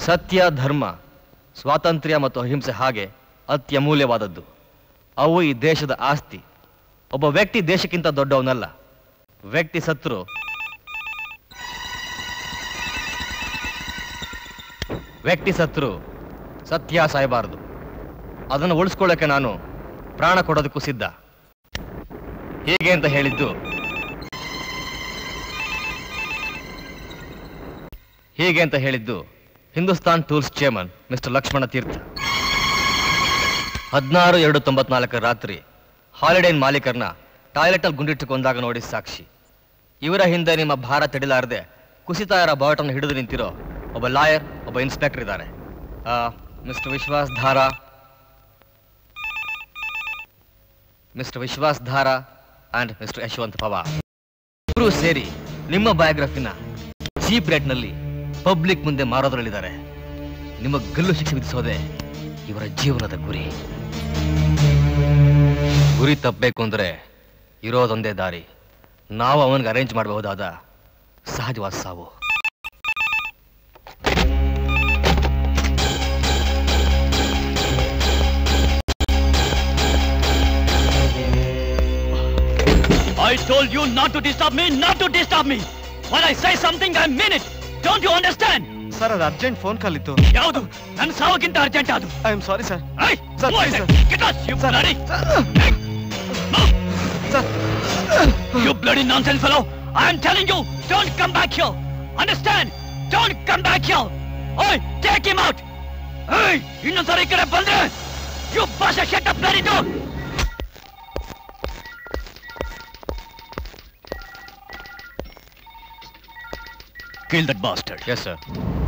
ಸತ್ಯ ಧರ್ಮ ಸ್ವಾತಂತ್ರ್ಯ ಮತ್ತು ಅಹಿಂಸೆ ಹಾಗೆ ಅತ್ಯಮೂಲ್ಯವಾದದ್ದು ಅವು ಈ ದೇಶದ ಆಸ್ತಿ ಒಬ್ಬ ವ್ಯಕ್ತಿ ದೇಶಕ್ಕಿಂತ ದೊಡ್ಡವನಲ್ಲ ವ್ಯಕ್ತಿ ಸತ್ರು ವ್ಯಕ್ತಿ ಸತ್ರು ಸತ್ಯ ಸಾಯಬಾರದು ಅದನ್ನು ಉಳಿಸ್ಕೊಳ್ಳೋಕೆ ನಾನು ಪ್ರಾಣ ಕೊಡೋದಕ್ಕೂ ಸಿದ್ಧ ಹೀಗೆ ಅಂತ ಹೇಳಿದ್ದು ಹೀಗೆ ಅಂತ ಹೇಳಿದ್ದು Hindustan tools chairman mister Lakshmana Theertha ಹದಿನಾರು ಎರಡು ತೊಂಬತ್ನಾಲ್ಕರ ರಾತ್ರಿ ಹಾಲಿಡೇನ್ ಮಾಲೀಕರನ್ನ ಟಾಯ್ಲೆಟಲ್ಲಿ ಗುಂಡಿಟ್ಟು ಕೊಂದಾಗ ನೋಡಿ ಸಾಕ್ಷಿ ಇವರ ಹಿಂದೆ ನಿಮ್ಮ ಭಾರ ತಡಿಲಾರದೆ ಕುಸಿತಾ ಇರೋ ಬಾವಟನ್ನು ಹಿಡಿದು ನಿಂತಿರೋ ಒಬ್ಬ ಲಾಯರ್ ಒಬ್ಬ ಇನ್ಸ್ಪೆಕ್ಟರ್ ಇದ್ದಾರೆ mister Vishwas Dhara mister Vishwas Dhara and mister Yashwant Pawar ಇಬ್ರು ಸೇರಿ ನಿಮ್ಮ ಬಯೋಗ್ರಫಿನ ಚೀಪ್ ರೇಟ್ನಲ್ಲಿ ಪಬ್ಲಿಕ್ ಮುಂದೆ ಮಾರೋದ್ರಲ್ಲಿದ್ದಾರೆ ನಿಮ್ಮ ಗಲ್ಲು ಶಿಕ್ಷೆ ವಿಧಿಸೋದೆ ಇವರ ಜೀವನದ ಗುರಿ ಗುರಿ ತಪ್ಪಬೇಕು ಅಂದ್ರೆ ಇರೋದೊಂದೇ ದಾರಿ ನಾವು ಅವನಿಗೆ ಅರೇಂಜ್ ಮಾಡಬಹುದಾದ ಸಹಜವಾದ ಸಾವು I told you not to disturb me, not to disturb me. When I say something, I mean it. Don't you understand? Sir ಅದು ಅರ್ಜೆಂಟ್ ಫೋನ್ ಕಾಲ್ ಇತ್ತು ಯಾವುದು ನನ್ನ ಸಾವಕ್ಕಿಂತ ಅರ್ಜೆಂಟ್ ಅದು I am sorry sir Hey, Sir, who is please, it? sir. Get us, you Sir. bloody! Hey, move! Sir You bloody nonsense fellow! I am telling you, don't come back here! Understand? Don't come back here! Oi, take him out! Hey, ಇನ್ನೊಂದ್ಸರಿ ಈ ಕಡೆ ಬಂದ್ರೆ You bust a shut up bloody door! Kill that bastard. Yes sir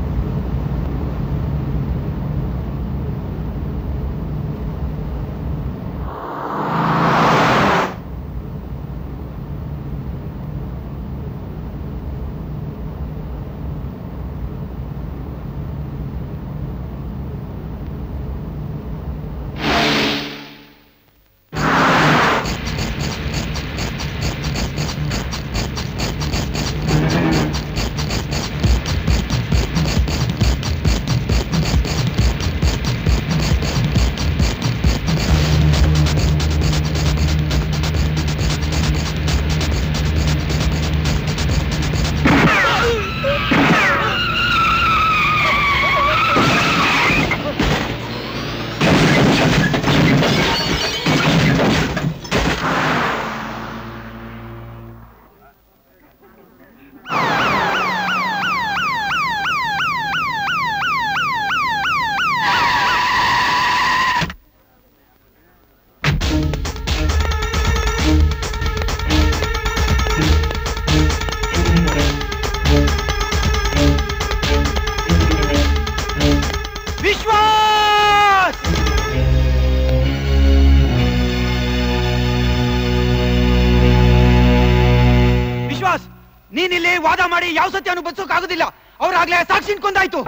Vishwas Vishwas ನೀನಿಲ್ಲಿ ವಾದ ಮಾಡಿ ಯಾವ ಸತ್ಯನೂ ಬಚ್ಚೋಕ್ಕಾಗೋದಿಲ್ಲ ಅವ್ರಾಗ್ಲೇ ಸಾಕ್ಷಿ ಕೊಂದಾಯ್ತು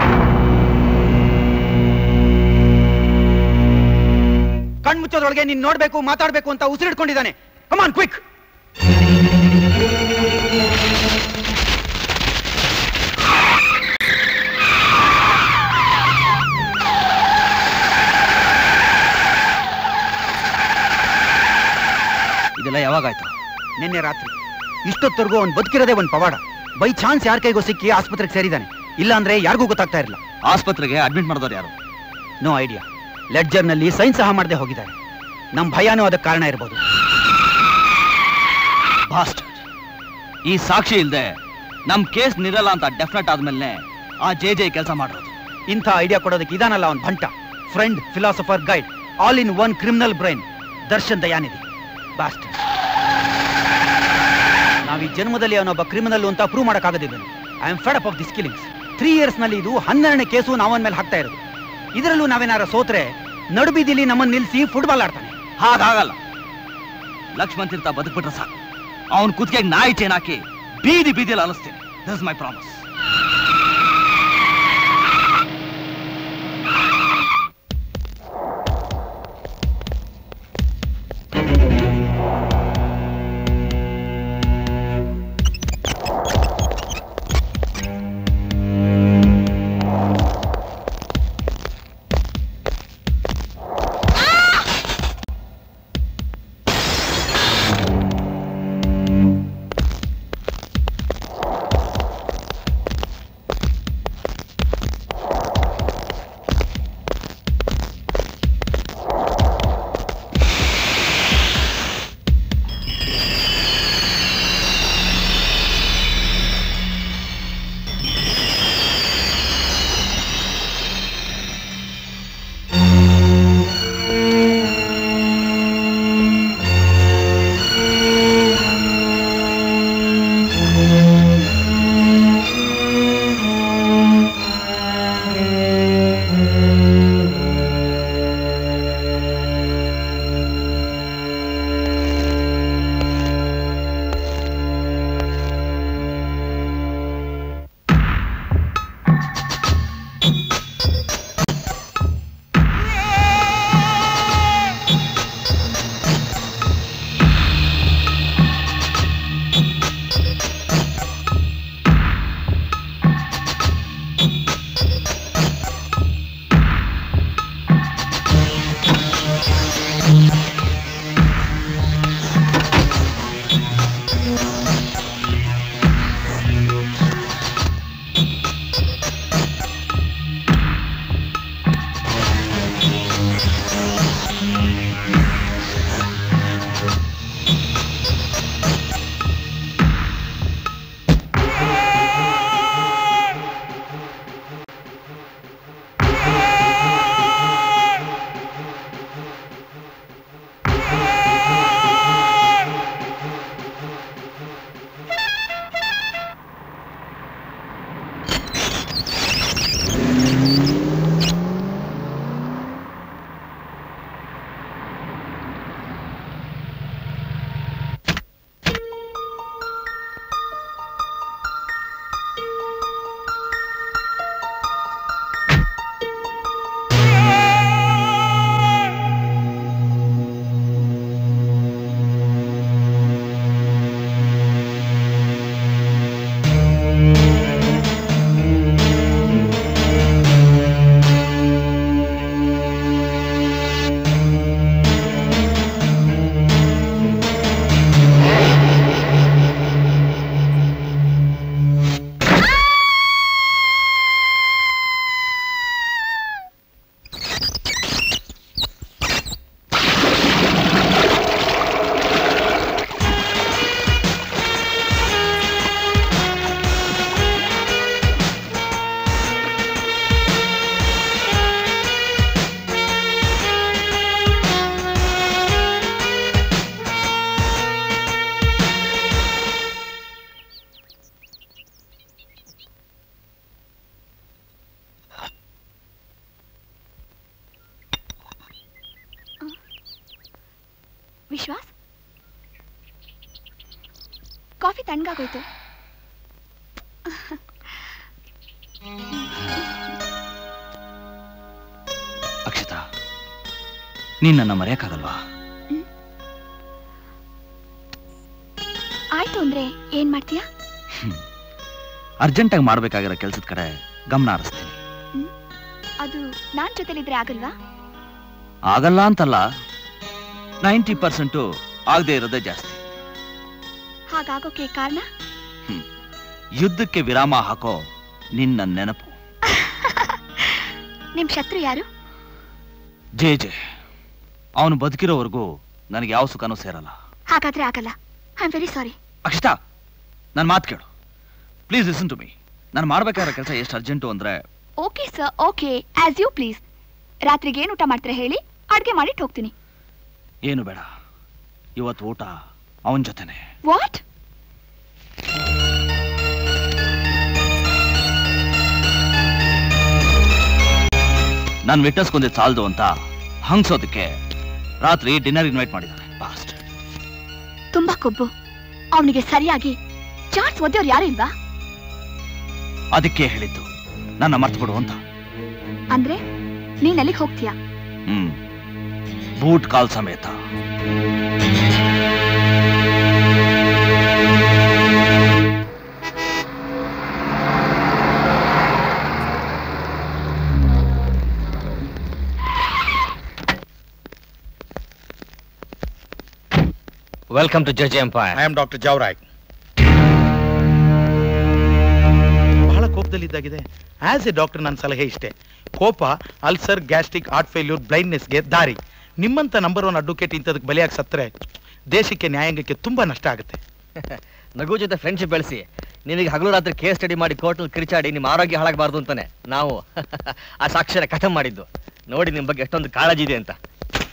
ಕಣ್ಮುಚ್ಚೋದ್ರೊಳಗೆ ನೀನ್ ನೋಡ್ಬೇಕು ಮಾತಾಡ್ಬೇಕು ಅಂತ ಉಸಿರಿಡ್ಕೊಂಡಿದ್ದಾನೆ ಕಮಾನ್ ಕ್ವಿಕ್ ಇದೆಲ್ಲ ಯಾವಾಗಾಯ್ತು ನಿನ್ನೆ ರಾತ್ರಿ ಇಷ್ಟೊತ್ತವರೆಗೂ ಅವ್ನು ಬದುಕಿರೋದೇ ಒಂದು ಪವಾಡ ಬೈ ಚಾನ್ಸ್ ಯಾರ ಕೈಗೋ ಸಿಕ್ಕಿ ಆಸ್ಪತ್ರೆಗೆ ಸೇರಿದ್ದಾನೆ ಇಲ್ಲ ಅಂದ್ರೆ ಯಾರಿಗೂ ಗೊತ್ತಾಗ್ತಾ ಇರಲಿಲ್ಲ ಆಸ್ಪತ್ರೆಗೆ ಅಡ್ಮಿಟ್ ಮಾಡಿದವ್ರು ಯಾರು ನೋ ಐಡಿಯಾ ಲೆಡ್ಜರ್ನಲ್ಲಿ ಸೈನ್ ಸಹ ಮಾಡದೆ ಹೋಗಿದ್ದಾರೆ ನಮ್ಮ ಭಯನೂ ಅದಕ್ಕೆ ಕಾರಣ ಇರ್ಬೋದು ಬಾಸ್ಟ್ ಈ ಸಾಕ್ಷಿ ಇಲ್ದೆ ನಮ್ ಕೇಸ್ ನಿರಲ್ಲ ಅಂತ ಡೆಫಿನೆಟ್ ಆದ್ಮೇಲೆ ಆ ಜೆ ಜೆ ಕೆಲಸ ಮಾಡಿರೋದು ಇಂಥ ಐಡಿಯಾ ಕೊಡೋದಕ್ಕೆ ಇದಾನಲ್ಲ ಅವನ್ ಭಂಟ friend philosopher guide all in one criminal brain Darshan Dayanidhi ಬಾಸ್ಟ್ ನಾವ್ ಈ ಜನ್ಮದಲ್ಲಿ ಅವನೊಬ್ಬ ಕ್ರಿಮಿನಲ್ ಅಂತ ಪ್ರೂವ್ ಮಾಡಕ್ಕಾಗದಿದ್ದನು I am fed up of this killings three years ನಲ್ಲಿ ಇದು ಹನ್ನೆರಡನೇ ಕೇಸು ನಾವನ್ ಮೇಲೆ ಹಾಕ್ತಾ ಇರೋದು ಇದರಲ್ಲೂ ನಾವೇನಾರ ಸೋತ್ರೆ ನಡುಬೀದಿಲಿ ನಮ್ಮನ್ನ ನಿಲ್ಸಿ ಫುಟ್ಬಾಲ್ ಆಡ್ತಾನೆ ಹಾಗಾಗಲ್ಲ ಲಕ್ಷ್ಮಣ್ ತೀರ್ಥ ಬದುಕ್ಬಿಟ್ರೆ ಸಾಕು ಅವನ್ ಕುತ್ತಿಗೆಗೆ ನಾಯಿ ಚೇನ್ ಹಾಕಿ ಬೀದಿ ಬೀದಿಯಲ್ಲಿ ಅಲಿಸ್ತೀನಿ this my promise Vishwas coffee ತಣ್ಣಗಾಗೋಯ್ತು ಅಕ್ಷತಾ ನೀನ್ ನನ್ನ ಮರೆಯಕ್ಕಾಗಲ್ವಾ ಆಯ್ತು ಅಂದ್ರೆ ಏನ್ ಮಾಡ್ತೀಯಾ ಅರ್ಜೆಂಟಾಗಿ ಮಾಡ್ಬೇಕಾಗಿರೋ ಕೆಲ್ಸದ ಕಡೆ ಗಮನ ಹರಿಸ್ತೀನಿ ಅದು ನಾನ್ ಜೊತೆಲಿದ್ರೆ ಆಗಲ್ವಾ ಆಗಲ್ಲ ಅಂತಲ್ಲ ನೈಂಟಿ ಪರ್ಸೆಂಟು ಆಗದೆ ಇರೋದೇ ಜಾಸ್ತಿ ಹಾಗಾಗೋಕೆ ಕಾರಣ ಯುದ್ಧಕ್ಕೆ ವಿರಾಮ ಹಾಕೋ ನಿನ್ನ ನೆನಪು ನಿಮ್ ಶತ್ರು ಯಾರು ಜೇ ಜೆ ಅವನು ಬದುಕಿರೋವರೆಗೂ ನನಗೆ ಯಾವ ಸುಖನೂ ಸೇರಲ್ಲ ಹಾಗಾದ್ರೆ ಆಗಲ್ಲ I am very sorry Akshata ನನ್ನ ಮಾತು ಕೇಳು ಪ್ಲೀಸ್ ಲಿಸನ್ ಟು ಮೀ ನಾನು ಮಾಡ್ಬೇಕಾಗಿರೋ ಕೆಲಸ ಎಷ್ಟು ಅರ್ಜೆಂಟು ಅಂದ್ರೆ okay sir okay as you please ರಾತ್ರಿಗೆ ಏನ್ ಊಟ ಮಾಡ್ತೀರಾ ಹೇಳಿ ಅಡ್ಗೆ ಮಾಡಿಟ್ಟು ಹೋಗ್ತೀನಿ ಏನು ಬೇಡ ಇವತ್ತು ಊಟ ಅವನ ಜೊತೆನೆ ವಾಟ್ ನಾನು ವಿಟ್ನೆಸ್ ಕೊಂದಿದ್ ಸಾಲದು ಅಂತ ಹಂಗ್ಸೋದಕ್ಕೆ ರಾತ್ರಿ ಡಿನ್ನರ್ ಇನ್ವೈಟ್ ಮಾಡಿದ್ದಾನೆ ಪಾಸ್ಟ್ ತುಂಬಾ ಕೊಬ್ಬು ಅವನಿಗೆ ಸರಿಯಾಗಿ ಚಾರ್ಟ್ಸ್ ಓದೋರು ಯಾರು ಇಲ್ವಾ ಅದಕ್ಕೆ ಹೇಳಿದ್ದು ನನ್ನ ಮರ್ತು ಬಿಡು ಅಂತ ಅಂದ್ರೆ ನೀನ್ ಅಲ್ಲಿಗೆ ಹೋಗ್ತೀಯಾ ಹ್ಮ್ ಬೂಟ್ ಕಾಲ್ ಸಮೇತ welcome to judge empire I am doctor Javaray ಬಹಳ ಕೋಪದಲ್ಲಿದ್ದಾಗಿದೆ ಆಸ್ ಎ ಡಾಕ್ಟರ್ ನನ್ನ ಸಲಹೆ ಇಷ್ಟೇ ಕೋಪ ಅಲ್ಸರ್ ಗ್ಯಾಸ್ಟ್ರಿಕ್ ಹಾರ್ಟ್ ಫೇಲ್ಯೂರ್ ಬ್ಲೈಂಡ್ನೆಸ್ಗೆ ದಾರಿ ನಿಮ್ಮಂತ ನಂಬರ್ ಒನ್ ಅಡ್ವೊಕೇಟ್ ಇಂಥದಕ್ಕೆ ಬಲಿಯಾಗಿ ಸತ್ತರೆ ದೇಶಕ್ಕೆ ನ್ಯಾಯಾಂಗಕ್ಕೆ ತುಂಬಾ ನಷ್ಟ ಆಗುತ್ತೆ ನಗು ಜೊತೆ ಫ್ರೆಂಡ್ಶಿಪ್ ಬೆಳೆಸಿ ನಿನಗೆ ಹಗಲು ರಾತ್ರಿ ಕೇಸ್ ಸ್ಟಡಿ ಮಾಡಿ ಕೋರ್ಟಲ್ಲಿ ಕಿರಿಚಾಡಿ ನಿಮ್ಮ ಆರೋಗ್ಯ ಹಾಳಾಗಬಾರ್ದು ಅಂತಾನೆ ನಾವು ಆ ಸಾಕ್ಷ್ಯನ ಕಥೆ ಮಾಡಿದ್ದು ನೋಡಿ ನಿಮ್ಮ ಬಗ್ಗೆ ಎಷ್ಟೊಂದು ಕಾಳಜಿ ಇದೆ ಅಂತ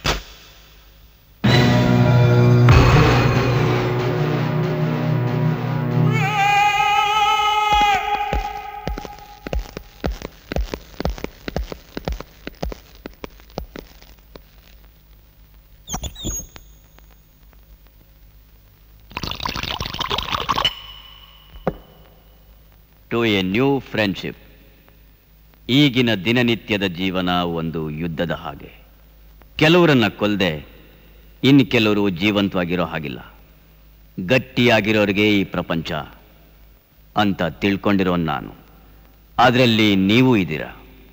ಟು ಎ ನ್ಯೂ ಫ್ರೆಂಡ್ಶಿಪ್ ಈಗಿನ ದಿನನಿತ್ಯದ ಜೀವನ ಒಂದು ಯುದ್ಧದ ಹಾಗೆ ಕೆಲವರನ್ನ ಕೊಲ್ಲದೆ ಇನ್ನು ಕೆಲವರು ಜೀವಂತವಾಗಿರೋ ಹಾಗಿಲ್ಲ ಗಟ್ಟಿಯಾಗಿರೋರಿಗೆ ಈ ಪ್ರಪಂಚ ಅಂತ ತಿಳ್ಕೊಂಡಿರೋ ನಾನು ಅದರಲ್ಲಿ ನೀವು ಇದ್ದೀರಾ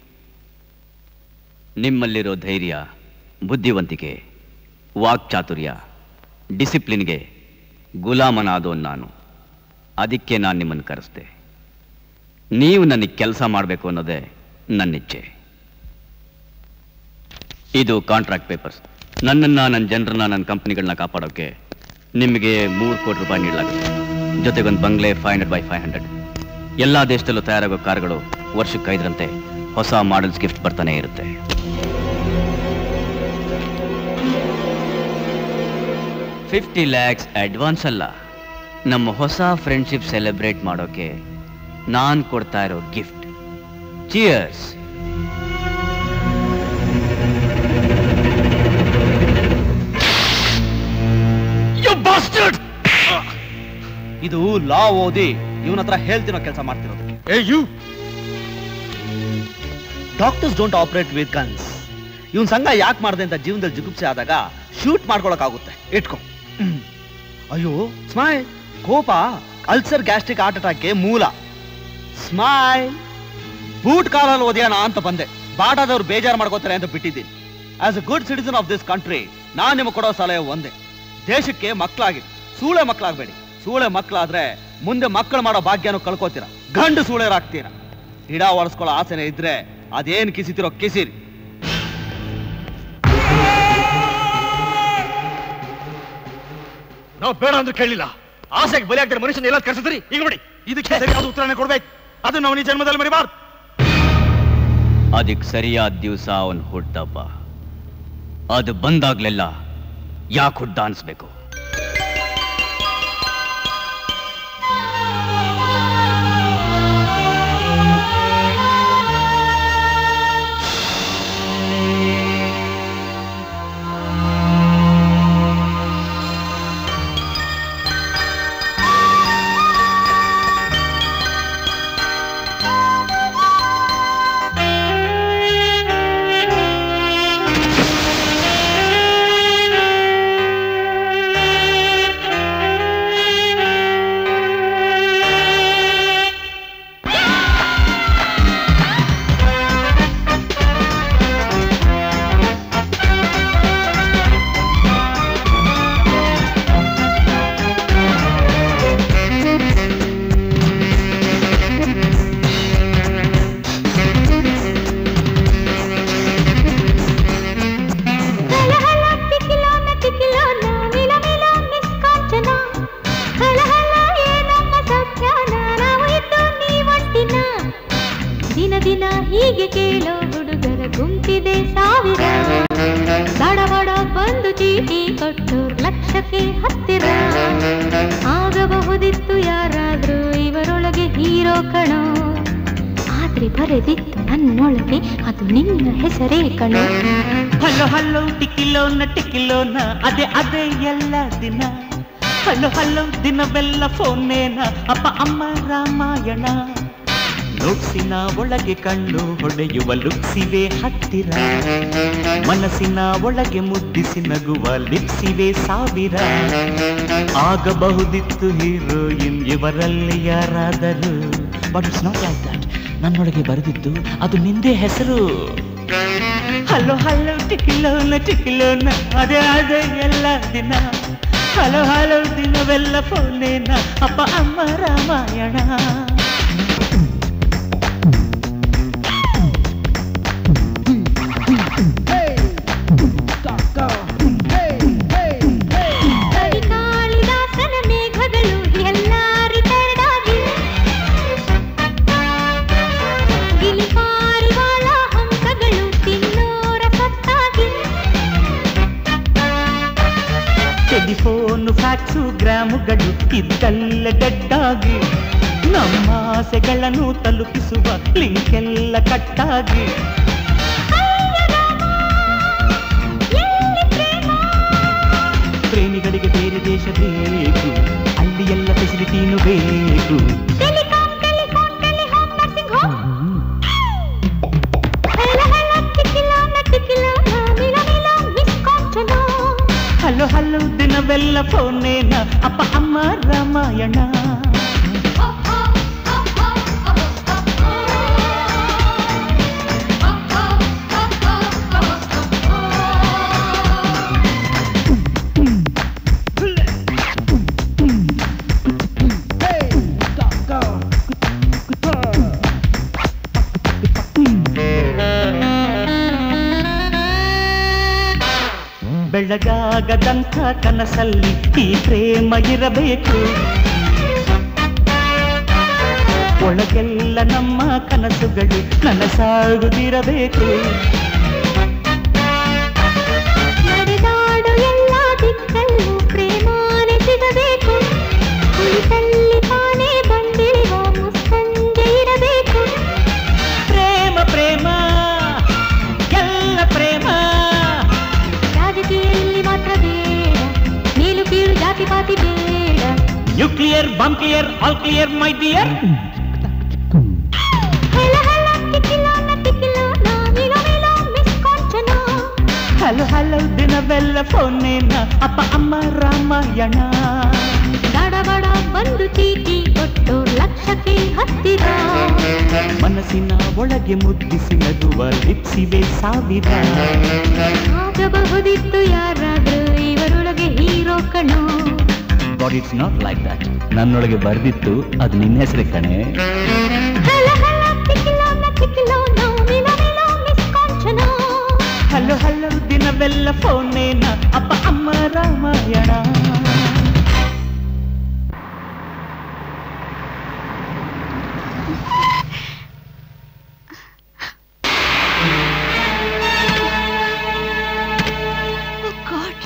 ನಿಮ್ಮಲ್ಲಿರೋ ಧೈರ್ಯ ಬುದ್ಧಿವಂತಿಕೆ ವಾಕ್ಚಾತುರ್ಯ ಡಿಸಿಪ್ಲಿನ್ಗೆ ಗುಲಾಮನಾದೋ ನಾನು ಅದಕ್ಕೆ ನಾನು ನಿಮ್ಮನ್ನು ಕರೆಸ್ದೆ ನೀವು ನನಗೆ ಕೆಲಸ ಮಾಡಬೇಕು ಅನ್ನೋದೇ ನನ್ನ ಇಚ್ಛೆ ಇದು ಕಾಂಟ್ರಾಕ್ಟ್ ಪೇಪರ್ಸ್ ನನ್ನನ್ನು ನನ್ನ ಜನರನ್ನ ನನ್ನ ಕಂಪ್ನಿಗಳನ್ನ ಕಾಪಾಡೋಕ್ಕೆ ನಿಮಗೆ ಮೂರು ಕೋಟಿ ರೂಪಾಯಿ ನೀಡಲಾಗುತ್ತೆ ಜೊತೆಗೊಂದು bungalow five hundred by five hundred ಎಲ್ಲ ದೇಶದಲ್ಲೂ ತಯಾರಾಗೋ ಕಾರ್ಗಳು ವರ್ಷಕ್ಕೆ ಐದರಂತೆ ಹೊಸ ಮಾಡೆಲ್ಸ್ ಗಿಫ್ಟ್ ಬರ್ತಾನೆ ಇರುತ್ತೆ ಫಿಫ್ಟಿ ಲ್ಯಾಕ್ಸ್ ಅಡ್ವಾನ್ಸ್ ಅಲ್ಲ ನಮ್ಮ ಹೊಸ ಫ್ರೆಂಡ್ಶಿಪ್ ಸೆಲೆಬ್ರೇಟ್ ಮಾಡೋಕೆ ನಾನ್ ಕೊಡ್ತಾ ಇರೋ ಗಿಫ್ಟ್ ಚಿಯರ್ಸ್ ಇದು ಲಾ ಓದಿ ಇವನ ಹತ್ರ ಹೇಳ್ತಿರೋ ಕೆಲಸ ಮಾಡ್ತಿರೋದು hey you doctors don't operate with guns ಇವನ್ ಸಂಘ ಯಾಕೆ ಮಾಡ್ದೆ ಅಂತ ಜೀವನದಲ್ಲಿ ಜಿಗುಪ್ಸೆ ಆದಾಗ ಶೂಟ್ ಮಾಡ್ಕೊಳಕ್ಕಾಗುತ್ತೆ ಇಟ್ಕೊ ಹ್ಮ್. ಅಯ್ಯೋ ಸ್ಮೈಲ್ ಕೋಪ ಅಲ್ಸರ್ ಗ್ಯಾಸ್ಟ್ರಿಕ್ ಹಾರ್ಟ್ ಅಟ್ಯಾಕ್ಗೆ ಮೂಲ ಸ್ಮೈಲ್ ಬೂಟ್ ಕಾಲಲ್ಲಿ ಓದ್ಯಾನ ಅಂತ ಬಂದೆ ಬಾಟಾದವ್ರು ಬೇಜಾರು ಮಾಡ್ಕೋತಾರೆ ಅಂತ ಬಿಟ್ಟಿದ್ದೀನಿ as a good citizen of this country ನಾನ್ ನಿಮಗೆ ಕೊಡೋ ಸಲಹೆ ಒಂದೇ ದೇಶಕ್ಕೆ ಮಕ್ಕಳಾಗಿ ಸೂಳೆ ಮಕ್ಕಳಾಗಬೇಡಿ ಸೂಳೆ ಮಕ್ಕಳಾದ್ರೆ ಮುಂದೆ ಮಕ್ಕಳು ಮಾಡೋ ಭಾಗ್ಯನೂ ಕಳ್ಕೊತೀರ ಗಂಡು ಸೂಳೆರಾಗ್ತೀರ ಹಿಡ ಒಳಸ್ಕೊಳ್ಳೋ ಆಸೆನೆ ಇದ್ರೆ ಅದೇನ್ ಕಿಸಿತಿರೋ ಕಿಸಿರಿ ನಾವು ಬೇಡ ಅಂದ್ರೆ ಕೇಳಿಲ್ಲ ಆಸೆಗೆ ಬಲಿ ಆಗ್ತಾರೆ ಮನುಷ್ಯನ ಎಲ್ಲ ಕರ್ಸಿದ್ರಿ ಈಗ ನೋಡಿ ಇದಕ್ಕೆ ಸರಿಯಾದ ಉತ್ತರನೇ ಕೊಡ್ಬೇಕು ಅದು ನಾವು ಈ ಜನ್ಮದಲ್ಲಿ ಮರಿಬಾರ್ದು ಅದಕ್ಕೆ ಸರಿಯಾದ ದಿವಸ ಅವನ್ ಹುಟ್ಟಪ್ಪ ಅದು ಬಂದಾಗ್ಲೆಲ್ಲ ಯಾಕೆ ಹುಡ್ಡ ಅನ್ಸ್ಬೇಕು ಕೊಟ್ಟೋರ್ ಲಕ್ಷಕ್ಕೆ ಹತ್ತಿರ ಆಗಬಹುದಿತ್ತು ಯಾರಾದ್ರೂ ಇವರೊಳಗೆ ಹೀರೋ ಕಣೋ ಆದ್ರೆ ಬರೆದಿತ್ತು ನನ್ನೊಳಗೆ ಅದು ನಿನ್ನ ಹೆಸರೇ ಕಣೋ ಹಲೋ ಹಲೋ ಟಿಕಿಲೋನ ಟಿಕಿಲೋನ ಅದೇ ಅದೇ ಎಲ್ಲ ದಿನ ಹಲೋ ಹಲೋ ದಿನವೆಲ್ಲ ಫೋನೇನ ಅಪ್ಪ ಅಮ್ಮ ರಾಮಾಯಣ ಲುಕ್ಸಿನ ಒಳಗೆ ಕಣ್ಣು ಹೊಡೆಯುವ ಲುಕ್ಸಿವೆ ಹತ್ತಿರ ಮನಸ್ಸಿನ ಒಳಗೆ ಮುದ್ದಿಸಿ ನಗುವ ಲಿಪ್ಸಿವೆ ಸಾವಿರ ಆಗಬಹುದಿತ್ತು ಹೀರೋಯಿನ್ ಇವರಲ್ಲಿ ಯಾರಾದರೂ but it's not like that ನನ್ನೊಳಗೆ ಬರೆದಿದ್ದು ಅದು ನಿಂದೇ ಹೆಸರು ಹಲೋ ಹಲೋ ಟಿಕಿಲೋನ ಟಿಕಿಲೋನ ಅದೇ ಅದೇ ಎಲ್ಲ ದಿನ ಹಲೋ ಹಲೋ ದಿನವೆಲ್ಲ ಫೋನೇನ ಅಪ್ಪ ಅಮ್ಮ ರಾಮಾಯಣ ಕವಿ ಕಾಳಿದಾಸನ ಮೇಘಗಳು ಎಲ್ಲ ರಿಟೈರ್ಡ್ ಆಗಿ ಗಿಲಿ ಪಾರಿವಾಳ ಹಂಸಗಳು ತಿನ್ನೋರ ಸತ್ತಾಗಿ ಟೆಲಿಫೋನು ಫ್ಯಾಕ್ಸು ಗ್ರಾಮುಗಳು ಇದ್ದಲ್ಲ ಡೆಡ್ಡಾಗಿ ನಮ್ಮ ಆಸೆಗಳನ್ನು ತಲುಪಿಸುವ ಲಿಂಕ್ ಎಲ್ಲ ಕಟ್ಟಾಗಿ ಪ್ರೇಮಿಗಳಿಗೆ ಬೇರೆ ದೇಶ ಬೇಕು ಅಲ್ಲಿ ಎಲ್ಲ ಫೆಸಿಲಿಟಿನೂ ಬೇಕು telecom telephone telehome nursing home ಹೆಲ ಹೆಲ ಟಿಕಿಲೋನ ಟಿಕಿಲೋನ ಮಿಲ ಮಿಲ ಮಿಸ್ ಕಾಂಚನ ಹಲೋ ಹಲೋ ದಿನವೆಲ್ಲ ಫೋನೇನ ಅಪ್ಪ ಅಮ್ಮ ರಾಮಾಯಣ ಬೆಳಗಾಗದಂಥ ಕನಸಲ್ಲಿ ಈ ಪ್ರೇಮ ಇರಬೇಕು ಒಳಗೆಲ್ಲ ನಮ್ಮ ಕನಸುಗಳು ನನಸಾಗುತ್ತಿರಬೇಕು ನಡೆದಾಡು ಎಲ್ಲ ದಿಕ್ಕಲ್ಲೂ ಪ್ರೇಮಾನೆ ಸಿಗಬೇಕು ಕುಳಿತಲ್ಲಿ ತಾನೇ ಬಂದಿರುವ ಮುಸ್ಸಂಜೆ ಇರಬೇಕು ಪ್ರೇಮ ಪ್ರೇಮ ಎಲ್ಲ ಪ್ರೇಮ ರಾಜಕೀಯಲ್ಲಿ ಮಾತ್ರ ಬೇಡ ಮೇಲು ಕೀಳು ಜಾತಿ ಪಾತಿ ಬೇಡ nuclear bomb clear all clear my dear ಹೆಲ ಹೆಲ ಟಿಕಿಲೋನ ಟಿಕಿಲೋನ ಮಿಲ ಮಿಲ ಮಿಸ್ ಕಾಂಚನ ಹಲೋ ಹಲೋ ದಿನವೆಲ್ಲ ಫೋನೇನ ಅಪ್ಪ ಅಮ್ಮ ರಾಮಾಯಣ ಬಡ ಬಡ ಬಂದು ಚೀಟಿ ಕೊಟ್ಟೋರ್ ಲಕ್ಷಕ್ಕೆ ಹತ್ತಿರ ಮನಸ್ಸಿನ ಒಳಗೆ ಮುದ್ದಿಸಿ ನಗುವ ಲಿಪ್ಸಿವೆ ಸಾವಿರ ಆಗಬಹುದಿತ್ತು ಯಾರಾದ್ರೂ ಇವರೊಳಗೆ ಹೀರೋ ಕಣೋ but it's not like that ನನ್ನೊಳಗೆ ಬರೆದಿತ್ತು ಅದು ನಿನ್ನ ಹೆಸರೇ ಕಣೆ ಹೆಲ ಹೆಲ ಟಿಕಿಲೋನ ಟಿಕಿಲೋನ ಮಿಲ ಮಿಲ ಮಿಸ್ ಕಾಂಚನ ಹಲೋ ಹಲೋ ದಿನವೆಲ್ಲ ಫೋನೇನ ಅಪ್ಪ ಅಮ್ಮ ರಾಮಾಯಣ Oh God.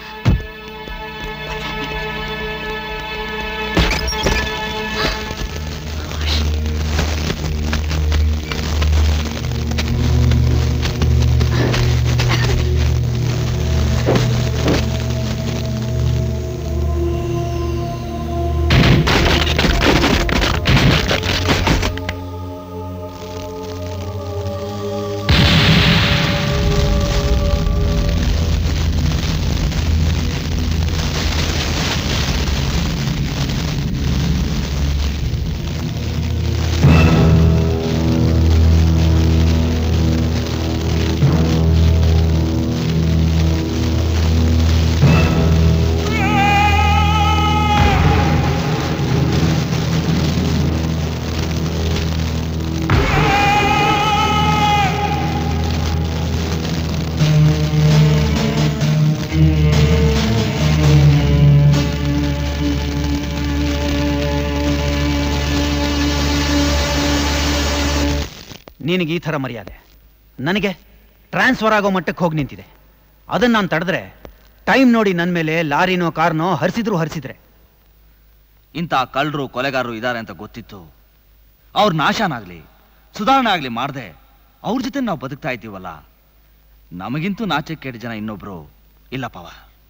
ನಿನಗೆ ಈ ಥರ ಮರ್ಯಾದೆ ನನಗೆ ಟ್ರಾನ್ಸ್ಫರ್ ಆಗೋ ಮಟ್ಟಕ್ಕೆ ಹೋಗಿ ನಿಂತಿದೆ ಅದನ್ನು ನಾನು ತಡೆದ್ರೆ ಟೈಮ್ ನೋಡಿ ನನ್ನ ಮೇಲೆ ಲಾರಿನೋ ಕಾರ್ನೋ ಹರಿಸಿದ್ರು ಹರಿಸಿದ್ರೆ ಇಂಥ ಕಳ್ಳರು ಕೊಲೆಗಾರರು ಇದ್ದಾರೆ ಅಂತ ಗೊತ್ತಿತ್ತು ಅವ್ರ ನಾಶನಾಗ್ಲಿ ಸುಧಾರಣೆ ಆಗ್ಲಿ ಮಾಡದೆ ಅವ್ರ ಜೊತೆ ನಾವು ಬದುಕ್ತಾ ಇದ್ದೀವಲ್ಲ ನಮಗಿಂತೂ ನಾಚೆ ಕೆಟ್ಟ ಜನ ಇನ್ನೊಬ್ರು ಇಲ್ಲ ಪವ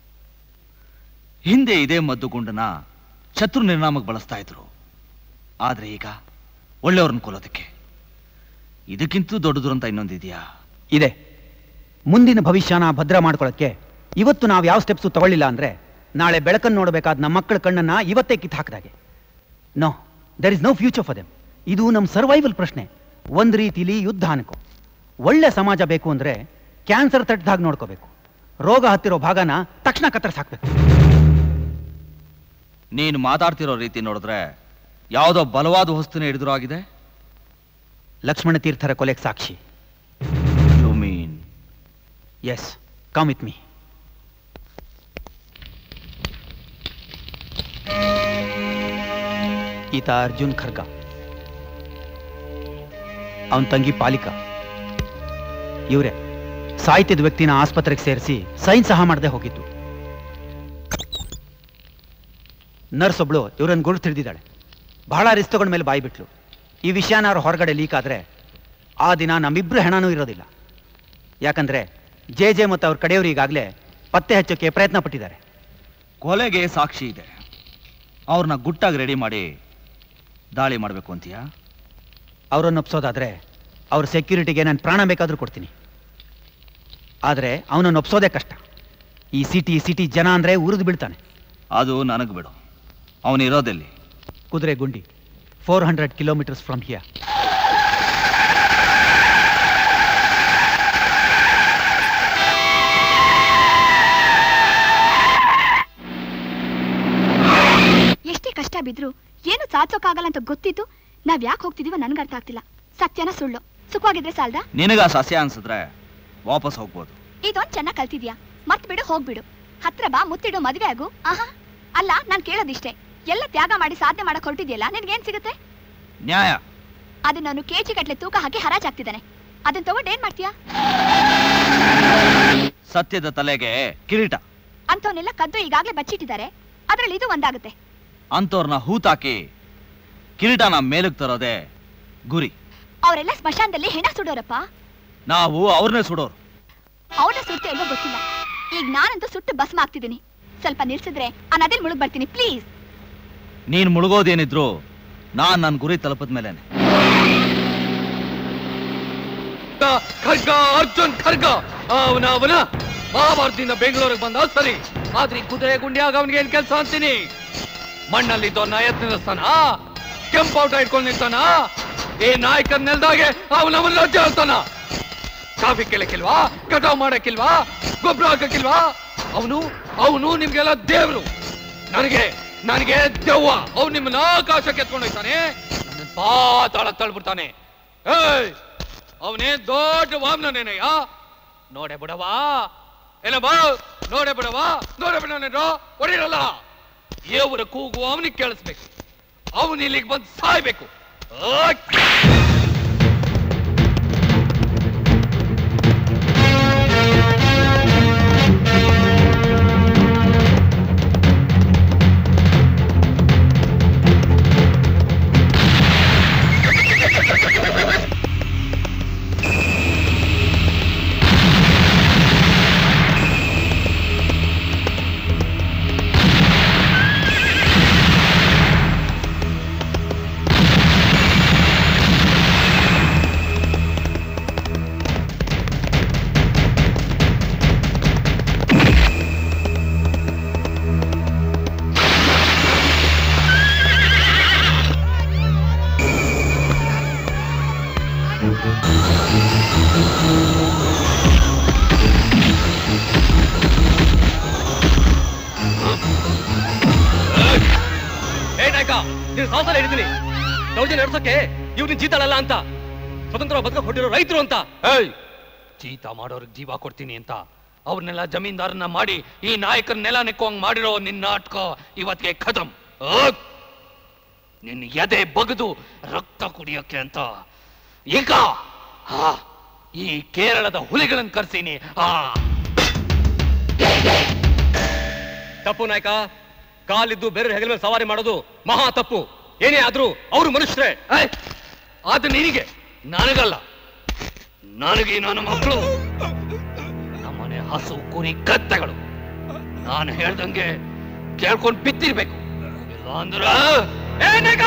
ಹಿಂದೆ ಇದೇ ಮದ್ದು ಗುಂಡನ ಶತ್ರು ನಿರ್ನಾಮಕ್ಕೆ ಬಳಸ್ತಾ ಇದ್ರು ಆದ್ರೆ ಈಗ ಒಳ್ಳೆಯವ್ರನ್ನ ಕೊಲ್ಲೋದಕ್ಕೆ ಇದಕ್ಕಿಂತೂ ದೊಡ್ಡ ದುರಂತ ಇನ್ನೊಂದಿದೆಯಾ ಇದೆ ಮುಂದಿನ ಭವಿಷ್ಯನ ಭದ್ರ ಮಾಡ್ಕೊಳ್ಳೋಕ್ಕೆ ಇವತ್ತು ನಾವು ಯಾವ ಸ್ಟೆಪ್ಸು ತಗೊಳ್ಳಿಲ್ಲ ಅಂದ್ರೆ ನಾಳೆ ಬೆಳಕನ್ನು ನೋಡಬೇಕಾದ ನಮ್ಮ ಮಕ್ಕಳ ಕಣ್ಣನ್ನ ಇವತ್ತೇ ಕಿತ್ತು ಹಾಕಿದಾಗೆ no there is no future for them ಇದು ನಮ್ಮ ಸರ್ವೈವಲ್ ಪ್ರಶ್ನೆ ಒಂದು ರೀತಿಲಿ ಯುದ್ಧ ಅನ್ಕೋ ಒಳ್ಳೆ ಸಮಾಜ ಬೇಕು ಅಂದ್ರೆ ಕ್ಯಾನ್ಸರ್ ತಟ್ಟದಾಗ ನೋಡ್ಕೋಬೇಕು ರೋಗ ಹತ್ತಿರೋ ಭಾಗನ ತಕ್ಷಣ ಕತ್ತರಿಸಿ ಹಾಕ್ಬೇಕು ನೀನು ಮಾತಾಡ್ತಿರೋ ರೀತಿ ನೋಡಿದ್ರೆ ಯಾವುದೋ ಬಲವಾದ ವಸ್ತುನ ಹಿಡಿದ್ರು ಆಗಿದೆ ಲಕ್ಷ್ಮಣ ತೀರ್ಥರ ಕೊಲೆಗೆ ಸಾಕ್ಷಿ you mean yes come with me ಈತ ಅರ್ಜುನ್ ಖರ್ಗ ಅವನ ತಂಗಿ ಪಾಲಿಕಾ ಇವರೇ ಸಾಯ್ತಿದ್ದ ವ್ಯಕ್ತಿನ ಆಸ್ಪತ್ರೆಗೆ ಸೇರಿಸಿ ಸೈನ್ ಸಹ ಮಾಡದೆ ಹೋಗಿದ್ದು ನರ್ಸ್ ಒಬ್ಳು ಇವರನ್ನು ಗುರುತು ತಿಳಿದಿದ್ದಾಳೆ ಬಹಳ ರಿಸ್ಕ್ ತಗೊಂಡ ಮೇಲೆ ಬಾಯಿ ಬಿಟ್ಲು ಈ ವಿಷಯನಾರು ಹೊರಗಡೆ ಲೀಕ್ ಆದ್ರೆ ಆ ದಿನ ನಮ್ಮಿಬ್ರು ಹೆಣನೂ ಇರೋದಿಲ್ಲ ಯಾಕಂದ್ರೆ ಜೆ ಜೆ ಮತ್ತು ಅವ್ರ ಕಡೆಯವರು ಈಗಾಗಲೇ ಪತ್ತೆ ಹಚ್ಚೋಕೆ ಪ್ರಯತ್ನ ಪಟ್ಟಿದ್ದಾರೆ ಕೊಲೆಗೆ ಸಾಕ್ಷಿ ಇದೆ ಅವ್ರನ್ನ ಗುಟ್ಟಾಗಿ ರೆಡಿ ಮಾಡಿ ದಾಳಿ ಮಾಡಬೇಕು ಅಂತೀಯಾ ಅವರನ್ನು ಒಪ್ಸೋದಾದ್ರೆ ಅವ್ರ ಸೆಕ್ಯೂರಿಟಿಗೆ ನಾನು ಪ್ರಾಣ ಬೇಕಾದ್ರೂ ಕೊಡ್ತೀನಿ ಆದರೆ ಅವನನ್ನು ಒಪ್ಸೋದೇ ಕಷ್ಟ ಈ ಸಿಟಿ ಸಿಟಿ ಜನ ಅಂದರೆ ಉರಿದು ಬೀಳ್ತಾನೆ ಅದು ನನಗೆ ಬಿಡು ಅವನಿರೋದೆಲ್ಲಿ ಕುದುರೆ ಗುಂಡಿ four hundred kilometres from here ಎಷ್ಟೇ ಕಷ್ಟ ಬಿದ್ರು ಏನು ಸಾಧಿಸೋಕ್ಕಾಗಲ್ಲ ಅಂತ ಗೊತ್ತಿದ್ದು ನಾವ್ ಯಾಕೆ ಹೋಗ್ತಿದೀವೋ ನನ್ಗೆ ಅರ್ಥ ಆಗ್ತಿಲ್ಲ ಸತ್ಯನ ಸುಳ್ಳು ಸುಖವಾಗಿದ್ರೆ ಸಾಲ್ದ ನಿನಗ ಸಸ್ಯ ಅನ್ಸಿದ್ರೆ ವಾಪಸ್ ಹೋಗ್ಬೋದು ಇದೊಂದ್ ಚೆನ್ನಾಗ್ ಕಲ್ತಿದ್ಯಾ ಮತ್ ಬಿಡು ಹೋಗ್ಬಿಡು ಹತ್ರ ಬಾ ಮುತ್ತಿಡು ಮದ್ವೆ ಆಗು ಆಹಾ ಅಲ್ಲ ನಾನ್ ಕೇಳೋದಿಷ್ಟೇ ಎಲ್ಲ ತ್ಯಾಗ ಮಾಡಿ ಸಾಧನೆ ಮಾಡಕ್ ಹೊರಟಿದ್ಯಲ್ಲ ನಿನ್ಗೇನ್ ಸಿಗುತ್ತೆ ನ್ಯಾಯ ಅದು ನಾನು ಕೆಜಿ ಗಟ್ಲೆ ತೂಕ ಹಾಕಿ ಹರಾಜ್ ಆಗ್ತಿದ್ದಾನೆ ಅದನ್ನ ತಗೊಂಡು ಏನ್ ಮಾಡ್ತೀಯಾ ಸತ್ಯದ ತಲೆಗೆ ಕಿರೀಟ ಅಂತವನ್ನೆಲ್ಲ ಕದ್ದು ಈಗಾಗ್ಲೇ ಬಚ್ಚಿಟ್ಟಿದ್ದಾರೆ ಅದ್ರಲ್ಲಿ ಇದು ಒಂದಾಗುತ್ತೆ ಅಂಥವ್ರನ್ನ ಹೂತಾಕಿ ಕಿರೀಟನ ಮೇಲಕ್ಕೆ ತರೋದೇ ಗುರಿ ಅವರೆಲ್ಲ ಸ್ಮಶಾನದಲ್ಲಿ ಹೆಣ ಸುಡೋರಪ್ಪ ನಾವು ಅವ್ರನ್ನೇ ಸುಡೋರು ಅವ್ರನ್ನ ಸುಟ್ಟು ಎಲ್ಲೋ ಗೊತ್ತಿಲ್ಲ ಈಗ ನಾನಂತೂ ಸುಟ್ಟು ಭಸ್ಮ ಆಗ್ತಿದ್ದೀನಿ ಸ್ವಲ್ಪ ನಿಲ್ಸಿದ್ರೆ ಆ ನದಿಲ್ ಮುಳುಗ್ ಬರ್ತೀನಿ ಪ್ಲೀಸ್ ನೀನ್ ಮುಳುಗೋದೇನಿದ್ರು ನಾನ್ ನನ್ನ ಗುರಿ ತಲುಪದ ಮೇಲೇನೆ ಖರ್ಗ ಅರ್ಜುನ್ ಖರ್ಗ ಅವನ ಅವನ ಮಹಾಭಾರತದಿಂದ ಬೆಂಗಳೂರಿಗೆ ಬಂದ ಸರಿ ಆದ್ರೆ ಈ ಕುದುರೆ ಗುಂಡಿಯಾಗ ಅವನಿಗೆ ಏನ್ ಕೆಲಸ ಅಂತೀನಿ ಮಣ್ಣಲ್ಲಿದ್ದವನ್ನ ಎತ್ ನಿಲ್ಲಿಸ್ತಾನ ಕೆಂಪೌಟ ಇಟ್ಕೊಂಡು ನಿಲ್ತಾನ ಈ ನಾಯಕರ ನೆಲ್ದಾಗೆ ಅವನವನ್ನ ಲಜ್ಜೆ ಹೇಳ್ತಾನ ಕಾಫಿ ಕೇಳಕ್ಕಿಲ್ವಾ ಕಟಾವ್ ಮಾಡಕ್ಕಿಲ್ವಾ ಗೊಬ್ಬರ ಹಾಕಕ್ಕಿಲ್ವಾ ಅವನು ಅವನು ನಿಮ್ಗೆಲ್ಲ ದೇವ್ರು ನನಗೆ ನನಗೆ ದೆವ್ವ ಅವ್ನು ನಿಮ್ಮನ್ನ ಆಕಾಶಕ್ಕೆ ಎತ್ಕೊಂಡು ಹೋಗ್ತಾನೆ ನನ್ನ ಪಾತಾಳ ತಳ್ಬಿಡ್ತಾನೆ ಏಯ್ ಅವನೇ ದೊಡ್ಡ ವಾಮನೇನಯ್ಯ ನೋಡೆ ಬಿಡವಾ ಏನ ಬಾ ನೋಡೆ ಬಿಡವಾ ನೋಡೆ ಬಿಡನೇನೋ ಹೊಡಿರಲ್ಲ ಏವರ ಕೂಗು ಅವನಿಗೆ ಕೇಳಿಸ್ಬೇಕು ಅವನು ಇಲ್ಲಿಗೆ ಬಂದು ಸಾಯ್ಬೇಕು ಓಯ್! ಏ ನಾಯಕ ನೀನು ಸಾವಧಾನ ಹಿಡಿದೀನಿ ದೌರ್ಜನ್ಯ ನಡೆಸೋಕೆ ಇವ್ ನಿನ್ ಜೀತಾಳಲ್ಲ ಅಂತ ಸ್ವತಂತ್ರ ಬದುಕ ಹೊಟ್ಟಿರೋ ರೈತರು ಅಂತ ಏಯ್ ಜೀತ ಮಾಡೋರ್ಗೆ ಜೀವ ಕೊಡ್ತೀನಿ ಅಂತ ಅವ್ರನ್ನೆಲ್ಲ ಜಮೀನ್ದಾರನ್ನ ಮಾಡಿ ಈ ನಾಯಕರ ನೆಲ ನೆಕ್ಕುವಂಗ್ ಮಾಡಿರೋ ನಿನ್ನ ನಾಟಕ ಇವತ್ತಿಗೆ ಖತಮ್ ಹೋಗ್. ನಿನ್ನ ಎದೆ ಬಗದು ರಕ್ತ ಕುಡಿಯೋಕೆ ಅಂತ ಈಗ ಹಾ, ಈ ಕೇರಳದ ಹುಲಿಗಳನ್ನ ಕರ್ಸೀನಿ ಆ ತಪ್ಪು ನಾಯಕ ಕಾಲಿದ್ದು ಬೇರೆ ಹೆಗಲ ಮೇಲೆ ಸವಾರಿ ಮಾಡೋದು ಮಹಾ ತಪ್ಪು ಏನೇ ಆದ್ರೂ ಅವರು ಮನುಷ್ಯರೇ ಏಯ್! ಅದು ನಿನಗೆ ನನಗಲ್ಲ ನನಗೆ ನನ್ನ ಮಕ್ಕಳು ನಮ್ಮನೆ ಹಸು ಕುರಿ ಕತ್ತೆಗಳು ನಾನು ಹೇಳ್ದಂಗೆ ಕೇಳ್ಕೊಂಡು ಬಿತ್ತಿರ್ಬೇಕು ಇಲ್ಲ ಅಂದ್ರ ಏನೇಗ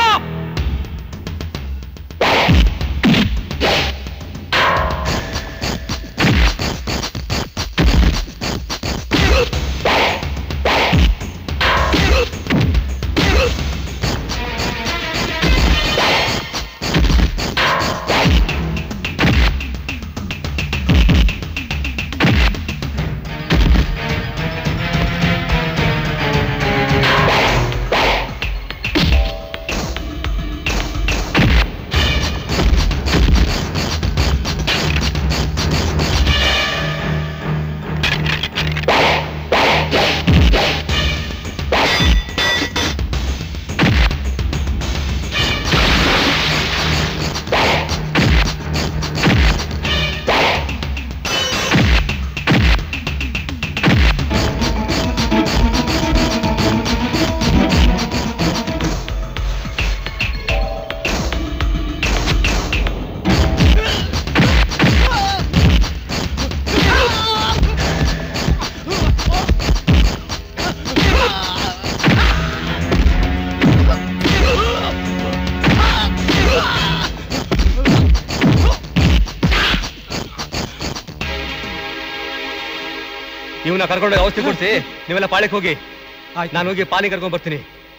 ಇವನ್ನ ಕರ್ಕೊಂಡು ಔಷಧಿ ಕೊಡ್ಸಿ ನೀವೆಲ್ಲ ಪಾಳಿಗೆ ಹೋಗಿ ನಾನು ಹೋಗಿ ಪಾನಿ ಕರ್ಕೊಂಡ್ ಬರ್ತೀನಿ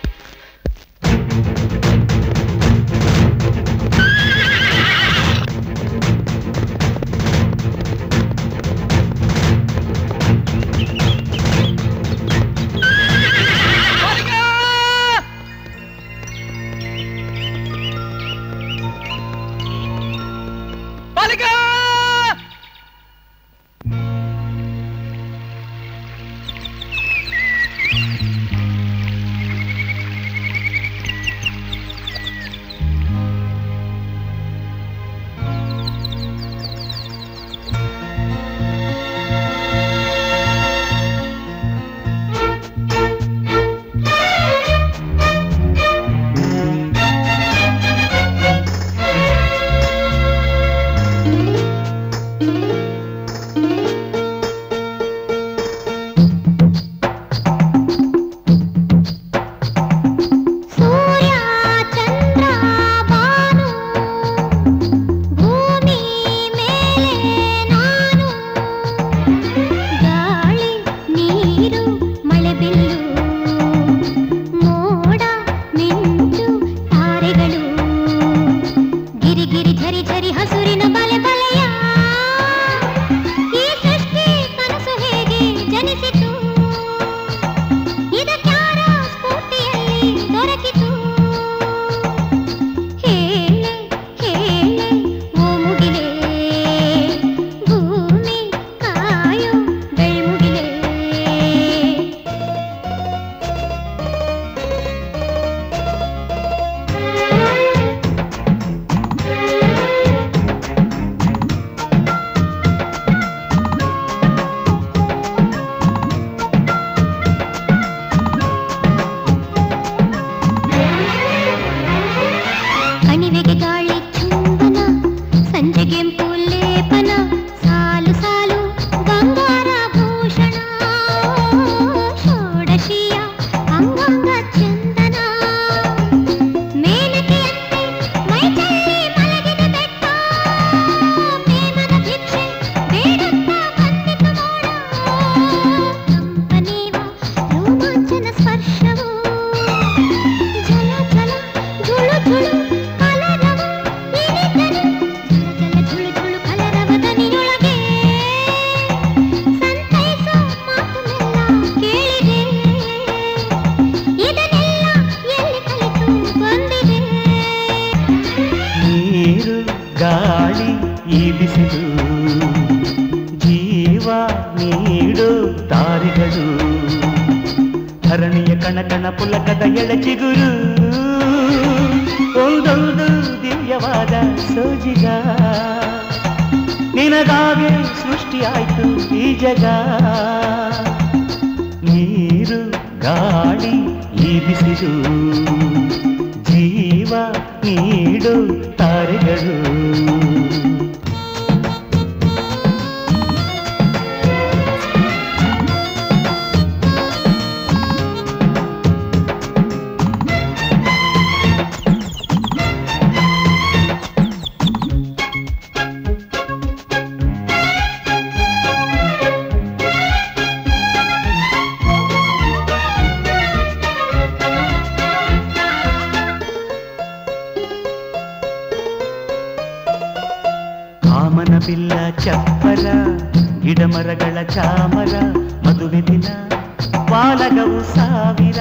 ಸೂರ್ಯ ಚಂದ್ರ ಬಾನು ಭೂಮಿ ಮೇಲೆ ನಾನು ಗಾಳಿ ನೀರು ಮಳೆ ಬಿಲ್ಲು ಮೋಡ ಮಿಂಚು ತಾರೆಗಳು ಗಿರಿ ಗಿರಿ ಝರಿ ಝರಿ ಹಸುರಿನ ಬಲೆ ಬಲೆಯ ಈ ಸೃಷ್ಟಿ ಕನಸು ಹೇಗೆ ಜನಿಸಿತು ಇದಕ್ಯಾರ ಸ್ಫೂರ್ತಿಯಲ್ಲಿ ದೊರಕಿತು ಹೇಳೆ ಹೇಳೆ ಓ ಮುಗಿಲೆ ಭೂಮಿ ಕಾಯೋ ಬೆಳ್ಮುಗಿಲೆ ಕಣಿವೆಗೆ ಗಾಳಿ ಚುಂಬನ ಸಂಜೆಗೆಂಪು ಲೇಪನ ಸಾಲು ಸಾಲು ಬಂಗಾರ ಭೂಷಣ ಷೋಡಶಿಯ ಅಂಗಾಂಗ ಚಂದನ ಮೇನಕೆಯಂತೆ ಮೈಚಲ್ಲಿ ಮಲಗಿದ ಬೆಟ್ಟ ಪ್ರೇಮದ ಭಿಕ್ಷೆ ಬೇಡುತ್ತಾ ಬಂದಿತು ನೋಡ ಕಂಪನೀವ ರೋಮಾಂಚನ ಸ್ಪರ್ಶವು ಜಲ ಜಲ ಝುಳು ಝುಳು ಕಲರವ ಇಳಿತರು ಜಲ ಜಲ ಝುಳು ಝುಳು ಕಲರವ ದನಿಯೊಳಗೆ ಸಂತೈಸೋ ಮಾತುನೆಲ್ಲ ಕೇಳಿದೆ ಇದನ್ನೆಲ್ಲ ಎಲ್ಲಿ ಕಲಿತು ಬಂದಿದೆ ನೀರು ಗಾಳಿ ಈ ಬಿಸಿಲು ಜೀವ ನೀಡು ದಾರಿಗಳು ಧರಣಿಯ ಕಣಕಣ ಪುಲಕದ ಎಳಚಿಗುರು ಒಂದೊಂದು ದಿವ್ಯವಾದ ಸೋಜಿಗ ನಿನಗಾಗೆ ಸೃಷ್ಟಿಯಾಯ್ತು ಈ ಜಗ ನೀರು ಗಾಳಿ ಈ ಬಿಸಿಲು ಜೀವ ನೀಡು ತಾರೆಗಳು ಕಾಮನ ಬಿಲ್ಲ ಚಪ್ಪರ ಗಿಡಮರಗಳ ಚಾಮರ ಮದುವೆ ದಿನ ಬಾಲಗವು ಸಾವಿರ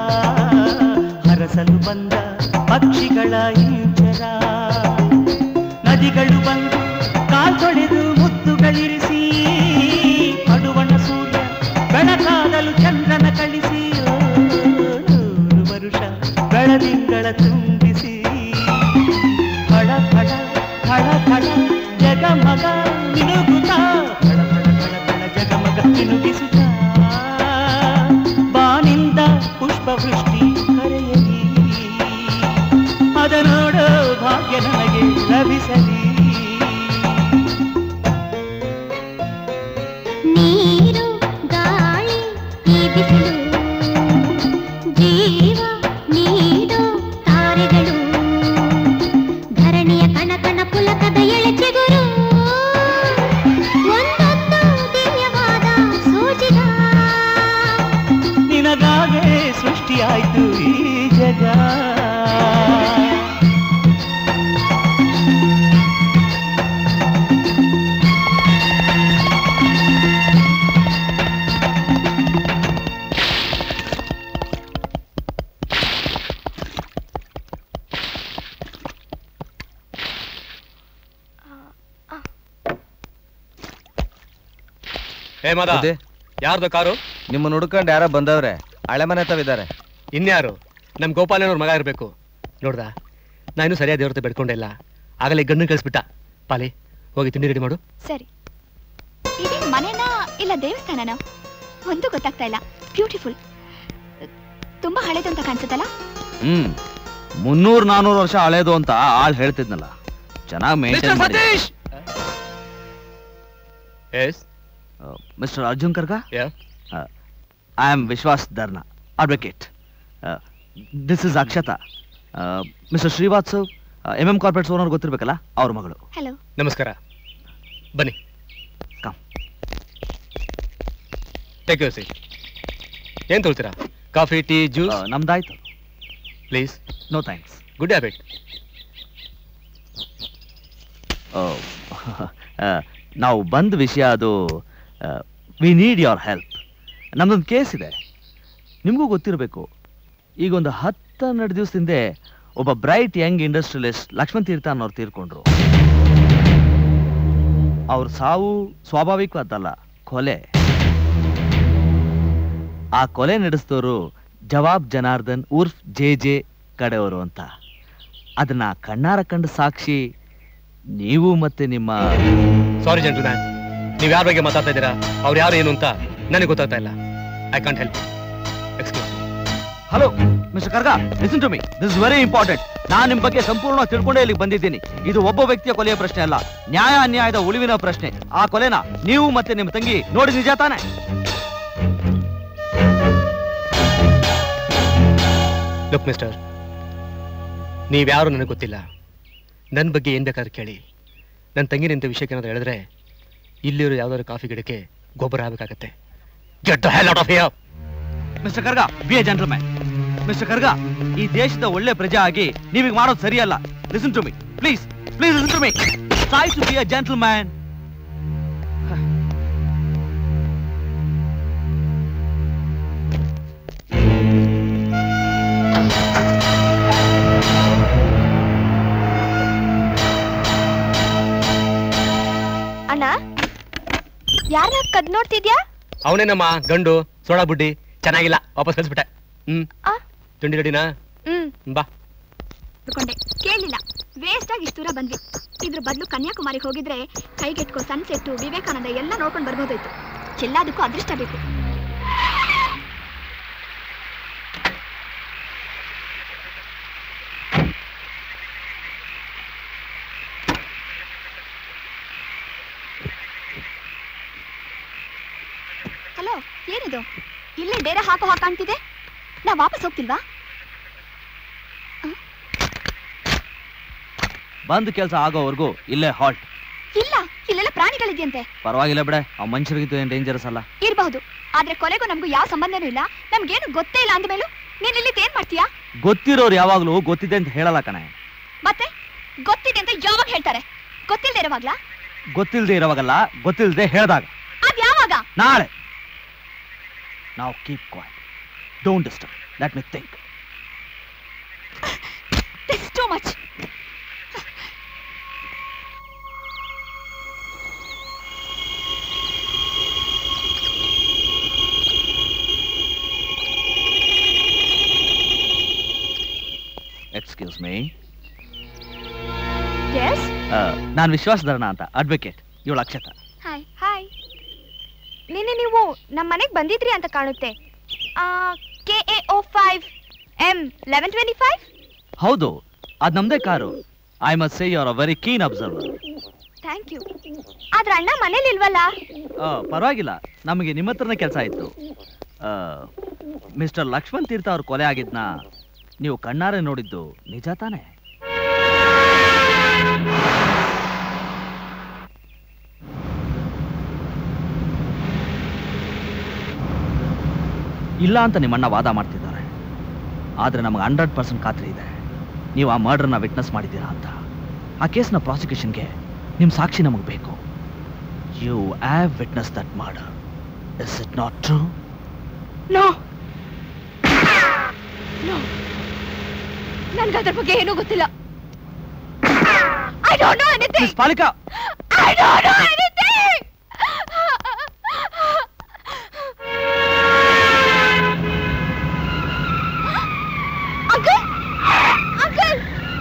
ಹರಸಲು ಬಂದ ಪಕ್ಷಿಗಳ ಇಂಚರ ನದಿಗಳು ಬಂದು ಕಾಲ್ತೊಳೆದು ಮುತ್ತುಗಳಿರಿಸಿ ಪಡುವಣ ಸೂರ್ಯ ಬೆಳಕಾಗಲು ಚಂದ್ರನ ಕಳಿಸಿ ಓ, ನೂರು ವರುಷ ಬೆಳದಿಂಗಳ ತುಂಬಿಸಿ ಫಳ ಫಳ ಫಳ ಫಳ ಜಗಮಗ ಮಿನುಗುತ್ತ ಫಳ ಫಳ ಫಳ ಫಳ ಜಗಮಗ ಮಿನುಗಿಸುತ್ತ ಬಾನಿಂದ ಪುಷ್ಪವೃಷ್ಟಿ ಕರೆಯಲಿ ಅದ ನೋಡೋ ಭಾಗ್ಯ ನನಗೆ ಲಭಿಸಲಿ ನೀರು ಗಾಳಿ ಈ ಬಿಸಿಲು ಜೀವ ನೀಡು ತಾರೆಗಳು ಧರಣಿಯ ಕಣ ಕಣ ಪುಲಕದ ಎಳೆಚಿಗುರು ಒಂದೊಂದು ದಿವ್ಯವಾದ ಸೂಚಿಗ ನಿನಗಾಗೆ ಸೃಷ್ಟಿಯಾಯ್ತು ಈ ಜಗ ಹೇ ಮಾದ ಅದೇ ಯಾರ್ದು ಕಾರು ನಿಮ್ಮ ಹುಡ್ಕೊಂಡು ಯಾರೋ ಬಂದವ್ರೆ ಹಳೆ ಮನೆ ತವಿದ್ದಾರೆ ಇನ್ಯಾರು ನಮ್ ಗೋಪಾಲನವ್ರ ಮಗ ಇರ್ಬೇಕು ನೋಡ್ದ ನಾನು ಸರಿಯಾದ ದೇವ್ರತೆ ಬೆಡ್ಕೊಂಡಿಲ್ಲ ಆಗಲೇ ಗಂಡು ಕಳಿಸ್ಬಿಟ್ಟ ಪಾಲಿ ಹೋಗಿ ತಿಂಡಿ ರೆಡಿ ಮಾಡು ಸರಿ ಇದೇನ್ ಮನೆನಾ ಇಲ್ಲ ದೇವಸ್ಥಾನನ ಒಂದು ಗೊತ್ತಾಗ್ತಾ ಇಲ್ಲ ಬ್ಯೂಟಿಫುಲ್ ತುಂಬಾ ಹಳೇದು ಅಂತ ಕಾಣಿಸುತ್ತಲ್ಲ ಹ್ಮ್ ಮುನ್ನೂರ್ ನಾನೂರು ವರ್ಷ ಹಳೇದು ಅಂತ ಆಳ್ ಹೇಳ್ತಿದ್ನಲ್ಲ ಚೆನ್ನಾಗಿ ಮೇಂಟೈನ್ ಮಾಡಿ yes mister Arjun Karga yeah I am Vishwas Dharna advocate this is Akshata mister Srivatsav M M corporates owner ಗೊತ್ತಿರ್ಬೇಕಲ್ಲ ಅವ್ರ ಮಗಳು ಹಲೋ ನಮಸ್ಕಾರ ಬನ್ನಿ Come. ಟೇಕ್ ಯೂರ್ ಸೀಟ್ ಏನ್ ತೊಳ್ತೀರಾ ಕಾಫಿ ಟೀ ಜ್ಯೂಸ್ Uh, ನಮ್ದಾಯ್ತು please no thanks good habit ನಾವು ಬಂದ ವಿಷಯ ಅದು ವಿ ನೀಡ್ ಯೋರ್ ಹೆಲ್ಪ್ ನಮ್ದೊಂದು ಕೇಸ್ ಇದೆ ನಿಮಗೂ ಗೊತ್ತಿರಬೇಕು ಈಗ ಒಂದು ಹತ್ತು ಹನ್ನೆರಡು ದಿವಸ ಹಿಂದೆ ಒಬ್ಬ bright young industrialist Lakshman Theertha ಅನ್ನೋರು ತೀರ್ಕೊಂಡ್ರು ಅವ್ರ ಸಾವು ಸ್ವಾಭಾವಿಕವಾದಲ್ಲ ಕೊಲೆ ಆ ಕೊಲೆ ನಡೆಸಿದವರು ಜವಾಬ್ ಜನಾರ್ದನ್ ಉರ್ಫ್ ಜೆ ಜೆ ಕಡೆಯವರು ಅಂತ ಅದನ್ನ ಕಣ್ಣಾರ ಕಂಡ ಸಾಕ್ಷಿ ನೀವು ಮತ್ತೆ ನಿಮ್ಮ ಸಾರಿ ಜೆಂಟಲ್ಮ್ಯಾನ್ ನೀವು ಯಾರ ಬಗ್ಗೆ ಮಾತಾಡ್ತಾ ಇದ್ದೀರಾ ಅವ್ರು ಯಾರು ಏನು ಅಂತ ನನಗೆ ಗೊತ್ತಾಗ್ತಾ ಇಲ್ಲ I can't help excuse hello mister Karga listen to me this is very important ನಾನು ನಿಮ್ಮ ಬಗ್ಗೆ ಸಂಪೂರ್ಣ ತಿಳ್ಕೊಂಡೇ ಇಲ್ಲಿಗೆ ಬಂದಿದ್ದೀನಿ ಇದು ಒಬ್ಬ ವ್ಯಕ್ತಿಯ ಕೊಲೆಯ ಪ್ರಶ್ನೆ ಅಲ್ಲ ನ್ಯಾಯ ಅನ್ಯಾಯದ ಉಳಿವಿನ ಪ್ರಶ್ನೆ ಆ ಕೊಲೆನ ನೀವು ಮತ್ತೆ ನಿಮ್ಮ ತಂಗಿ ನೋಡಿ ನಿಜ ತಾನೆ ಲುಕ್ ಮಿಸ್ಟರ್ ನೀವ್ಯಾರು ನನಗೆ ಗೊತ್ತಿಲ್ಲ ನನ್ನ ಬಗ್ಗೆ ಏನು ಬೇಕಾದ್ರೆ ಕೇಳಿ ನನ್ನ ತಂಗಿನಿಂದ ವಿಷಯಕ್ಕೆ ಏನಾದ್ರು ಹೇಳಿದ್ರೆ ಇಲ್ಲಿರೋ ಯಾವ್ದಾದ್ರು ಕಾಫಿ ಗಿಡಕ್ಕೆ ಗೊಬ್ಬರ ಆಗಬೇಕಾಗತ್ತೆ get the hell out of here mister Karga be a gentleman mister Karga ಈ ದೇಶದ ಒಳ್ಳೆ ಪ್ರಜೆ ಆಗಿ ನೀವೀಗ ಮಾಡೋದು ಸರಿಯಲ್ಲ listen to me please please listen to me try to be a gentleman ಅಣ್ಣ ಯಾರ ಕದ್ ನೋಡ್ತಿದ್ಯಾ ಅವನೇನಮ್ಮ ಗಂಡು ಸೋಡಾ ಬುಡ್ಡಿ ಚೆನ್ನಾಗಿಲ್ಲ ವಾಪಸ್ ಕಳಿಸ್ಬಿಟ್ಟೆ ಹ್ಮ್ ಆ? ತಿಂಡಿ ರೆಡಿನಾ ಹ್ಮ್ ಬಾ ತಿಳ್ಕೊಂಡೆ ಕೇಳಿಲ್ಲ ವೇಸ್ಟ್ ಆಗಿ ಇಷ್ಟು ದೂರ ಬಂದ್ವಿ ಇದ್ರ ಬದಲು ಕನ್ಯಾಕುಮಾರಿಗೆ ಹೋಗಿದ್ರೆ ಕೈಗೆಟ್ಕೋ ಸನ್ಸೆಟ್ ವಿವೇಕಾನಂದ ಎಲ್ಲ ನೋಡ್ಕೊಂಡು ಬರ್ಬೋದಾಯ್ತು ಎಲ್ಲದಕ್ಕೂ ಅದೃಷ್ಟ ಬೇಕು ಏನಿದು ಇಲ್ಲೇ ಡೇರೆ ಹಾಕೋ ಹಾಗೆ ಕಾಣ್ತಿದೆ ನಾ ವಾಪಸ್ ಹೋಗ್ತಿಲ್ವಾ ಬಂದ್ ಕೆಲಸ ಆಗೋವರೆಗೂ ಇಲ್ಲೇ ಹಾಲ್ಟ್ ಇಲ್ಲ ಇಲ್ಲೆಲ್ಲ ಪ್ರಾಣಿಗಳಿದೆಯಂತೆ ಪರವಾಗಿಲ್ಲ ಬಿಡೆ ಆ ಮನುಷ್ಯರಿಗಿದ್ದು ಏನ್ ಡೇಂಜರಸ್ ಅಲ್ಲ ಇರಬಹುದು ಆದ್ರೆ ಕೊಲೆಗೂ ನಮಗೂ ಯಾವ ಸಂಬಂಧನೂ ಇಲ್ಲ ನಮ್ಗೇನು ಗೊತ್ತೇ ಇಲ್ಲ ಅಂದ್ಮೇಲೂ ನೀನ್ ಇಲ್ಲಿ ಏನ್ ಮಾಡ್ತೀಯಾ ಗೊತ್ತಿರೋರು ಯಾವಾಗ್ಲೂ ಗೊತ್ತಿದೆ ಅಂತ ಹೇಳಲ್ಲ ಕಣೆ ಮತ್ತೆ ಗೊತ್ತಿದೆ ಅಂತ ಯಾವಾಗ ಹೇಳ್ತಾರೆ ಗೊತ್ತಿಲ್ಲದೆ ಇರುವಾಗ್ಲಾ ಗೊತ್ತಿಲ್ದೆ ಇರೋವಾಗಲ್ಲ ಗೊತ್ತಿಲ್ದೆ ಹೇಳ್ದಾಗ ಅದ್ ಯಾವಾಗ ನಾಳೆ ನಾವು keep quiet don't disturb let me think this too much excuse me yes ನಾನು ವಿಶ್ವಾಸಧರಣ ಅಂತ ಅಡ್ವೊಕೇಟ್ ಇವಳು ಅಕ್ಷತ ಹಾಯ್ ಹಾಯ್ ನಿನ್ನೆ ನೀವು ನಮ್ಮ ಮನೆಗೆ ಬಂದಿದ್ರಿ ಅಂತ ಕಾಣುತ್ತೆ K A O five M eleven twenty five ಹೌದು ಅದ್ ನಮ್ದೇ car I must say you are a very keen observer thank you ಆದ್ರೆ ಅಣ್ಣ ಮನೇಲಿ ಇಲ್ವಲ್ಲ ಪರವಾಗಿಲ್ಲ ನಮಗೆ ನಿಮ್ಮ ಹತ್ರನೇ ಕೆಲಸ ಇತ್ತು ಮಿಸ್ಟರ್ ಲಕ್ಷ್ಮಣ್ ತೀರ್ಥ ಅವ್ರ ಕೊಲೆ ಆಗಿದ್ನ ನೀವು ಕಣ್ಣಾರೆ ನೋಡಿದ್ದು ನಿಜ ತಾನೇ ಇಲ್ಲ ಅಂತ ನಿಮ್ಮಣ್ಣ ವಾದ ಮಾಡ್ತಿದ್ದಾರೆ ಆದ್ರೆ ನಮಗೆ ಹಂಡ್ರೆಡ್ ಪರ್ಸೆಂಟ್ ಖಾತ್ರಿ ಇದೆ ನೀವು ಆ ಮರ್ಡರ್ನ ವಿಟ್ನೆಸ್ ಮಾಡಿದ್ದೀರಾ ಅಂತ ಆ ಕೇಸ್ನ ಪ್ರಾಸಿಕ್ಯೂಷನ್ಗೆ ನಿಮ್ಮ ಸಾಕ್ಷಿ ನಮಗೆ ಬೇಕು you have witness that murder is it not true no no ನನ್ಗೆ ಅದ್ರ ಬಗ್ಗೆ ಏನೂ ಗೊತ್ತಿಲ್ಲ I don't know anything miss Palika I don't know anything uncle uncle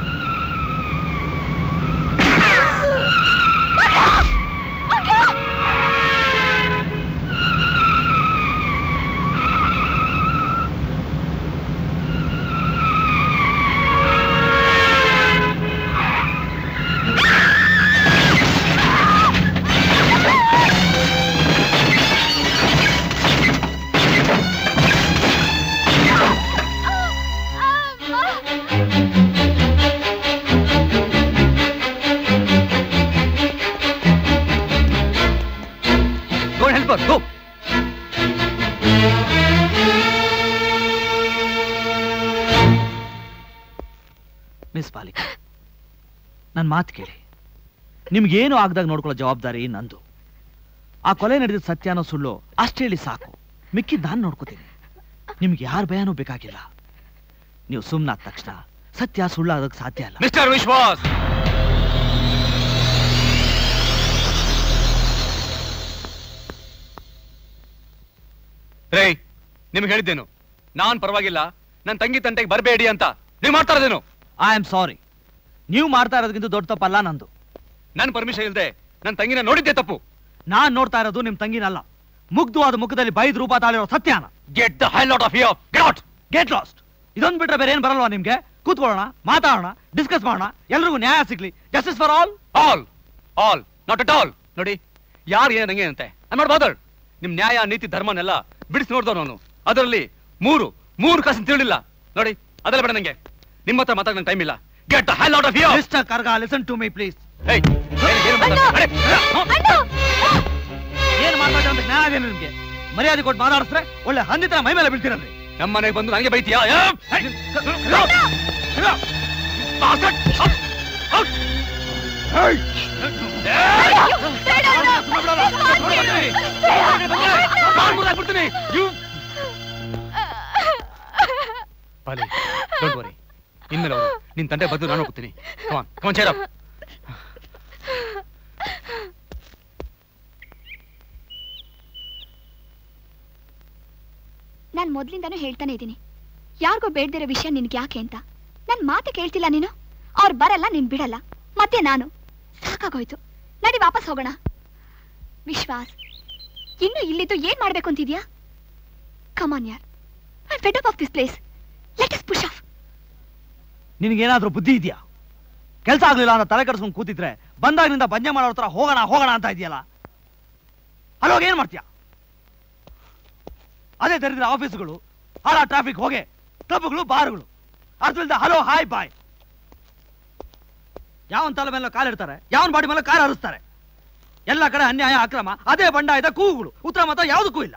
go help go miss Palika ನನ್ನ ಮಾತು ಕೇಳಿ ನಿಮ್ಗೇನು ಆಗ್ದಾಗ ನೋಡ್ಕೊಳ್ಳೋ ಜವಾಬ್ದಾರಿ ನಂದು ಆ ಕೊಲೆ ನಡೆದ ಸತ್ಯ ಅನ್ನೋ ಸುಳ್ಳು ಅಷ್ಟು ಹೇಳಿ ಸಾಕು ಮಿಕ್ಕಿದ್ ನಾನು ನೋಡ್ಕೋತೀನಿ ನಿಮ್ಗೆ ಯಾರ ಭಯನೂ ಬೇಕಾಗಿಲ್ಲ ನೀವು ಸುಮ್ಮನಾದ ತಕ್ಷಣ ಸತ್ಯ ಸುಳ್ಳು ಆಗೋಕ್ಕೆ ಸಾಧ್ಯ ಅಲ್ಲ ಮಿಸ್ಟರ್ ವಿಶ್ವಾಸ್ ರೇ ನಿಮ್ಗೆ ಹೇಳಿದ್ದೇನು ನಾನ್ ಪರವಾಗಿಲ್ಲ ನನ್ನ ತಂಗಿ ತಂಟೆಗೆ ಬರಬೇಡಿ ಅಂತ ನೀವು ಮಾಡ್ತಾ ಇರೋದೇನು ಐ ಆಮ್ ಸಾರಿ ನೀವು ಮಾಡ್ತಾ ಇರೋದಕ್ಕಿಂತ ದೊಡ್ಡ ತಪ್ಪಲ್ಲ ನಂದು ನನ್ನ ಪರ್ಮಿಷನ್ ಇಲ್ಲದೆ ನನ್ನ ತಂಗಿನ ನೋಡಿದ್ದೆ ತಪ್ಪು ನಾನ್ ನೋಡ್ತಾ ಇರೋದು ನಿಮ್ ತಂಗಿನಲ್ಲ ಮುಗ್ಧವಾದ ಮುಖದಲ್ಲಿ ಬೈದ್ ರೂಪ ತಾಳಿರೋ ಸತ್ಯನ get the hell out of here get out get lost ಇದೊಂದು ಬಿಟ್ರೆ ಬೇರೆ ಏನ್ ಬರಲ್ವಾ ನಿಮ್ಗೆ ಕೂತ್ಕೊಳ್ಳೋಣ ಮಾತಾಡೋಣ ಡಿಸ್ಕಸ್ ಮಾಡೋಣ ಎಲ್ರಿಗೂ ನ್ಯಾಯ ಸಿಗ್ಲಿ justice for all all all not at all ನೋಡಿ ಯಾರು ಏನ್ ಹಂಗೆ ಅಂತೆ ಐ ನಾಟ್ ಬಾದರ್ಡ್ ನಿಮ್ ನ್ಯಾಯ ನೀತಿ ಧರ್ಮನೆಲ್ಲ ಬಿಡಿಸಿ ನೋಡ್ದವ್ ನಾನು ಅದರಲ್ಲಿ ಮೂರು ಮೂರು ಕಾಸು ತಿಳಿಲ್ಲ ನೋಡಿ ಅದೆಲ್ಲ ಬೇಡ ನಂಗೆ ನಿಮ್ಮ ಹತ್ರ ಮಾತಾಡ ನಂಗೆ ಟೈಮ್ ಇಲ್ಲ get the hell out of here mister Karga listen to me please ಏಯ್ ಏನು ಮಾತಾಡ್ತಾ ಏನ್ ಮಾತಾಡ ಅಂತ ನ್ಯಾಯ ಅದೇನು ನಿಮ್ಗೆ ಮರ್ಯಾದೆ ಕೊಟ್ಟು ಮಾತಾಡಿಸ್ರೆ ಒಳ್ಳೆ ಹಂದಿತರ ಮೈ ಮೇಲೆ ಬೀಳ್ತೀರಲ್ರಿ ನಮ್ಮ ಮನೆಗೆ ಬಂದು ನನಗೆ ಬೈತೀಯಾ ಪಾಲಿ ಡೋಂಟ್ ವರಿ ಇನ್ಮೇಲೆ ಅವರು ನಿನ್ ತಂದೆ ಬದ್ದು ನಾನು ಹೋಗ್ತೀನಿ ಕಮಾನ್ ಕಮಾನ್ ಚೇರ್ ನಾನು ಮೊದ್ಲಿಂದಾನು ಹೇಳ್ತಾನೆ ಇದ್ದೀನಿ ಯಾರಿಗೂ ಬೇಡ್ದಿರೋ ವಿಷಯ ನಿನ್ಗೆ ಯಾಕೆ ಅಂತ ನನ್ ಮಾತೆ ಕೇಳ್ತಿಲ್ಲ ನೀನು ಅವ್ರು ಬರಲ್ಲ ನೀನ್ ಬಿಡಲ್ಲ ಮತ್ತೆ ನಾನು ಸಾಕಾಗೋಯ್ತು ನಡಿ ವಾಪಸ್ ಹೋಗೋಣ ವಿಶ್ವಾಸ್ ಇನ್ನು ಇಲ್ಲಿದ್ದು ಏನ್ ಮಾಡ್ಬೇಕು ಅಂತಿದ್ಯಾ ಕಮಾನ್ ಯಾರ್ I fed up of this place let us push off ನಿನಗೇನಾದ್ರೂ ಬುದ್ಧಿ ಇದೆಯಾ ಕೆಲಸ ಆಗ್ಲಿಲ್ಲ ಅಂತ ತಲೆ ಕಡ್ಸ್ಕೊಂಡು ಕೂತಿದ್ರೆ ಬಂದಾಗಿನಿಂದ ಬಂಜೆ ಮಾಡೋ ಹತ್ರ ಹೋಗೋಣ ಹೋಗೋಣ ಅಂತ ಇದೆಯಲ್ಲ ಅಲ್ಲೋಗ ಏನ್ ಮಾಡ್ತೀಯ ಅದೇ ದರಿದ್ರ ಆಫೀಸ್ಗಳು ಹಾಳ ಟ್ರಾಫಿಕ್ ಹೋಗೆ ಕ್ಲಬ್ಗಳು ಬಾರ್ಗಳು ಅರ್ಥವಿಲ್ದ ಹಲೋ ಹಾಯ್ ಬಾಯ್ ಯಾವನ್ ತಲೆ ಮೇಲೆ ಕಾಲಿಡ್ತಾರೆ ಯಾವನ್ ಬಾಡಿ ಮೇಲೆ ಕಾಲು ಹರಿಸ್ತಾರೆ ಎಲ್ಲ ಕಡೆ ಅನ್ಯಾಯ ಅಕ್ರಮ ಅದೇ ಬಂಡಾಯದ ಕೂಗುಗಳು ಉತ್ತರ ಮಾತ್ರ ಯಾವುದಕ್ಕೂ ಇಲ್ಲ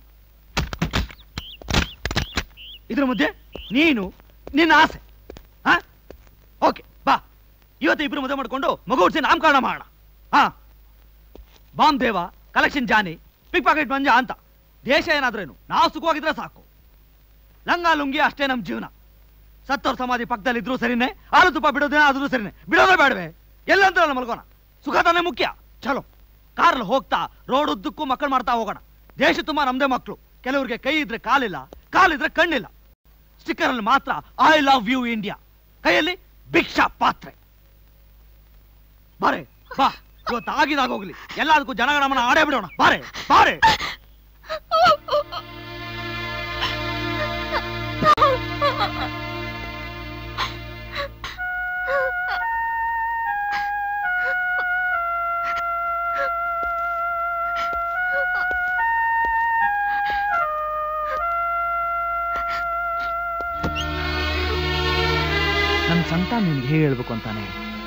ಇದ್ರ ಮಧ್ಯೆ ನೀನು ನಿನ್ನ ಆಸೆ ಹಾ ಓಕೆ ಬಾ ಇವತ್ತು ಇಬ್ರು ಮದುವೆ ಮಾಡ್ಕೊಂಡು ಮಗು ಹುಡ್ಸಿ ನಾಮಕರಣ ಮಾಡೋಣ ಹಾ ಬಾಂಬ್ ದೇವ ಕಲೆಕ್ಷನ್ ಜಾನಿ ಪಿಕ್ ಪಾಕೆಟ್ ಮಂಜ ಅಂತ ದೇಶ ಏನಾದ್ರೇನು ನಾವು ಸುಖವಾಗಿದ್ರೆ ಸಾಕು ಲಂಗ ಲುಂಗಿ ಅಷ್ಟೇ ನಮ್ಮ ಜೀವನ ಸತ್ತವ್ರ ಸಮಾಧಿ ಪಕ್ಕದಲ್ಲಿ ಇದ್ರು ಸರಿನೇ ಹಾಲು ತುಪ್ಪ ಬಿಡೋದೇನ ಆದ್ರೂ ಸರಿನೇ ಬಿಡೋದೇ ಬೇಡವೆ ಎಲ್ಲಂದ್ರಲ್ಲ ಮಲ್ಗೋಣ ಸುಖ ತಾನೇ ಮುಖ್ಯ ಚಲೋ ಕಾರಲ್ಲಿ ಹೋಗ್ತಾ ರೋಡ್ ಉದ್ದಕ್ಕೂ ಮಕ್ಕಳು ಮಾಡ್ತಾ ಹೋಗೋಣ ದೇಶ ತುಂಬಾ ನಮ್ದೇ ಮಕ್ಕಳು ಕೆಲವ್ರಿಗೆ ಕೈ ಇದ್ರೆ ಕಾಲಿಲ್ಲ ಕಾಲಿದ್ರೆ ಕಣ್ಣಿಲ್ಲ ಸ್ಟಿಕ್ಕರ್ ಅಲ್ಲಿ ಮಾತ್ರ ಐ ಲವ್ ಯು ಇಂಡಿಯಾ ಕೈಯಲ್ಲಿ ಭಿಕ್ಷಾ ಪಾತ್ರೆ ಬಾರೆ ಬಾ ಇವತ್ತು ಆಗಿದಾಗ ಹೋಗ್ಲಿ ಎಲ್ಲದಕ್ಕೂ ಜನಗಣಮನ ಆಡೇ ಬಿಡೋಣ ಬಾರೆ ಬಾರೆ ನನ್ನ ಸಂತಾನ ನಿನ್ಗೆ ಹೇಗೆ ಹೇಳ್ಬೇಕು ಅಂತಾನೆ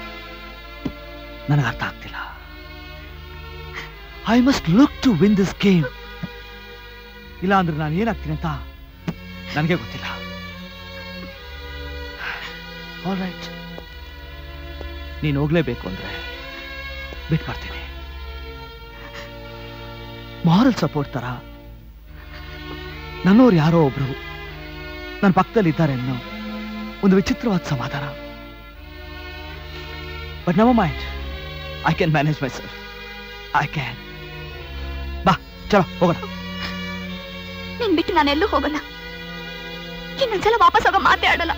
ನನಗೆ ಅರ್ಥ ಆಗ್ತಿಲ್ಲ I must look to win this game ಇಲ್ಲ ಅಂದ್ರೆ ನಾನು ಏನಾಗ್ತೀನಿ ಅಂತ ನನಗೆ ಗೊತ್ತಿಲ್ಲ ಆಲ್ ರೈಟ್ ನೀನು ಹೋಗ್ಲೇಬೇಕು ಅಂದ್ರೆ ಬಿಟ್ಬರ್ತೀನಿ ಮಾರಲ್ ಸಪೋರ್ಟ್ ತರ ನನ್ನೋರು ಯಾರೋ ಒಬ್ರು ನನ್ನ ಪಕ್ಕದಲ್ಲಿ ಇದ್ದಾರೆ ಅನ್ನೋ ಒಂದು ವಿಚಿತ್ರವಾದ ಸಮಾಧಾನ but never mind I can manage myself I can ಬಾ ಚಲೋ ಹೋಗೋಣ ನಿನ್ ಬಿಟ್ಟು ನಾನೆಲ್ಲೂ ಹೋಗಲ್ಲ ಇನ್ನೊಂದ್ಸಲ ವಾಪಸ್ ಹೋಗೋ ಮಾತೇ ಆಡಲ್ಲ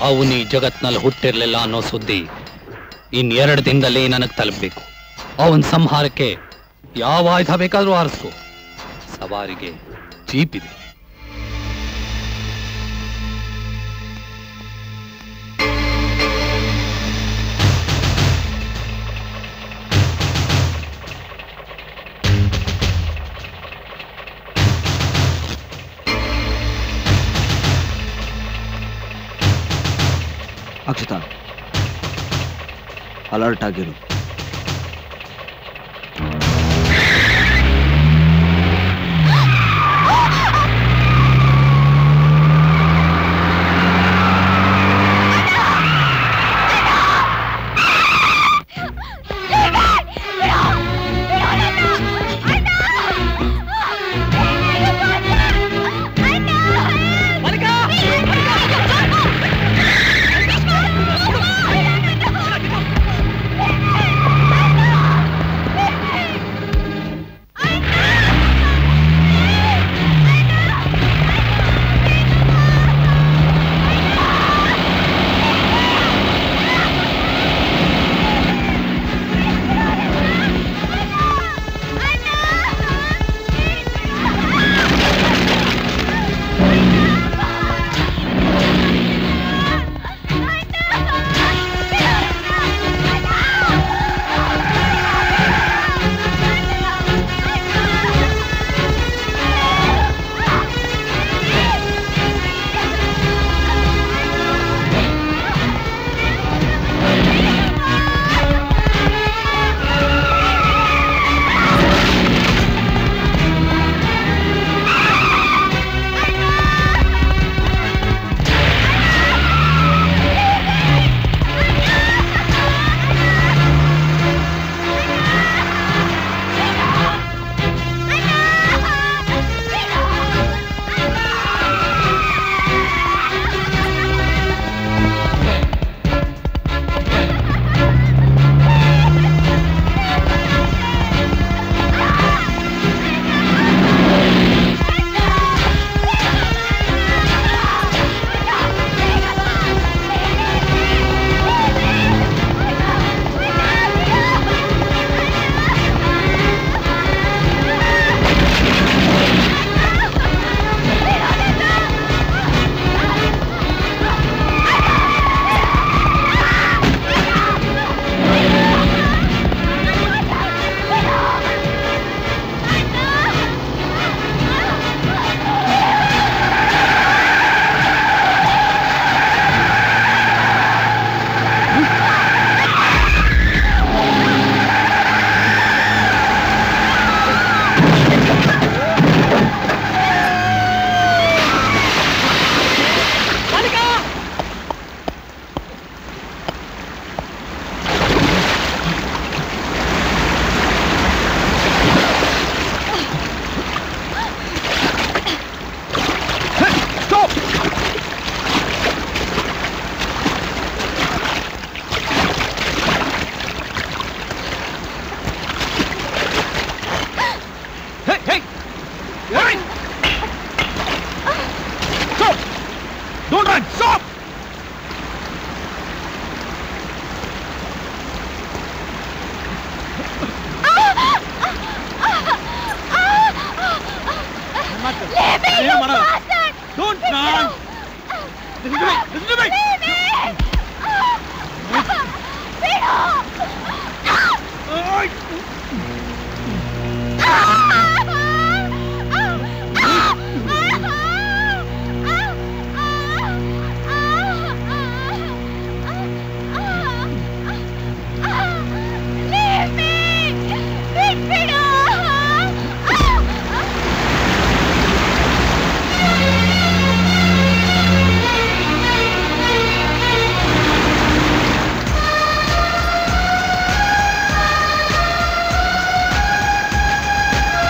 ಅವನು ಈ ಜಗತ್ನಲ್ಲಿ ಹುಟ್ಟಿರ್ಲಿಲ್ಲ ಅನ್ನೋ ಸುದ್ದಿ ಇನ್ನೆರಡು ದಿನದಲ್ಲಿ ನನಗೆ ತಲುಪಬೇಕು ಅವನ್ ಸಂಹಾರಕ್ಕೆ ಯಾವ ಆಯುಧ ಬೇಕಾದ್ರೂ ಆರಿಸ್ಕೋ ಸವಾರಿಗೆ ಜೀಪ್ ಇದೆ ಅಕ್ಷತಾ ಅಲರ್ಟ್ ಆಗಿರು Don't run! Listen to me! Listen to me! ಆ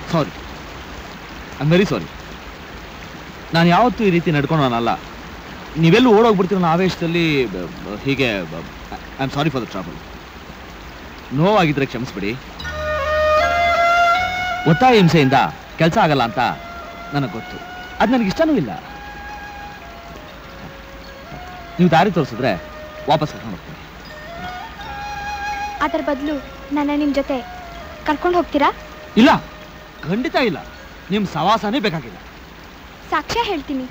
ಸಾರಿ ಐ ವೆರಿ ಸಾರಿ ನಾನು ಯಾವತ್ತೂ ಈ ರೀತಿ ನಡ್ಕೊಂಡವನಲ್ಲ ನೀವೆಲ್ಲೂ ಓಡೋಗ್ಬಿಡ್ತೀರೋ ಅನ್ನೋ ಆವೇಶದಲ್ಲಿ ಬ- ಬ- ಹೀಗೆ I am sorry for the trouble ನೋವಾಗಿದ್ರೆ ಕ್ಷಮಿಸ್ಬಿಡಿ ಒತ್ತಾಯ ಹಿಂಸೆಯಿಂದ ಕೆಲಸ ಆಗಲ್ಲ ಅಂತ ನನಗೆ ಗೊತ್ತು ಅದು ನನಗೆ ಇಷ್ಟನೂ ಇಲ್ಲ ನೀವು ದಾರಿ ತೋರಿಸಿದ್ರೆ ವಾಪಸ್ ಕರ್ಕೊಂಡು ಹೋಗ್ತೀನಿ ಅದರ ಬದಲು ನನ್ನ ನಿಮ್ಮ ಜೊತೆ ಕರ್ಕೊಂಡು ಹೋಗ್ತೀರಾ ಇಲ್ಲ ಖಂಡಿತ ಇಲ್ಲ ನಿಮ್ಮ ಸವಾಸನೇ ಬೇಕಾಗಿಲ್ಲ ಸಾಕ್ಷ್ಯ ಹೇಳ್ತೀನಿ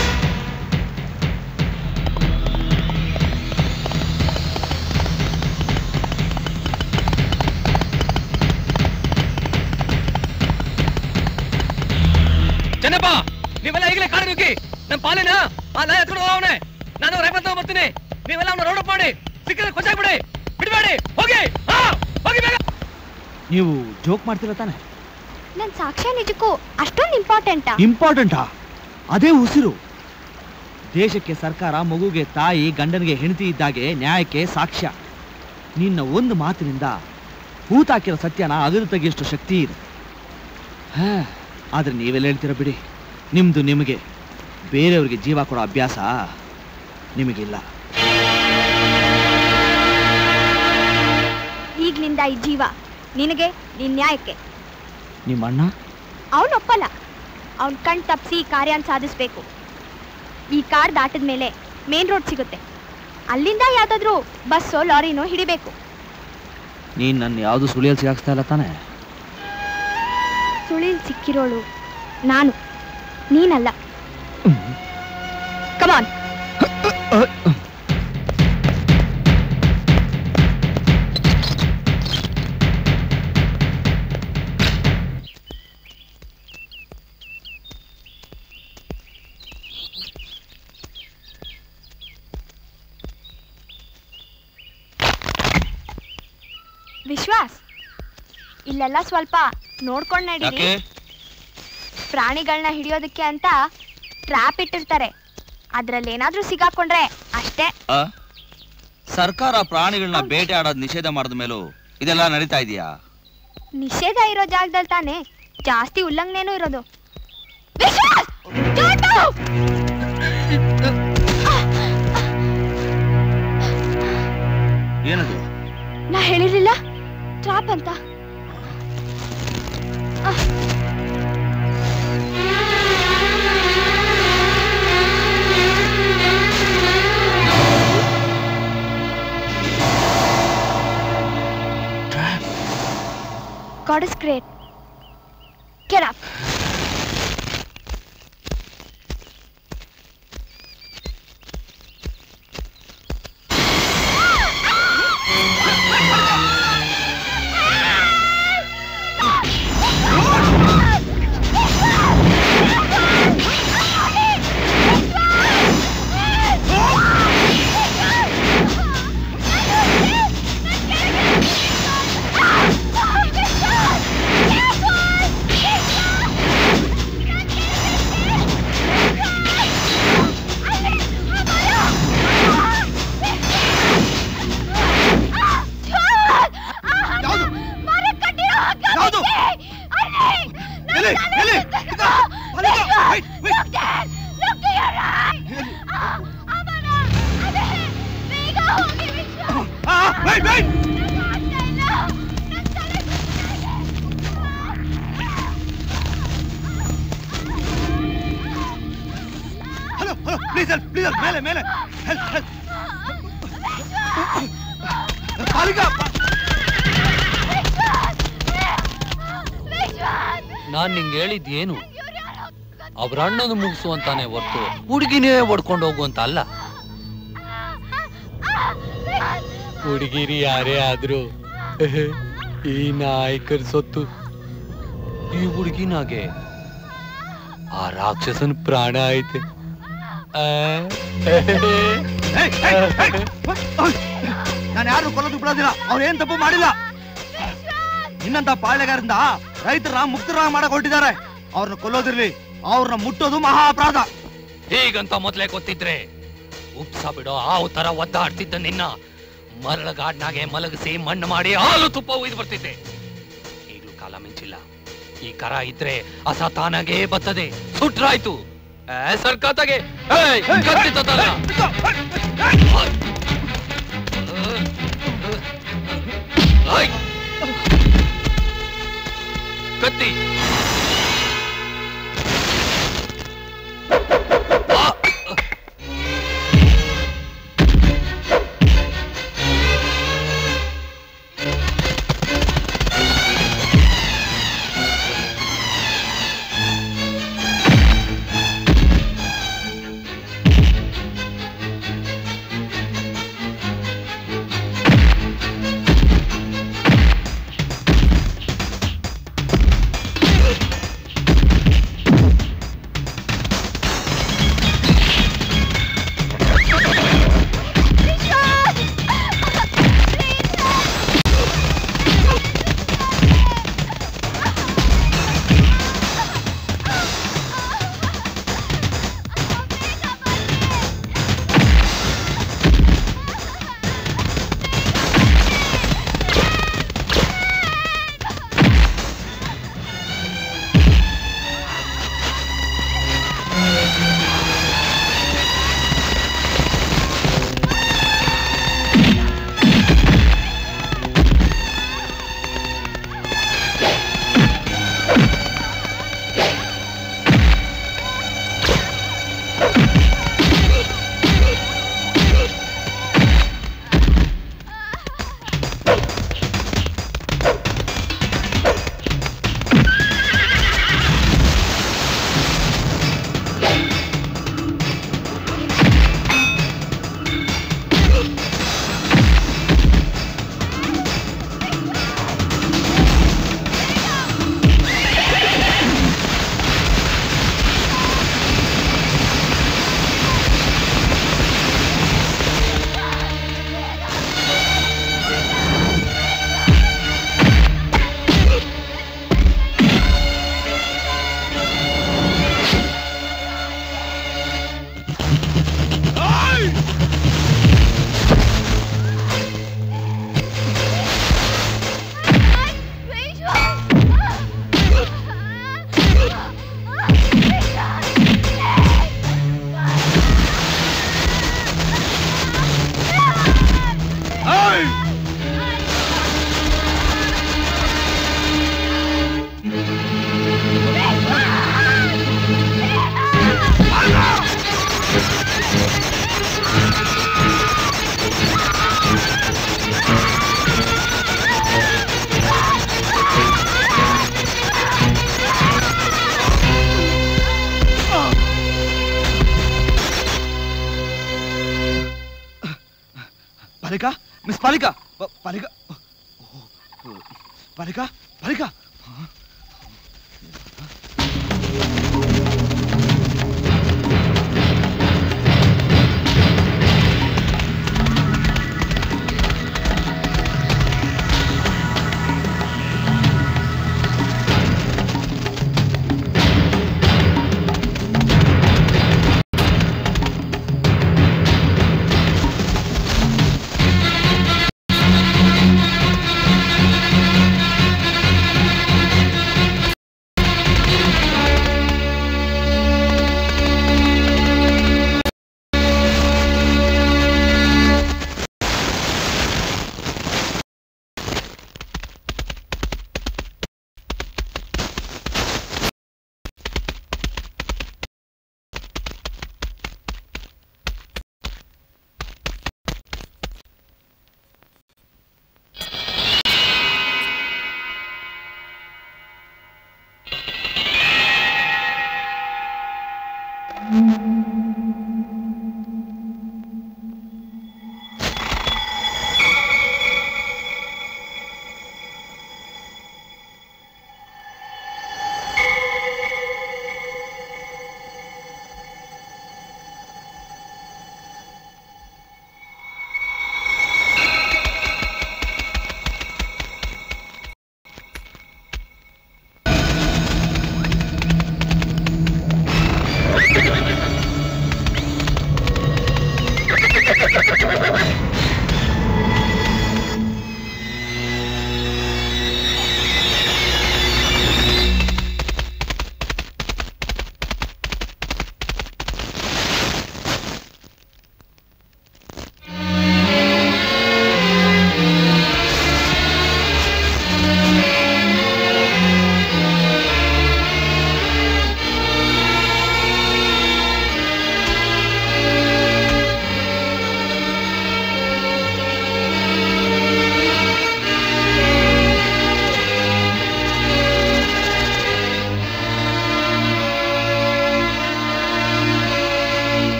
ಚೆನ್ನಪ್ಪ ನೀವೆಲ್ಲ ಈಗಲೇ ಕಾಡು ನುಗ್ಗಿ ನಮ್ಮ ಪಾಲಿನ ಆ ನಾಯಿ ಹತ್ಕೊಂಡು ಅವನೇ ನಾನು ರೇಪತ್ ತಗೊಂಡ್ ಬರ್ತೀನಿ ನೀವೆಲ್ಲ ಅವನ ರೋಡ್ ಮಾಡಿ ಸಿಕ್ಕಿದ್ರೆ ಕೊಚ್ಚಾಕ್ಬಿಡಿ ಬಿಡಬೇಡಿ ಹೋಗಿ ಹಾ, ಹೋಗಿ ಬೇಗ ನೀವು ಜೋಕ್ ಮಾಡ್ತೀರ ತಾನೆ ನನ್ನ ಸಾಕ್ಷ್ಯ ನಿಜಕ್ಕೂ ಅಷ್ಟೊಂದು ಇಂಪಾರ್ಟೆಂಟಾ ಇಂಪಾರ್ಟೆಂಟಾ ಅದೇ ಉಸಿರು ದೇಶಕ್ಕೆ ಸರ್ಕಾರ ಮಗುಗೆ ತಾಯಿ ಗಂಡನಿಗೆ ಹೆಂಡತಿ ಇದ್ದಾಗೆ ನ್ಯಾಯಕ್ಕೆ ಸಾಕ್ಷ್ಯ ನಿನ್ನ ಒಂದು ಮಾತಿನಿಂದ ಹೂತಾಕಿರೋ ಸತ್ಯನ ಅಗದು ತೆಗೆಯಷ್ಟು ಶಕ್ತಿ ಇದೆ ಹಾ ಆದ್ರೆ ನೀವೆಲ್ಲ ಹೇಳ್ತೀರ ಬಿಡಿ ನಿಮ್ದು ನಿಮಗೆ ಬೇರೆಯವ್ರಿಗೆ ಜೀವ ಕೊಡೋ ಅಭ್ಯಾಸ ನಿಮಗಿಲ್ಲ ಈಗ್ಲಿಂದ ಈ ಜೀವ ನಿನಗೆ ನಿನ್ ನ್ಯಾಯಕ್ಕೆ ನಿಮ್ಮ ಅಣ್ಣ ಅವನು ಒಪ್ಪಲ್ಲ ಅವ್ನ್ ಕಣ್ ತಪ್ಪಿಸಿ ಕಾರ್ಯನ ಸಾಧಿಸ್ಬೇಕು ಈ ಕಾರ್ ದಾಟಿದ ಮೇಲೆ ಮೇನ್ ರೋಡ್ ಸಿಗುತ್ತೆ ಅಲ್ಲಿಂದ ಯಾವ್ದಾದ್ರು ಬಸ್ಸೋ ಲಾರಿನೋ ಹಿಡಿಬೇಕು ನೀನು ನನ್ನ ಯಾವುದು ಸುಳಿಯಲ್ಲಿ ಸಿಗಾಕ್ಸ್ತಾ ಇಲ್ಲ ತಾನೆ ಸುಳಿಲ್ ಸಿಕ್ಕಿರೋಳು ನಾನು ನೀನಲ್ಲ ಕಮಾನ್ ವಿಶ್ವಾಸ್ ಇಲ್ಲೆಲ್ಲ ಸ್ವಲ್ಪ ನೋಡ್ಕೊಂಡ್ ನಡೀರಿ ಪ್ರಾಣಿಗಳನ್ನ ಹಿಡಿಯೋದಕ್ಕೆ ಅಂತ ಟ್ರ್ಯಾಪ್ ಇಟ್ಟಿರ್ತಾರೆ ಅದ್ರಲ್ಲಿ ಏನಾದ್ರೂ ಸಿಗಾಕೊಂಡ್ರೆ ಅಷ್ಟೇ ಸರ್ಕಾರ ಪ್ರಾಣಿಗಳನ್ನ ಬೇಟೆ ಆಡೋದು ನಿಷೇಧ ಮಾಡಿದ ಮೇಲೂ ಇದೆಲ್ಲ ನಡೀತಾ ಇದೆಯಾ ನಿಷೇಧ ಇರೋ ಜಾಗದಲ್ಲಿ ತಾನೇ ಜಾಸ್ತಿ ಉಲ್ಲಂಘನೆನೂ ಇರೋದು ವಿಶ್ವಾಸ್! ಚೋಟು! ಏನದು ನಾ ಹೇಳಿರ್ಲಿಲ್ಲ ಟ್ರಾಪ್ ಅಂತ ಅಹ್. God is great. Get up. ಯಾವುದು? ಎಲ್ಲಿ? ಎಲ್ಲಿ? ಇದ? ಅಲ್ಲಿಗ? wait, wait. ಆ, wait, wait. Hello hello please help please help ಮೇಲೆ ಮೇಲೆ ಹೆಲ್ಪ್ ಹೆಲ್ಪ್ ಅಲ್ಲಿಗ ನಾನ್ ನಿಂಗೆ ಹೇಳಿದ್ ಏನು ಅವ್ರ ಅಣ್ಣನ ಮುಗಿಸು ಅಂತಾನೆ ಹೊರ್ತು ಹುಡುಗಿನೇ ಹೊಡ್ಕೊಂಡು ಹೋಗು ಅಂತ ಅಲ್ಲ ಹುಡುಗಿರಿ ಯಾರೇ ಆದ್ರೂ ಈ ನಾಯಕರ ಸೊತ್ತು ಈ ಹುಡುಗಿನಾಗೆ ಆ ರಾಕ್ಷಸನ ಪ್ರಾಣ ಐತೆ ಆ? ನಾನು ಯಾರು ಕೊಲ್ಲೋದು ಬಿಡೋದಿಲ್ಲ ಅವ್ರು ಏನ್ ತಪ್ಪು ಮಾಡಿಲ್ಲ ನಿನ್ನಂತ ಪಾಳೆಗಾರರಿಂದ ರೈತರ ಮುಕ್ತರ ಮಾಡಕ್ ಹೊರಟಿದ್ದಾರೆ ಅವ್ರನ್ನ ಕೊಲ್ಲೋದಿರ್ಲಿ ಅವ್ರನ್ನ ಮುಟ್ಟೋದು ಮಹಾ ಅಪರಾಧ ಹೀಗಂತ ಮೊದ್ಲೇ ಗೊತ್ತಿದ್ರೆ ಉಪ್ಸ ಬಿಡೋ ಹಾವು ತರ ಒದ್ದಾಡ್ತಿದ್ದ ನಿನ್ನ ಮರಳಗಾಡ್ನಾಗೆ ಮಲಗಿಸಿ ಮಣ್ಣು ಮಾಡಿ ಹಾಲು ತುಪ್ಪ ಒಯ್ದು ಬರ್ತಿದ್ದೆ ಈಗಲೂ ಕಾಲ ಮಿಂಚಿಲ್ಲ ಈ ಕರ ಇದ್ರೆ ಅಸ ತಾನಾಗೇ ಬರ್ತದೆ ಸುಟ್ರಾಯ್ತು ಏ, ಸರ್ಕತ್ತಾಗೆ ಏಯ್, ಕತ್ತಿ ತತ್ತಲ್ಲ. ಆಯ್. ಕತ್ತಿ ಆ. ಪಾಲಿಕಾ ಮಿಸ್ ಪಾಲಿಕಾ ಪ- ಪಾಲಿಕಾ ಓ, ಓ, ಪಾಲಿಕಾ ಪಾಲಿಕಾ ಆ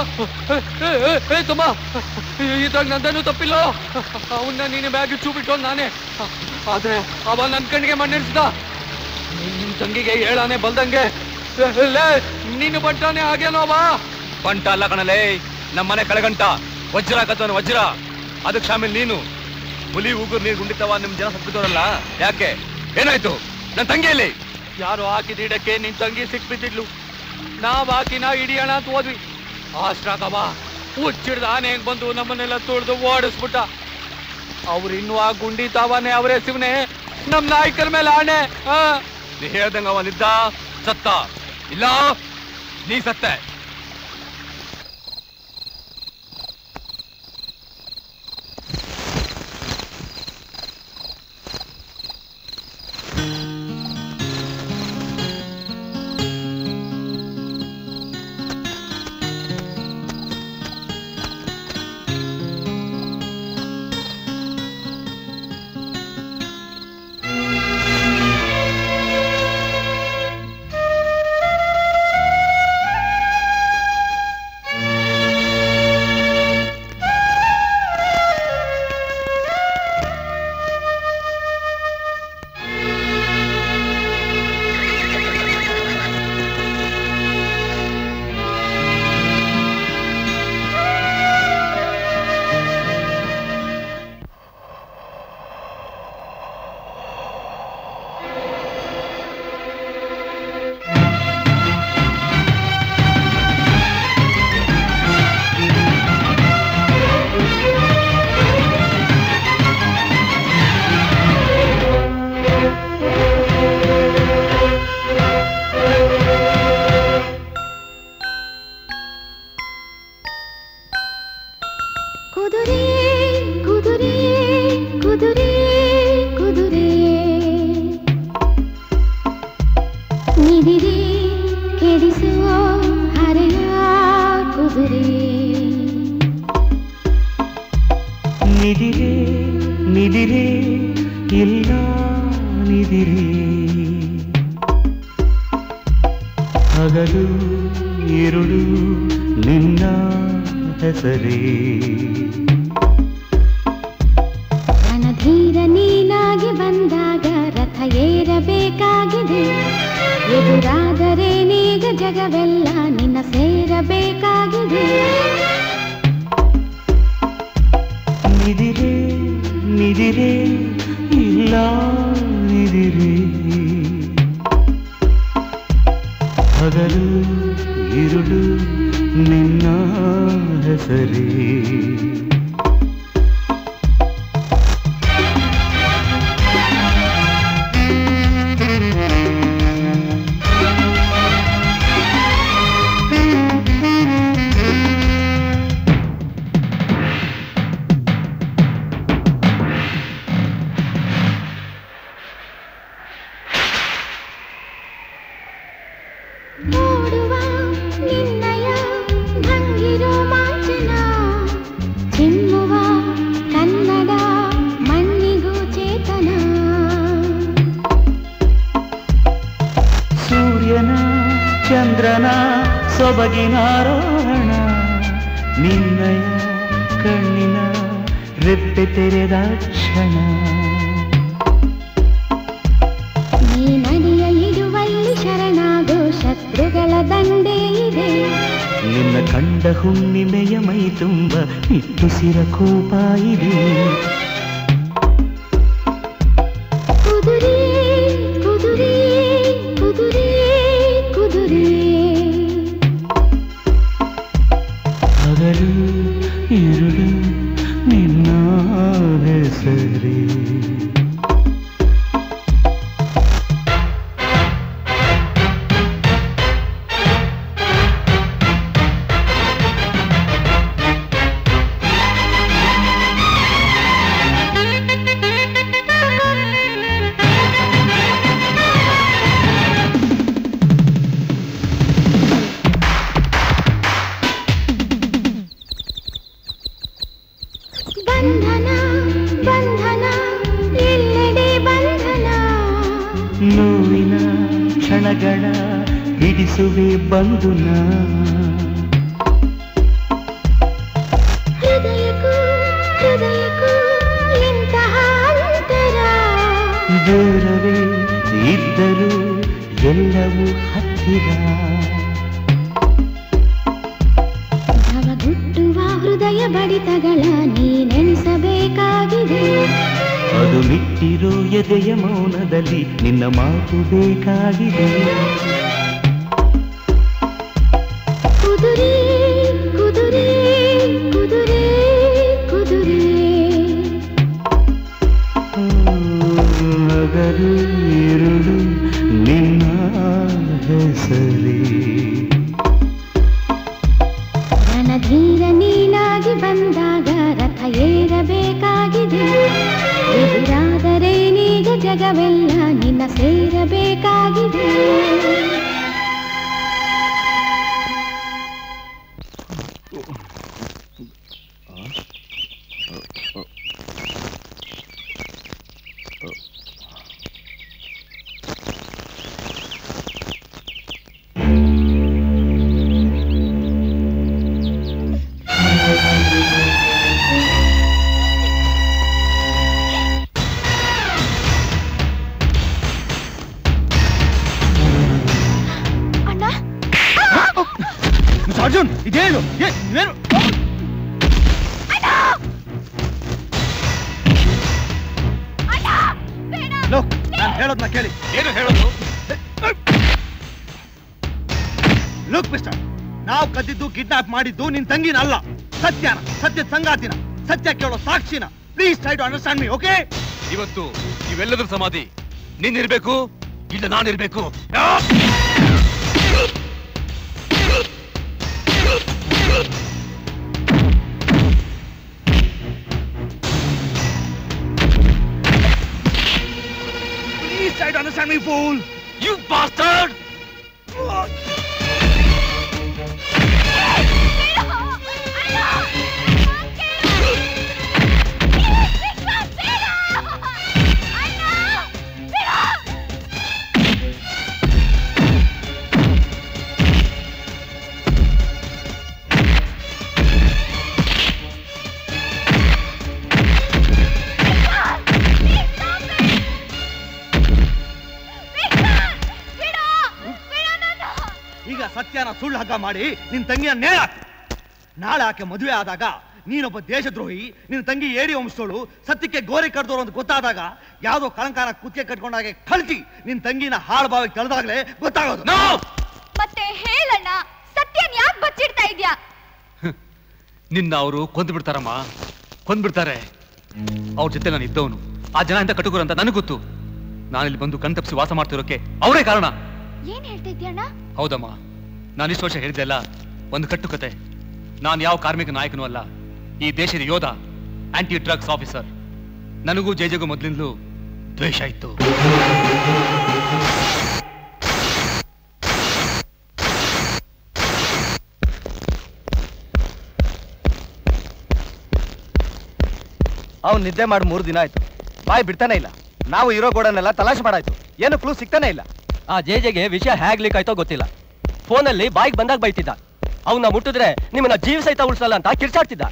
ಏ ತುಂಬ ಇದ್ರಾಗ ನಂದೇನು ತಪ್ಪಿಲ್ಲ ಅವನ್ನ ನೀನು ಬ್ಯಾಗ್ ಚೂಬಿಟ್ಟು ನಾನೇ ಆದ್ರೆ ಅವ ನನ್ನ ಕಣ್ಣಿಗೆ ಮಣ್ಣಿಡ್ಸ್ದ ನಿಮ್ ತಂಗಿಗೆ ಹೇಳಾನೆ ಬಲ್ದಂಗೆ ಲೇ, ನೀನು ಬಂಟಾನೆ ಆಗೇನೋ ಬಾ ಬಂಟ ಅಲ್ಲ ಕಣಲೇ ನಮ್ಮನೆ ಕಳೆಗಂಟ ವಜ್ರ ಕತ್ತವನು ವಜ್ರ ಅದಕ್ಕೆ ಶಾಮಿಲ್ ನೀನು ಹುಲಿ ಉಗುರು ನೀರು ಗುಂಡಿತವ ನಿಮ್ ಜನ ಸತ್ತಿದವರಲ್ಲ ಯಾಕೆ ಏನಾಯ್ತು ನನ್ನ ತಂಗಿಯಲ್ಲಿ ಯಾರು ಹಾಕಿದ ಇಡಕ್ಕೆ ನಿನ್ ತಂಗಿ ಸಿಕ್ಬಿದ್ದಿದ್ಲು ನಾವ್ ಹಾಕಿನ ಹಿಡಿಯೋಣ ಅಂತ ಹೋದ್ವಿ ಅಷ್ಟ್ರಾಗವ ಹುಚ್ಚಿಡ್ದ ಆನೆ ಹೆಂಗ್ ಬಂದು ನಮ್ಮನ್ನೆಲ್ಲ ತುಳಿದು ಓಡಿಸ್ಬಿಟ್ಟ ಅವ್ರು ಇನ್ನೂ ಆ ಗುಂಡಿ ತಾವಾನೆ ಅವರೇ ಶಿವನೇ ನಮ್ ನಾಯಕರ ಮೇಲೆ ಆಣೆ ಆ ನೀ ಹೇಳ್ದಂಗ ಅವನಿದ್ದ ಸತ್ತ ಇಲ್ಲ ನೀ ಸತ್ತೆ ಕುದುರೆ ಕುದುರೆ ಕುದುರೆ ಕುದುರೆ ನಿದಿರೆ ಕೆಡಿಸುವ ಹರೆಯ ಕುದುರೆ ನಿದಿರೆ ನಿದಿರೆ ಇಲ್ಲ ನಿದಿರೆ ಹಗಲು ಇರುಳು ನಿನ್ನ ಹೆಸರೇ ರಣಧೀರ ನೀನಾಗಿ ಬಂದಾಗ ರಥ ಏರಬೇಕಾಗಿದೆ ಎದುರಾದರೆ ನೀಗ ಜಗವೆಲ್ಲ ನಿನ್ನ ಸೇರಬೇಕಾಗಿದೆ ನಿದಿರೆ ನಿದಿರೆ ಇಲ್ಲ ನಿದಿರೆ ಹಗಲು ಇರುಳು ನಿನ್ನ ಹೆಸರೇ ಓಡುವ ನಿನ್ನಯ ಭಂಗಿರೋ ಮಾಂಚನ ಚಿಮ್ಮುವ ಕನ್ನಡ ಮಣ್ಣಿಗೂ ಚೇತನ ಸೂರ್ಯನ ಚಂದ್ರನ ಸೊಬಗಿನಾರೋಹಣ ನಿನ್ನಯ ಕಣ್ಣಿನ ರೆಪ್ಪೆ ತೆರೆದ ಕ್ಷಣ ನೀ ನಡಿಯ ಇಡುವಲ್ಲಿ ಶರಣಾಗೋ ಶತ್ರುಗಳ ದಂಡೇ ಇದೆ ನಿನ್ನ ಕಂಡ ಹುಣ್ಣಿಮೆಯ ಮೈ ತುಂಬ ಇಟ್ಟುಸಿರ ಕೋಪ ಇದೆ ಕುದುರೆ ಕುದುರೆ ಕುದುರೆ ಕುದುರೆ ಹಗಲು ಇರುಳು ನಿನ್ನ ಹೆಸರೇ ಬಂಧನ ಬಂಧನ ಎಲ್ಲೆಡೆ ಬಂಧನ ನೋವಿನ ಕ್ಷಣಗಳ ಹಿಡಿಸುವೆ ಬಂದು ನಾ ಅದುಮಿಟ್ಟಿರೋ ಎದೆಯ ಮೌನದಲ್ಲಿ ನಿನ್ನ ಮಾತು ಬೇಕಾಗಿದೆ ಕುದುರೆ ಕುದುರೆ ಕುದುರೆ ಕುದುರೆ ನಗರು ಇರುಳು ನಿನ್ನ ಹೆಸರೇ ರಣಧೀರ ನೀನಾಗಿ ಬಂದಾಗ ರಥ ಏರಬೇಕಾಗಿದೆ ಎದುರಾದರೆ ನೀಗ ಜಗವೆಲ್ಲ ನಿನ್ನ ಸೇರಬೇಕಾಗಿದೆ ಅಣ್ಣ ಅರ್ಜುನ್ ಇದೇನು ಏ- ಏನು ಲೋಕ್ ನಾನು ಹೇಳೋದ್ನ ಕೇಳಿ ಏನು ಹೇಳೋದು ಲುಕ್ ಮಿಸ್ಟರ್ ನಾವು ಕದ್ದಿದ್ದು ಕಿಡ್ನಾಪ್ ಮಾಡಿದ್ದು ನಿನ್ ತಂಗಿನ ಅಲ್ಲ ಸತ್ಯನ ಸತ್ಯದ ಸಂಗಾತಿನ ಸತ್ಯ ಕೇಳೋ ಸಾಕ್ಷಿನ please try to understand me okay ಇವತ್ತು ಇವೆಲ್ಲದ್ರ ಸಮಾಧಿ ನೀನಿರ್ಬೇಕು ಇಲ್ಲ ನಾನಿರ್ಬೇಕು please try to understand me fool you bastard ಈಗ ಸತ್ಯನ ಸುಳ್ಳು ಹಗ್ಗ ಮಾಡಿ ನಿನ್ ತಂಗಿಯ ನೇಳ ನಾಳೆ ಆಕೆ ಮದುವೆ ಆದಾಗ ನೀನೊಬ್ಬ ದೇಶದ್ರೋಹಿ ನಿನ್ನ ತಂಗಿ ಏಡಿ ವಂಶದೋಳು ಸತ್ಯಕ್ಕೆ ಗೋರಿ ಕಡ್ದೋರು ಅಂತ ಗೊತ್ತಾದಾಗ ಯಾವ್ದೋ ಕಳಂಕಾರ ಕುತ್ತಿಗೆ ಕಟ್ಕೊಂಡಾಗೆ ಕಳ್ಸಿ ನಿನ್ ತಂಗಿನ ಹಾಳು ಬಾವಿಗೆ ಕಳೆದಾಗ್ಲೇ ಗೊತ್ತಾಗೋದು ಮತ್ತೆ ಹೇಳಣ್ಣ ಸತ್ಯನ್ ಯಾಕೆ ಬಚ್ಚಿಡ್ತಾ ಇದ್ಯಾ ನಿನ್ನ ಅವರು ಕೊಂದು ಬಿಡ್ತಾರಮ್ಮ ಕೊಂದು ಬಿಡ್ತಾರೆ ಅವ್ರ ಜೊತೆ ನಾನು ಇದ್ದವನು ಆ ಜನ ಅಂತ ಕಟುಕರು ಅಂತ ನನಗೆ ಗೊತ್ತು ನಾನಿಲ್ಲಿ ಬಂದು ಕಣ್ತಪ್ಪಿಸಿ ವಾಸ ಮಾಡ್ತಿರೋಕೆ ಅವರೇ ಕಾರಣ ಏನ್ ಹೇಳ್ತಾ ಇದ್ಯಣ್ಣ ಹೌದಮ್ಮ ನಾನು ಇಷ್ಟು ವರ್ಷ ಹೇಳಿದ್ದೆಲ್ಲ ಒಂದು ಕಟ್ಟುಕತೆ ನಾನು ಯಾವ ಕಾರ್ಮಿಕ ನಾಯಕನೂ ಅಲ್ಲ ಈ ದೇಶದ ಯೋಧ ಆಂಟಿ ಡ್ರಗ್ಸ್ ಆಫೀಸರ್ ನನಗೂ ಜೈಜಗೂ ಮೊದಲಿಂದಲೂ ದ್ವೇಷ ಇತ್ತು ಅವ್ನು ನಿದ್ದೆ ಮಾಡಿ ಮೂರು ದಿನ ಆಯ್ತು ಬಾಯಿ ಬಿಡ್ತಾನೆ ಇಲ್ಲ ನಾವು ಇರೋ ಗೋಡನ್ನೆಲ್ಲ ತಲಾಶೆ ಮಾಡಾಯ್ತು ಏನು ಕ್ಲೂ ಸಿಗ್ತಾನೆ ಇಲ್ಲ ಆ ಜೆಜೆಗೆ ವಿಷಯ ಹೇಗ್ ಲೀಕ್ ಆಯ್ತೋ ಗೊತ್ತಿಲ್ಲ ಫೋನಲ್ಲಿ ಬಾಯಿಗೆ ಬಂದಾಗ ಬೈತಿದ್ದ ಅವನ್ನ ಮುಟ್ಟಿದ್ರೆ ನಿಮ್ಮನ್ನ ಜೀವ ಸಹಿತ ಉಳಿಸಲ್ಲ ಅಂತ ಕಿರ್ಚಾಡ್ತಿದ್ದ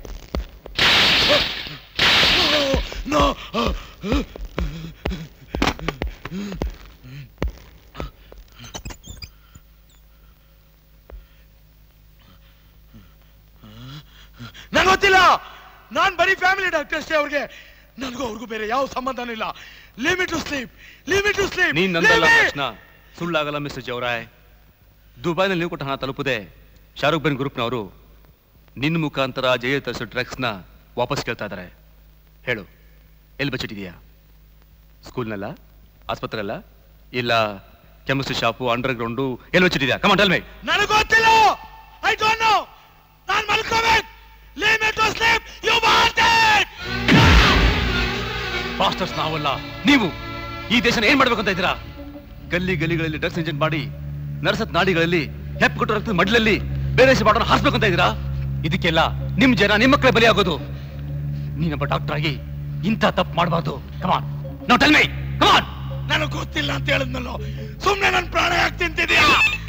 ನಂಗೆ ಗೊತ್ತಿಲ್ಲ ನಾನ್ ಬರೀ ಫ್ಯಾಮಿಲಿ ಡಾಕ್ಟರ್ ಅಷ್ಟೇ ಅವ್ರಿಗೆ ನನಗೂ ಅವ್ರಿಗೂ ಬೇರೆ ಯಾವ ಸಂಬಂಧನೂ ಇಲ್ಲ limit to sleep limit to sleep ನೀನ್ ನಂದಲ್ಲ ಪ್ರಶ್ನ ಸುಳ್ಳಾಗಲ್ಲ ಮಿಸ್ಟರ್ ಜವರಾಯ್ ದುಬೈನಲ್ಲಿ ನೀವು ಕೊಟ್ಟ ಹಣ ತಲುಪದೆ ಶಾರುಖ್ ಬೆನ್ ಗ್ರೂಪ್ನವರು ನಿನ್ನ ಮುಖಾಂತರ ಜಯ ತರಿಸೋ ಡ್ರಗ್ಸ್ನ ವಾಪಸ್ ಕೇಳ್ತಾ ಇದ್ದಾರೆ ಹೇಳು ಎಲ್ಲಿ ಬಚ್ಚಿಟ್ಟಿದೀಯಾ ಸ್ಕೂಲ್ನಲ್ಲ ಆಸ್ಪತ್ರೆ ಅಲ್ಲ ಇಲ್ಲ ಕೆಮಿಸ್ಟ್ರಿ ಶಾಪು ಅಂಡರ್ ಗ್ರೌಂಡು ಎಲ್ಲಿ ಬಚ್ಚಿಟ್ಟಿದ್ಯಾ ಕಮಾನ್ ಟೆಲ್ ಮೈ ನನಗೆ ಗೊತ್ತಿಲ್ಲ ಐ ಡೋಂಟ್ ನೋ ನಾನ್ ಮಲ್ಕೋಬೇಕು limit to sleep you wanted masters ನಾವಲ್ಲ ನೀವು ಈ ದೇಶನ ಏನ್ ಮಾಡ್ಬೇಕು ಅಂತ ಇದ್ದೀರಾ ಗಲ್ಲಿ ಗಲ್ಲಿಗಳಲ್ಲಿ ಡ್ರಗ್ಸ್ ಇಂಜೆಕ್ಟ್ ಮಾಡಿ ನರಸತ್ ನಾಡಿಗಳಲ್ಲಿ ಹೆಪ್ ಕೊಟ್ಟು ರಕ್ತದ ಮಡ್ಲಲ್ಲಿ ಬೇರೆ ಬಾಟನ ಹಾರಿಸ್ಬೇಕು ಅಂತ ಇದ್ದೀರಾ ಇದಕ್ಕೆಲ್ಲ ನಿಮ್ ಜನ ನಿಮ್ಮ ಮಕ್ಕಳೇ ಬಲಿಯಾಗೋದು ನೀನೊಬ್ಬ ಡಾಕ್ಟರ್ ಆಗಿ ಇಂಥ ತಪ್ಪು ಮಾಡಬಾರ್ದು ಕಮಾನ್ ನಾವು ಟೆಲ್ ಮೈ ಕಮಾನ್ ನನಗೆ ಗೊತ್ತಿಲ್ಲ ಅಂತ ಹೇಳಿದ್ನಲ್ಲೋ ಸುಮ್ನೆ ನನ್ ಪ್ರಾಣ ಯಾಕೆ ತಿಂತಿದ್ಯಾ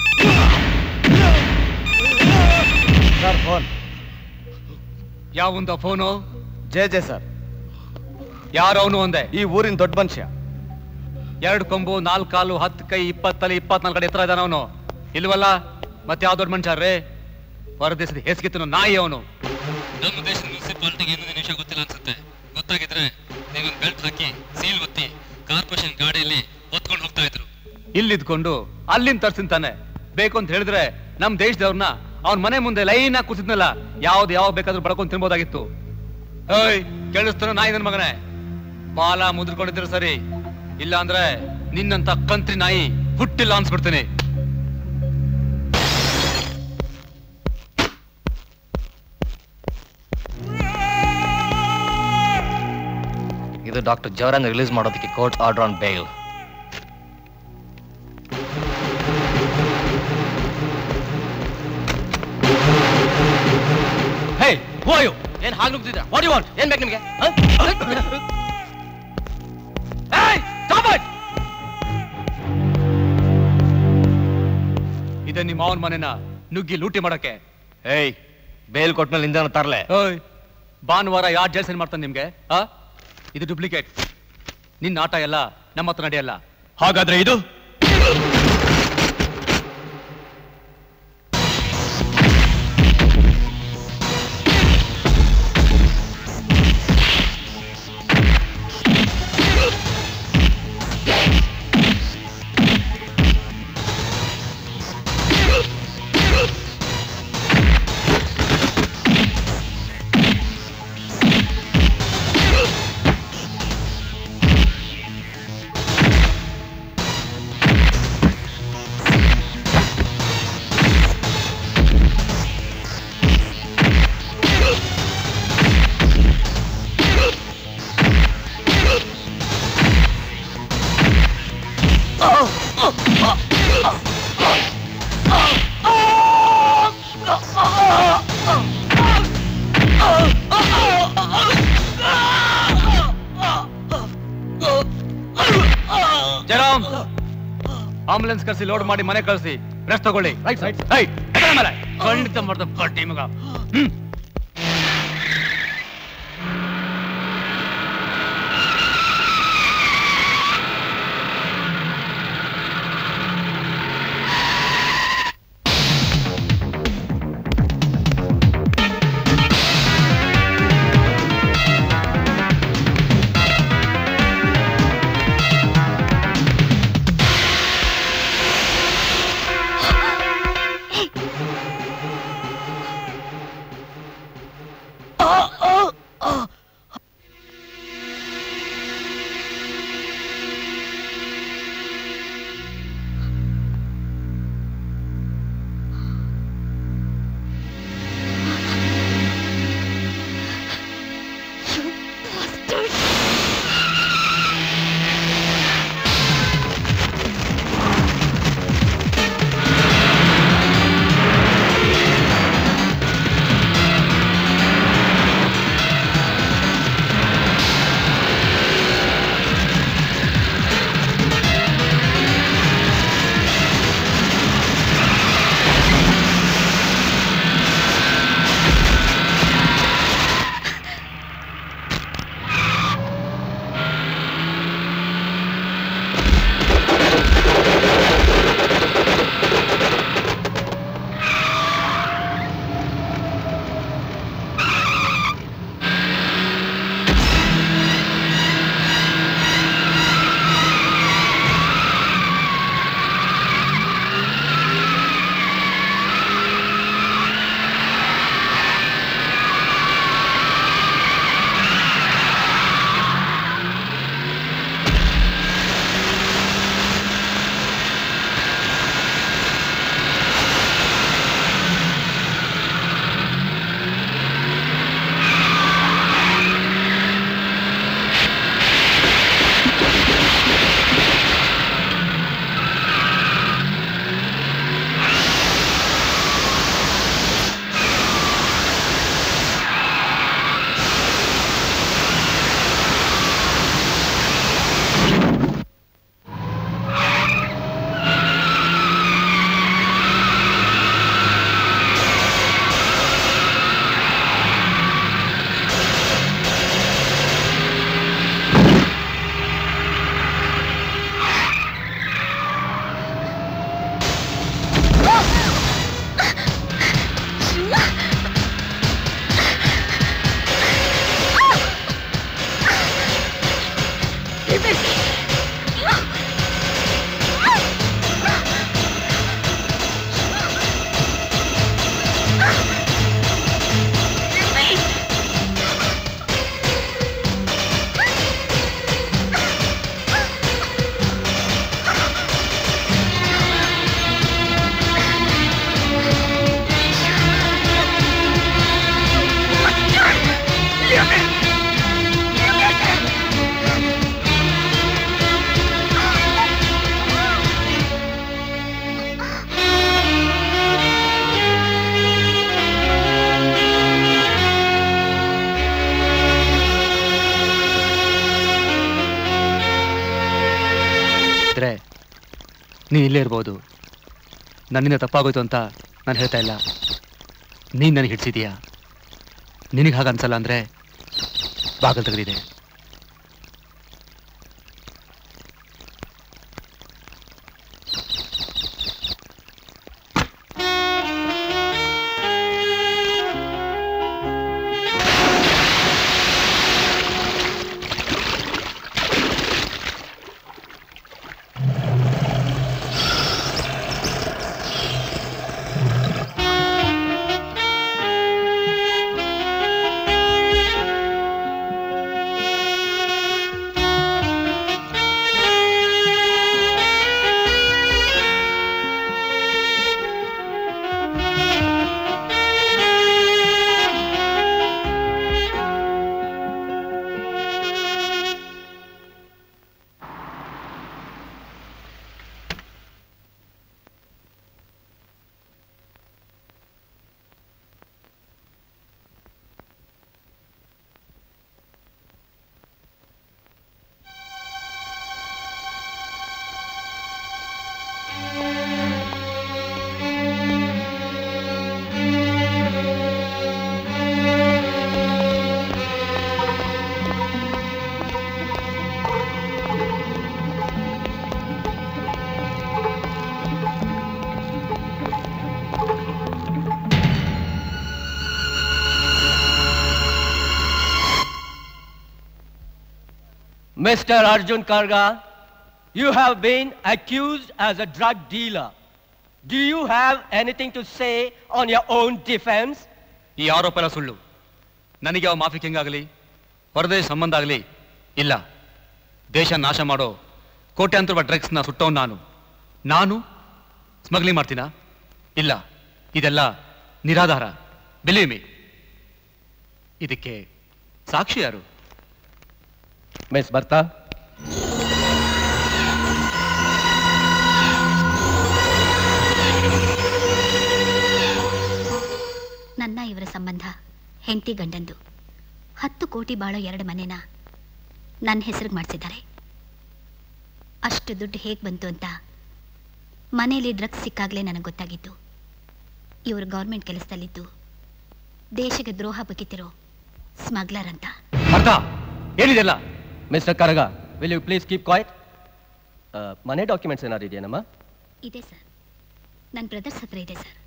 ಸರ್ ಫೋನ್ ಯಾವಂದ ಫೋನು ಜೆ ಜೆ ಸರ್ ಯಾರು ಅವನು ಒಂದೇ ಈ ಊರಿನ ದೊಡ್ಡ ಮನುಷ್ಯ ಎರಡು ಕೊಂಬು ನಾಲ್ಕು ಕಾಲು ಹತ್ತು ಕೈ ಇಪ್ಪತ್ತಲ್ಲಿ ಇಪ್ಪತ್ನಾಲ್ಕು ಕಡೆ ಎತ್ತರ ಇದ್ದಾನ ಅವನು ಇಲ್ವಲ್ಲ ಮತ್ತೆ ಯಾವ ದೊಡ್ಡ ಮನುಷ್ಯ ರೇ ಹೊರ ದೇಶದ ಹೆಸ್ಗಿತ್ತನು ನಾಯಿ ಅವನು ನಮ್ಮ ದೇಶದ ಮುನ್ಸಿಪಾಲಿಟಿಗೆ ಏನು ವಿಷಯ ಗೊತ್ತಿಲ್ಲ ಅನ್ಸುತ್ತೆ ಗೊತ್ತಾಗಿದ್ರೆ ನೀವೊಂದು ಬೆಲ್ಟ್ ಹಾಕಿ ಸಿ ಇಲ್ಲಿದ್ಕೊಂಡು ಅಲ್ಲಿಂದ ತರ್ಸಿಂತಾನೆ ಬೇಕು ಅಂತ ಹೇಳಿದ್ರೆ ನಮ್ ದೇಶದವ್ರನ್ನ ಅವ್ನ ಮನೆ ಮುಂದೆ ಲೈನ್ ಆಗಿ ಕೂತಿದ್ನಲ್ಲ ಯಾವ್ದು ಯಾವಾಗ ಬೇಕಾದ್ರೂ ಬಡ್ಕೊಂಡ್ ತಿನ್ಬೋದಾಗಿತ್ತು ಏಯ್ ಕೇಳಿಸ್ತಾನ ನಾಯಿ ನನ್ ಮಗನೇ ಬಾಲ ಮುದ್ರಕೊಂಡಿದ್ರೆ ಸರಿ ಇಲ್ಲ ಅಂದ್ರೆ ನಿನ್ನಂತ ಕಂತ್ರಿ ನಾಯಿ ಹುಟ್ಟಿಲ್ಲ ಅನ್ಸ್ಬಿಡ್ತೀನಿ ಇದು ಡಾಕ್ಟರ್ ಜವರನ್ ರಿಲೀಸ್ ಮಾಡೋದಕ್ಕೆ court order on bail hey ಹೋಯು ಏನ್ ಹಾಗೆ ನುಗ್ತಿದ್ದ ವಾಟ್ ಯು ವಾಂಟ್ ಏನ್ ಬೇಕು ನಿಮ್ಗೆ ಏಯ್ stop it! ಇದೆ ನಿಮ್ಮ ಮಾವನ್ ಮನೆನ ನುಗ್ಗಿ ಲೂಟಿ ಮಾಡಕ್ಕೆ ಏಯ್ ಬೇಲ್ ಕೊಟ್ಮೇಲೆ ನಿಂದ ತರ್ಲೆ ಏಯ್ ಭಾನುವಾರ ಯಾರು ಜೈಲ್ ಸೈನ್ ಮಾಡ್ತಾನೆ ನಿಮ್ಗೆ ಆ ಇದು ಡೂಪ್ಲಿಕೇಟ್ ನಿನ್ನ ಆಟ ಎಲ್ಲ ನಮ್ಮ ಹತ್ರ ನಡೆಯಲ್ಲ ಹಾಗಾದ್ರೆ ಇದು ಜಯರಾಮ್ ಆಂಬುಲೆನ್ಸ್ ಕಳಿಸಿ ಲೋಡ್ ಮಾಡಿ ಮನೆ ಕಳಿಸಿ ರೆಸ್ಟ್ ತಗೊಳ್ಳಿ ರೈಟ್ ಸೈಡ್ ರೈಟ್ ಮೇಲೆ ಖಂಡಿತ ಮಾಡ್ದ ಪಟ್ಟಿ ಮಗ ಹ್ಮ್ ನೀನು ಇಲ್ಲೇ ಇರ್ಬೋದು ನನ್ನಿಂದ ತಪ್ಪಾಗೋಯ್ತು ಅಂತ ನಾನು ಹೇಳ್ತಾ ಇಲ್ಲ ನೀನು ನನಗೆ ಹಿಡ್ಸಿದೀಯಾ ನಿನಗೆ ಹಾಗೆ ಅನ್ಸಲ್ಲ ಅಂದರೆ ಬಾಗಲ್ ತೆಗೆದಿದೆ Mr. Arjun Karga, you have been accused as a drug dealer. Do you have anything to say on your own defense? ಈ ಆರೋಪ ಎಲ್ಲ ಸುಳ್ಳು ನನಗೆ ಯಾವ ಮಾಫಿ ಆಗಲಿ ಹೊರದೇಶ ಸಂಬಂಧ ಆಗಲಿ ಇಲ್ಲ ದೇಶ ನಾಶ ಮಾಡೋ ಕೋಟ್ಯಾಂತರ ರೂಪಾಯಿ ಡ್ರಗ್ಸ್ನ ಸುಟ್ಟವನು ನಾನು ನಾನು ಸ್ಮಗ್ಲಿಂಗ್ ಮಾಡ್ತೀನಾ ಇಲ್ಲ ಇದೆಲ್ಲ ನಿರಾಧಾರ ಬಿಲೀವ್ ಮೀ ಇದಕ್ಕೆ ಸಾಕ್ಷಿ ಯಾರು ಮಿಸ್ ಬರ್ತಾ ನನ್ನ ಇವರ ಸಂಬಂಧ ಹೆಂಡತಿ ಗಂಡಂದು ಹತ್ತು ಕೋಟಿ ಬಾಳೋ ಎರಡು ಮನೆನ ನನ್ನ ಹೆಸರಿಗೆ ಮಾಡಿಸಿದ್ದಾರೆ ಅಷ್ಟು ದುಡ್ಡು ಹೇಗೆ ಬಂತು ಅಂತ ಮನೆಯಲ್ಲಿ ಡ್ರಗ್ಸ್ ಸಿಕ್ಕಾಗಲೇ ನನಗೆ ಗೊತ್ತಾಗಿತ್ತು ಇವರು ಗೌರ್ಮೆಂಟ್ ಕೆಲಸದಲ್ಲಿದ್ದು ದೇಶಕ್ಕೆ ದ್ರೋಹ ಬಗೆತಿರೋ ಸ್ಮಗ್ಲರ್ ಅಂತ ಅರ್ಥ ಏನಿದೆಲ್ಲ mister Karaga will you please keep quiet ಮನೆ ಡಾಕ್ಯುಮೆಂಟ್ಸ್ ಏನಾದ್ರು ಇದೆಯೇನಮ್ಮ ಇದೆ ಸರ್ ನನ್ನ ಬ್ರದರ್ಸ್ ಹತ್ರ ಇದೆ sir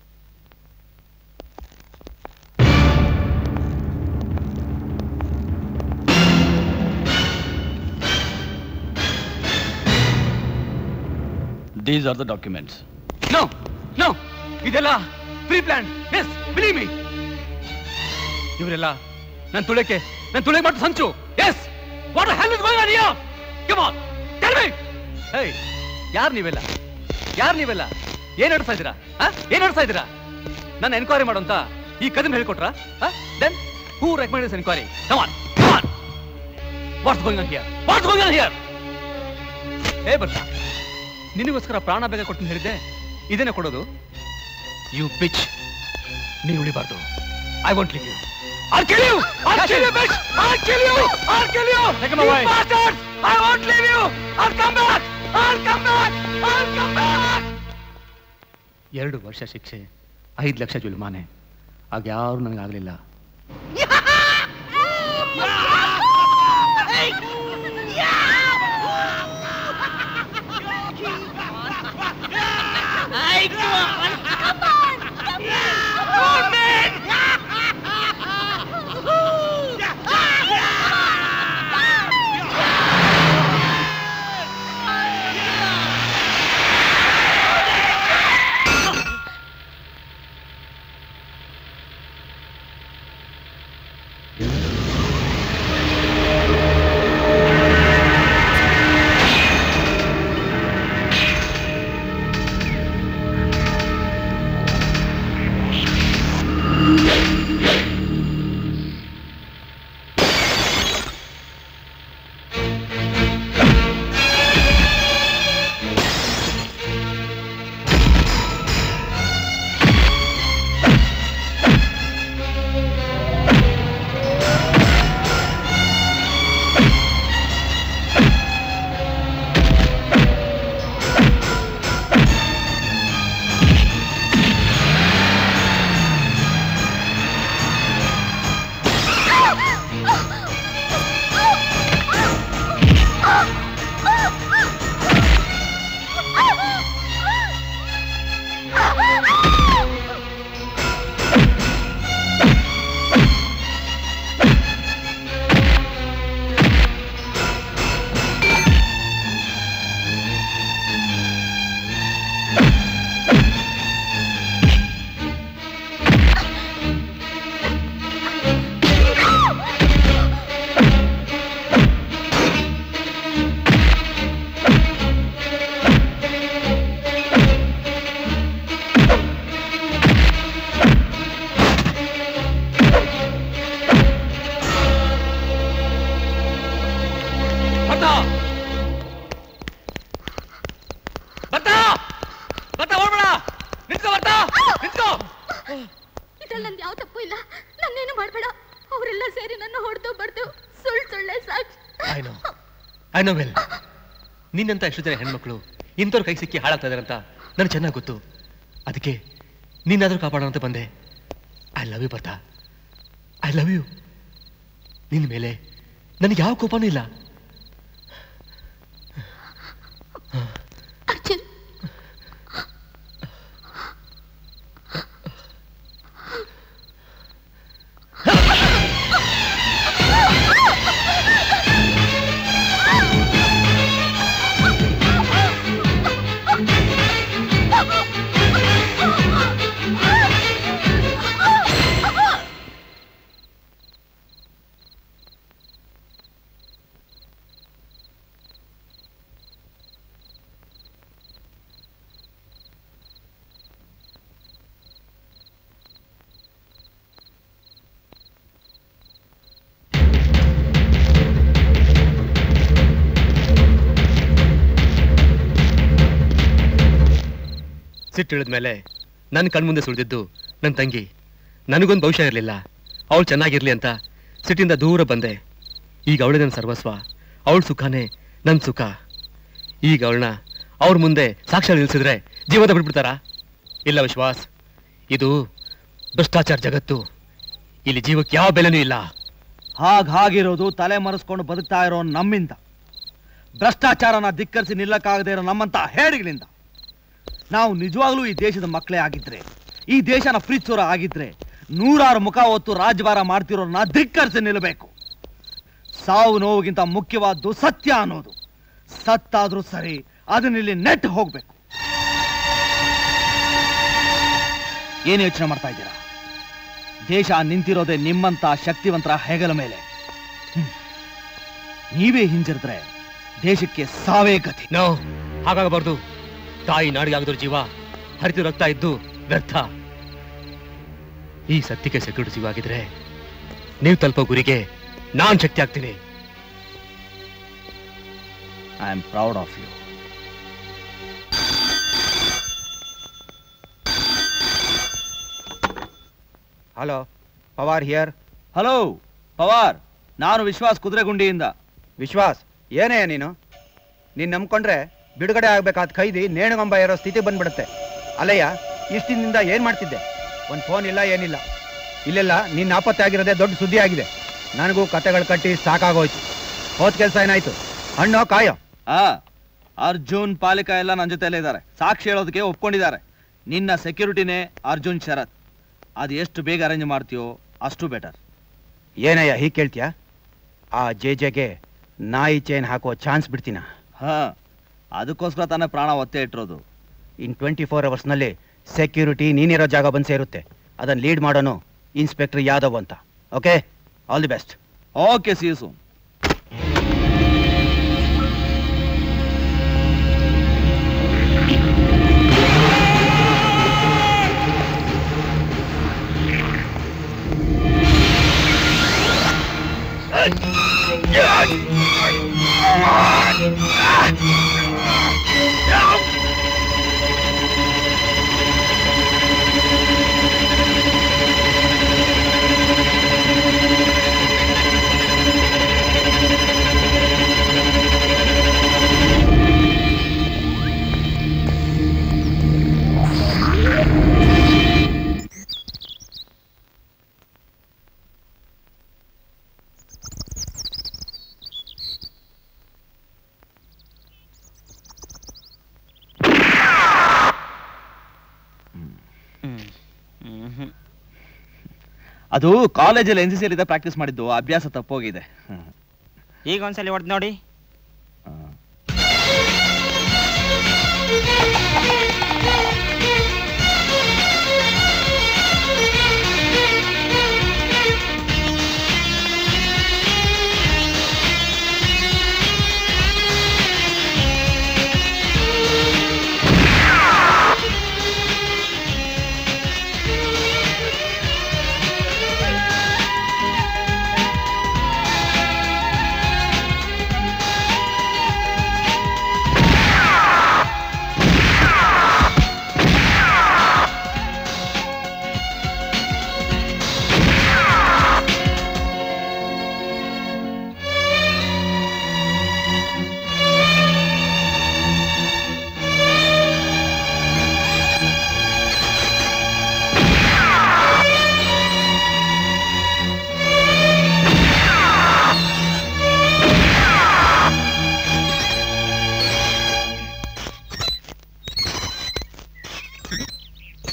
these are the documents no no ಇದೆಲ್ಲ pre plan yes believe me ಇವರೆಲ್ಲ ನನ್ನ ತುಳಕ್ಕೆ ನನ್ನ ತುಳಕ್ಕೆ ಮಾಡ್ತು ಸಂಚು yes what hell is going on here come on tell me hey ಯಾರು ನೀವೆಲ್ಲ ಯಾರು ನೀವೆಲ್ಲ ಏನ್ ನಡೆಸ್ತಾ ಇದ್ದೀರಾ ಆ? ಏನ್ ನಡೆಸ್ತಾ ಇದ್ದೀರಾ ನನ್ನ ಎನ್ಕ್ವೈರಿ ಮಾಡು ಅಂತ ಈ ಕದಮ್ ಹೇಳ್ಕೊಟ್ರಾ then who recommend this enquiry come on come on what's going on here what's going on here ಏ ಬರ್ತಾ ನಿನಗೋಸ್ಕರ ಪ್ರಾಣ ಬೇಗ ಕೊಟ್ಟು ಹೇಳಿದ್ದೆ ಇದೇನೆ ಕೊಡೋದು ಯು ಬಿಚ್ ನೀನು ಉಳಿಬಾರ್ದು I want live you I'll kill you! I'll kill you, bitch! I'll kill you! I'll kill you! Take him You away. bastards! I won't leave you! I'll come back! I'll come back! I'll come back! ಎರಡು ವರ್ಷ ಶಿಕ್ಷೆ ಐದು ಲಕ್ಷ ಜುಲ್ಮಾನೆ ಆಗ ಯಾರು ನನಗಾಗಲಿಲ್ಲ ಬರ್ತಾ ಬರ್ತಾ ಬರ್ತಾ ಓಡ್ಬೇಡ ನಿಂತ್ಕೋ ಬರ್ತಾ ನಿಂತ್ಕೋ ಇದ್ರಲ್ಲಿ ನಂದು ಯಾವ ತಪ್ಪು ಇಲ್ಲ ನನ್ನೇನು ಮಾಡ್ಬೇಡ ಅವರೆಲ್ಲ ಸೇರಿ ನನ್ನ ಹೊಡೆದು ಬಡ್ದು ಸುಳ್ಳು ಸುಳ್ಳೆ ಸಾಕ್ಷಿ I know I know well ನಿನ್ನಂತ ಎಷ್ಟು ಜನ ಹೆಣ್ಮಕ್ಳು ಇಂಥವ್ರ ಕೈ ಸಿಕ್ಕಿ ಹಾಳಾಗ್ತಾ ಇದಾರೆ ಅಂತ ನನಗೆ ಚೆನ್ನಾಗಿ ಗೊತ್ತು ಅದಕ್ಕೆ ನಿನ್ನಾದ್ರೂ ಕಾಪಾಡೋ ಅಂತ ಬಂದೆ ಐ ಲವ್ ಯು ಬರ್ತಾ ಐ ಲವ್ ಯು ನಿನ್ನ ಮೇಲೆ ನನಗೆ ಯಾವ ಕೋಪನೂ ಇಲ್ಲ ಅರ್ಜುನ್ ಸಿಟ್ಟಿಳಿದ್ಮೇಲೆ ನನ್ನ ಕಣ್ಮುಂದೆ ಸುಳಿದಿದ್ದು ನನ್ನ ತಂಗಿ ನನಗೊಂದು ಭವಿಷ್ಯ ಇರಲಿಲ್ಲ ಅವಳು ಚೆನ್ನಾಗಿರ್ಲಿ ಅಂತ ಸಿಟ್ಟಿಂದ ದೂರ ಬಂದೆ ಈಗ ಅವಳೇ ನನ್ನ ಸರ್ವಸ್ವ ಅವಳ ಸುಖನೇ ನನ್ನ ಸುಖ ಈಗ ಅವಳನ್ನ ಅವ್ರ ಮುಂದೆ ಸಾಕ್ಷ್ಯ ನಿಲ್ಸಿದ್ರೆ ಜೀವದ ಬಿಟ್ಬಿಡ್ತಾರಾ ಇಲ್ಲ ವಿಶ್ವಾಸ್ ಇದು ಭ್ರಷ್ಟಾಚಾರ ಜಗತ್ತು ಇಲ್ಲಿ ಜೀವಕ್ಕೆ ಯಾವ ಬೆಲೆನೂ ಇಲ್ಲ ಹಾಗ್ ಹಾಗಿರೋದು ತಲೆ ಮರೆಸ್ಕೊಂಡು ಬದುಕ್ತಾ ಇರೋ ನಮ್ಮಿಂದ ಭ್ರಷ್ಟಾಚಾರನ ಧಿಕ್ಕರಿಸಿ ನಿಲ್ಲಕ್ಕಾಗದೇ ಇರೋ ನಮ್ಮಂತ ಹೇಡಿಗಳಿಂದ ನಾವು ನಿಜವಾಗ್ಲೂ ಈ ದೇಶದ ಮಕ್ಕಳೇ ಆಗಿದ್ರೆ ಈ ದೇಶನ ಪ್ರೀತಿಸೋರ ಆಗಿದ್ರೆ ನೂರಾರು ಮುಖ ಹೊತ್ತು ರಾಜಭಾರ ಮಾಡ್ತಿರೋರನ್ನ ಧಿಕ್ಕರಿಸಿ ನಿಲ್ಲಬೇಕು ಸಾವು ನೋವಿಗಿಂತ ಮುಖ್ಯವಾದ್ದು ಸತ್ಯ ಅನ್ನೋದು ಸತ್ತಾದ್ರೂ ಸರಿ ಅದನ್ನಿಲ್ಲಿ ನೆಟ್ ಹೋಗ್ಬೇಕು ಏನ್ ಯೋಚನೆ ಮಾಡ್ತಾ ಇದ್ದೀರಾ ದೇಶ ನಿಂತಿರೋದೇ ನಿಮ್ಮಂತ ಶಕ್ತಿವಂತರ ಹೆಗಲ ಮೇಲೆ ಹ್ಮ್. ನೀವೇ ಹಿಂಜರಿದ್ರೆ ದೇಶಕ್ಕೆ ಸಾವೇ ಗತಿ ನೋ ಹಾಗಾಗಬಾರ್ದು ತಾಯಿ ನಾಡಿಗಾಗದ್ರ ಜೀವ ಹರಿದು ರಕ್ತ ಇದ್ದು ವ್ಯರ್ಥ ಈ ಸತ್ಯಕ್ಕೆ ಸೆಕ್ಯೂರಿಟಿ ಜೀವ ಆಗಿದ್ರೆ ನೀವು ತಲುಪೋ ಗುರಿಗೆ ನಾನ್ ಶಕ್ತಿ ಆಗ್ತೀನಿ I am proud of you hello Pawar here hello Pawar ನಾನು ವಿಶ್ವಾಸ್ ಕುದುರೆಗುಂಡಿಯಿಂದ ವಿಶ್ವಾಸ್ ಏನೇ ನೀನು ನೀನ್ ನಂಬ್ಕೊಂಡ್ರೆ ಬಿಡುಗಡೆ ಆಗ್ಬೇಕಾದ ಖೈದಿ ನೇಣುಗಂಬ ಇರೋ ಸ್ಥಿತಿ ಬಂದ್ಬಿಡುತ್ತೆ ಅಲ್ಲಯ್ಯ ಇಷ್ಟ್ ದಿನದಿಂದ ಏನ್ ಮಾಡ್ತಿದ್ದೆ ಒಂದ್ ಫೋನ್ ಇಲ್ಲ ಏನಿಲ್ಲ ಇಲ್ಲೆಲ್ಲ ನಿನ್ನ ನಾಪತ್ತೆ ಆಗಿರೋದೇ ದೊಡ್ಡ ಸುದ್ದಿ ಆಗಿದೆ ನನಗೂ ಕತೆಗಳು ಕಟ್ಟಿ ಸಾಕಾಗೋಯ್ತು ಹೋದ್ ಕೆಲ್ಸ ಏನಾಯ್ತು ಹಣ್ಣು ಕಾಯೋ ಆ ಅರ್ಜುನ್ ಪಾಲಿಕ ಎಲ್ಲ ನನ್ನ ಜೊತೆಲೇ ಇದ್ದಾರೆ ಸಾಕ್ಷಿ ಹೇಳೋದಕ್ಕೆ ಒಪ್ಕೊಂಡಿದ್ದಾರೆ ನಿನ್ನ ಸೆಕ್ಯೂರಿಟಿನೇ ಅರ್ಜುನ್ ಶರತ್ ಅದು ಎಷ್ಟು ಬೇಗ ಅರೇಂಜ್ ಮಾಡ್ತೀಯೋ ಅಷ್ಟು ಬೆಟರ್ ಏನಯ್ಯ ಹೀಗೆ ಕೇಳ್ತೀಯಾ ಆ ಜೆ ಜೆಗೆ ನಾಯಿ ಚೈನ್ ಹಾಕೋ ಚಾನ್ಸ್ ಬಿಡ್ತೀನ ಹಾ ಅದಕ್ಕೋಸ್ಕರ ತಾನೇ ಪ್ರಾಣ ಒತ್ತೆ ಇಟ್ಟಿರೋದು ಇನ್ ಟ್ವೆಂಟಿ ಫೋರ್ ಅವರ್ಸ್ನಲ್ಲಿ ಸೆಕ್ಯೂರಿಟಿ ನೀನಿರೋ ಜಾಗ ಬಂದು ಸೇರುತ್ತೆ ಅದನ್ನು ಲೀಡ್ ಮಾಡೋನು ಇನ್ಸ್ಪೆಕ್ಟರ್ ಯಾದವ್ ಅಂತ okay all the best okay ಸೀಸು ಅದು ಕಾಲೇಜಲ್ಲಿ ಎನ್ ಸಿ ಸಿ ಪ್ರಾಕ್ಟೀಸ್ ಮಾಡಿದ್ದು ಅಭ್ಯಾಸ ತಪ್ಪೋಗಿದೆ ಈಗ ಒಂದ್ಸಲಿ ಹೊಡೆದು ನೋಡಿ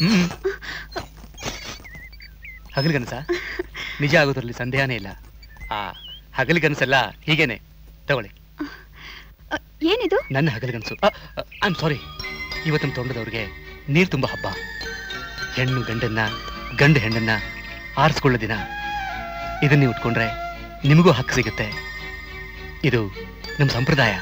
ಹ್ಮ್ ಹಗಲ್ಗನಸ ನಿಜ ಆಗೋದ್ರಲ್ಲಿ ಸಂದೇಹನೇ ಇಲ್ಲ ಆ ಹಗಲ್ಗನಸೆಲ್ಲ ಹೀಗೇನೆ ತಗೊಳ್ಳಿ ಏನಿದು ನನ್ನ ಹಗಲ್ಗನಸು ಐ ಆಮ್ ಸಾರಿ ಇವತ್ತಿನ ತೊಂಡದವ್ರಿಗೆ ನೀರು ತುಂಬ ಹಬ್ಬ ಹೆಣ್ಣು ಗಂಡನ್ನ ಗಂಡು ಹೆಣ್ಣನ್ನ ಆರಿಸ್ಕೊಳ್ಳೋ ದಿನ ಇದನ್ನ ನೀವು ಉಟ್ಕೊಂಡ್ರೆ ನಿಮಗೂ ಹಕ್ಕು ಸಿಗುತ್ತೆ ಇದು ನಮ್ಮ ಸಂಪ್ರದಾಯ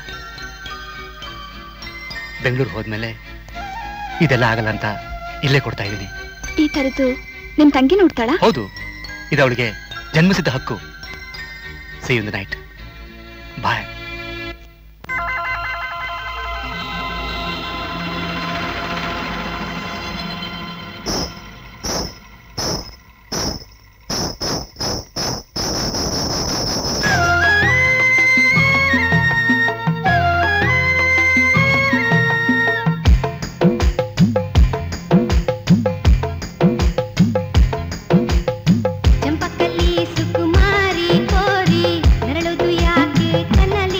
ಬೆಂಗಳೂರು ಹೋದ್ಮೇಲೆ ಇದೆಲ್ಲ ಆಗಲ್ಲ ಅಂತ ಇಲ್ಲೇ ಕೊಡ್ತಾ ಇದ್ದೀನಿ ಈ ತರದ್ದು ನಿಮ್ ತಂಗಿ ನೋಡ್ತಾಳ ಹೌದು ಇದು ಅವಳಿಗೆ ಜನ್ಮಸಿದ್ಧ ಹಕ್ಕು see in the night boy ಚಂಪಕಲಿ ಸುಕುಮಾರಿ ಕೋರಿ ನರಳುದು ಯಾಕೆ ಕನಲ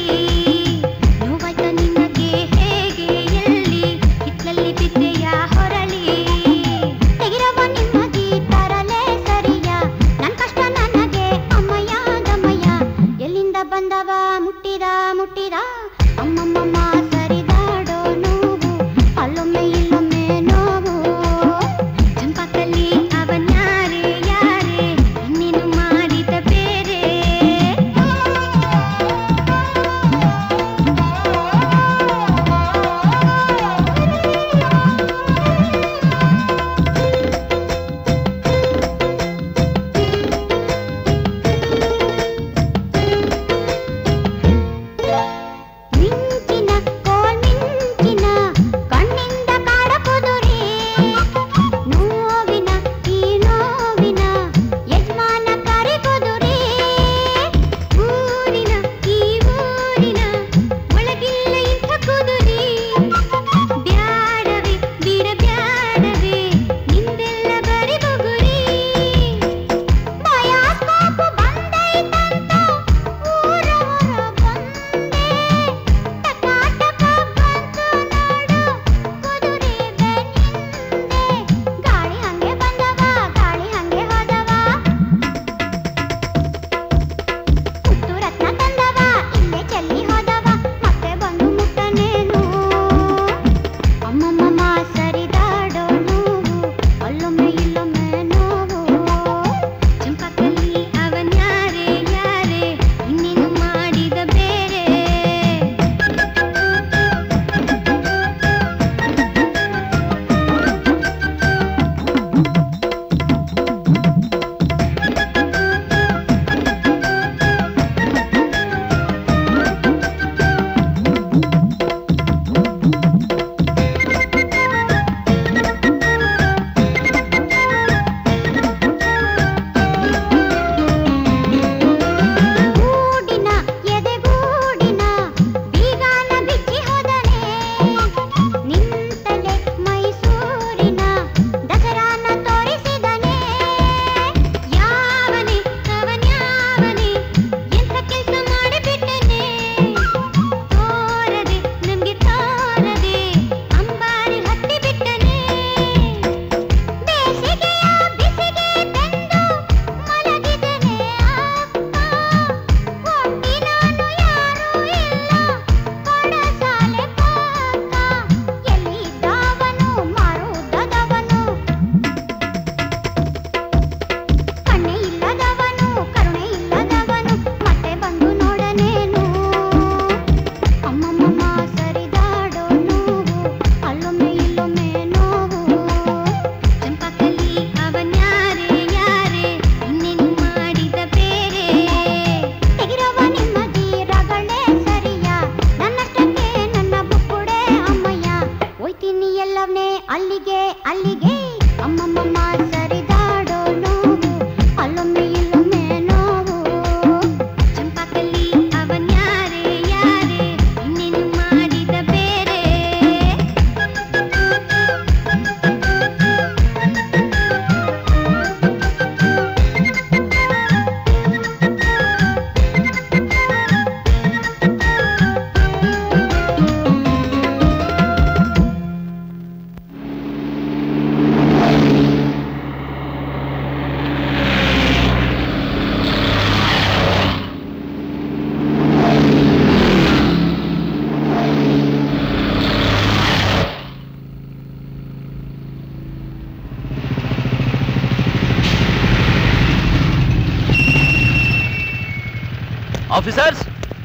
ಆಫೀಸರ್ಸ್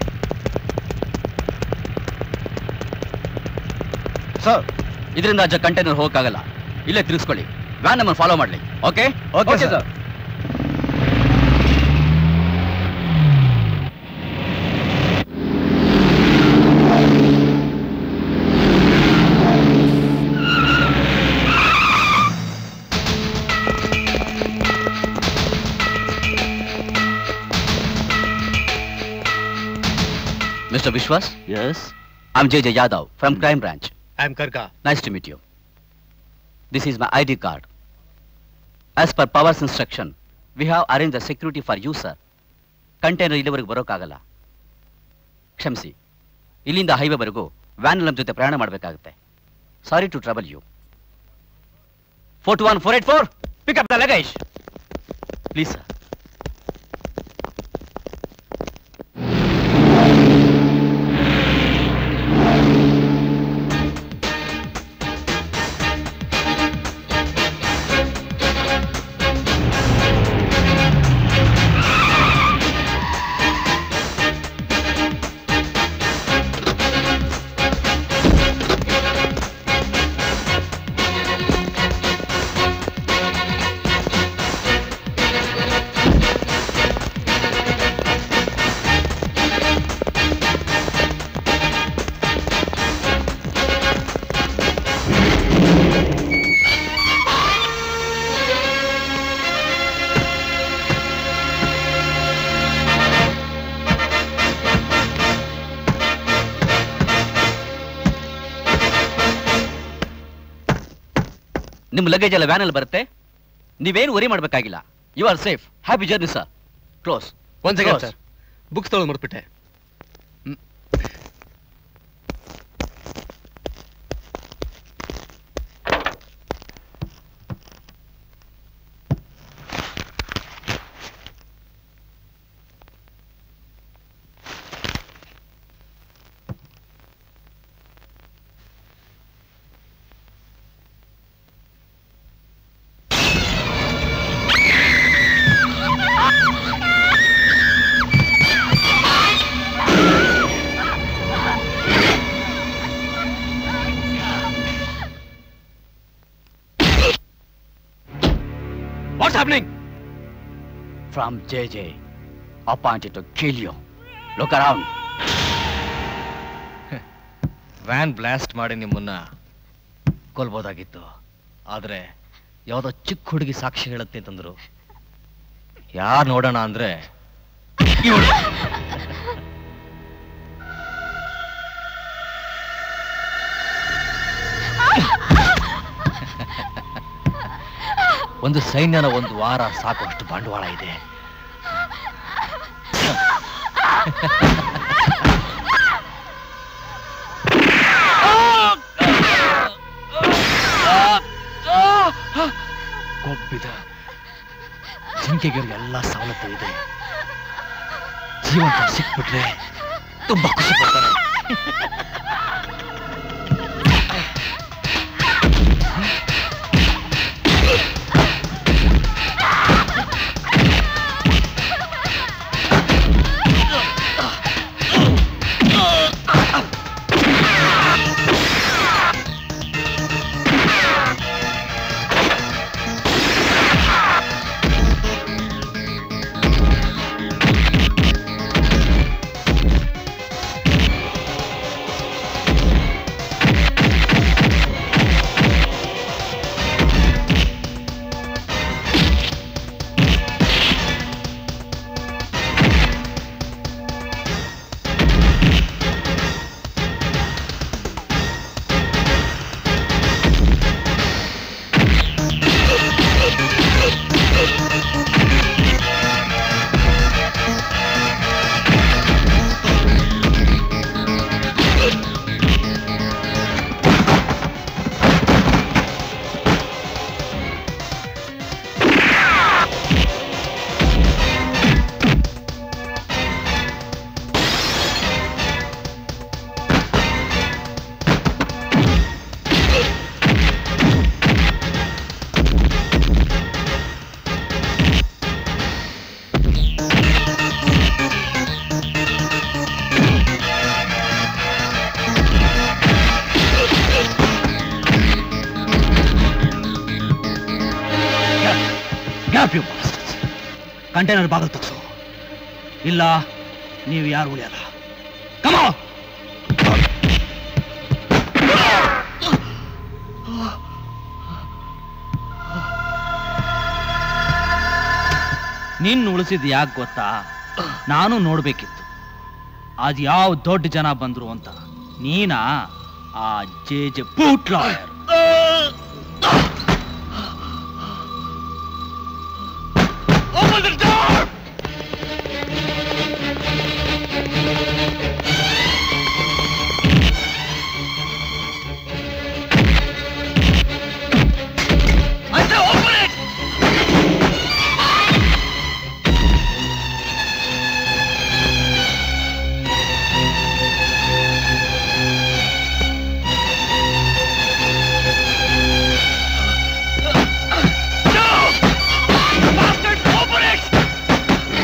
ಸರ್ ಇದರಿಂದ ಅಜ್ಜ ಕಂಟೈನರ್ ಹೋಗಕ್ಕಾಗಲ್ಲ ಇಲ್ಲೇ ತಿರುಗಿಸ್ಕೊಳ್ಳಿ ವ್ಯಾನ್ ನಮ್ಮನ್ನು ಫಾಲೋ ಮಾಡಲಿ okay Okay, sir. Mister Vishwas yes I'm J J Yadav from crime branch I am Karga Nice to meet you. This is my ID card. As per Power's instruction, we have arranged the security for you, sir. Container ಇಲ್ಲಿವರೆಗೂ ಬರೋಕ್ಕಾಗಲ್ಲ ಕ್ಷಮಿಸಿ ಇಲ್ಲಿಂದ ಹೈವೇವರೆಗೂ van ನಮ್ಮ ಜೊತೆ ಪ್ರಯಾಣ ಮಾಡಬೇಕಾಗುತ್ತೆ sorry to trouble you four two one four eight four pick up the luggage please sir ನಿಮ್ಮ luggage ಎಲ್ಲ ವ್ಯಾನಲ್ಲಿ ಬರುತ್ತೆ ನೀವೇನು ವರಿ ಮಾಡಬೇಕಾಗಿಲ್ಲ you are safe happy journey sir close ಒಂದ್ ಸೆಕೆಂಡ್ ಸರ್ ಬುಕ್ಸ್ ತೊಗೊಳ್ ಮರ್ಬಿಟ್ಟೆ What's happening? From JJ, appointed to kill you. Look around. Van blast ಮಾಡಿ ನಿಮ್ಮನ್ನ ಕೊಲ್ಬೋದಾಗಿತ್ತು ಆದ್ರೆ ಯಾವುದೋ ಚಿಕ್ಕ ಹುಡುಗಿ ಸಾಕ್ಷಿ ಹೇಳುತ್ತೆ ಅಂತಂದ್ರು ಯಾರು ನೋಡೋಣ ಅಂದ್ರೆ ಇವ್ಳು. ಒಂದು ಸೈನ್ಯನ ಒಂದು ವಾರ ಸಾಕುವಷ್ಟು ಬಂಡವಾಳ ಇದೆ ಕೊಬ್ಬಿದ ಜಿಂಕೆಗೆ ಎಲ್ಲ ಸವಲತ್ತು ಇದೆ ಜೀವಂತ ಸಿಕ್ಬಿಟ್ರೆ ತುಂಬಾ ಖುಷಿ ಪಡ್ತಾರೆ ಅಪ್ ಯು ಕಂಟೈನರ್ ಬಾಗಿಲು ತಗ್ಸು ಇಲ್ಲ ನೀವು ಯಾರು ಉಳಿಯಲ್ಲ ಕಮ ನಿನ್ ಉಳಿಸಿದ್ ಯಾಕೆ ಗೊತ್ತಾ ನಾನು ನೋಡ್ಬೇಕಿತ್ತು ಅದ್ ಯಾವ ದೊಡ್ಡ ಜನ ಬಂದ್ರು ಅಂತ ನೀನಾ ಆ J J boot lawyer Open the door! I say open it! No! Bastard, open it!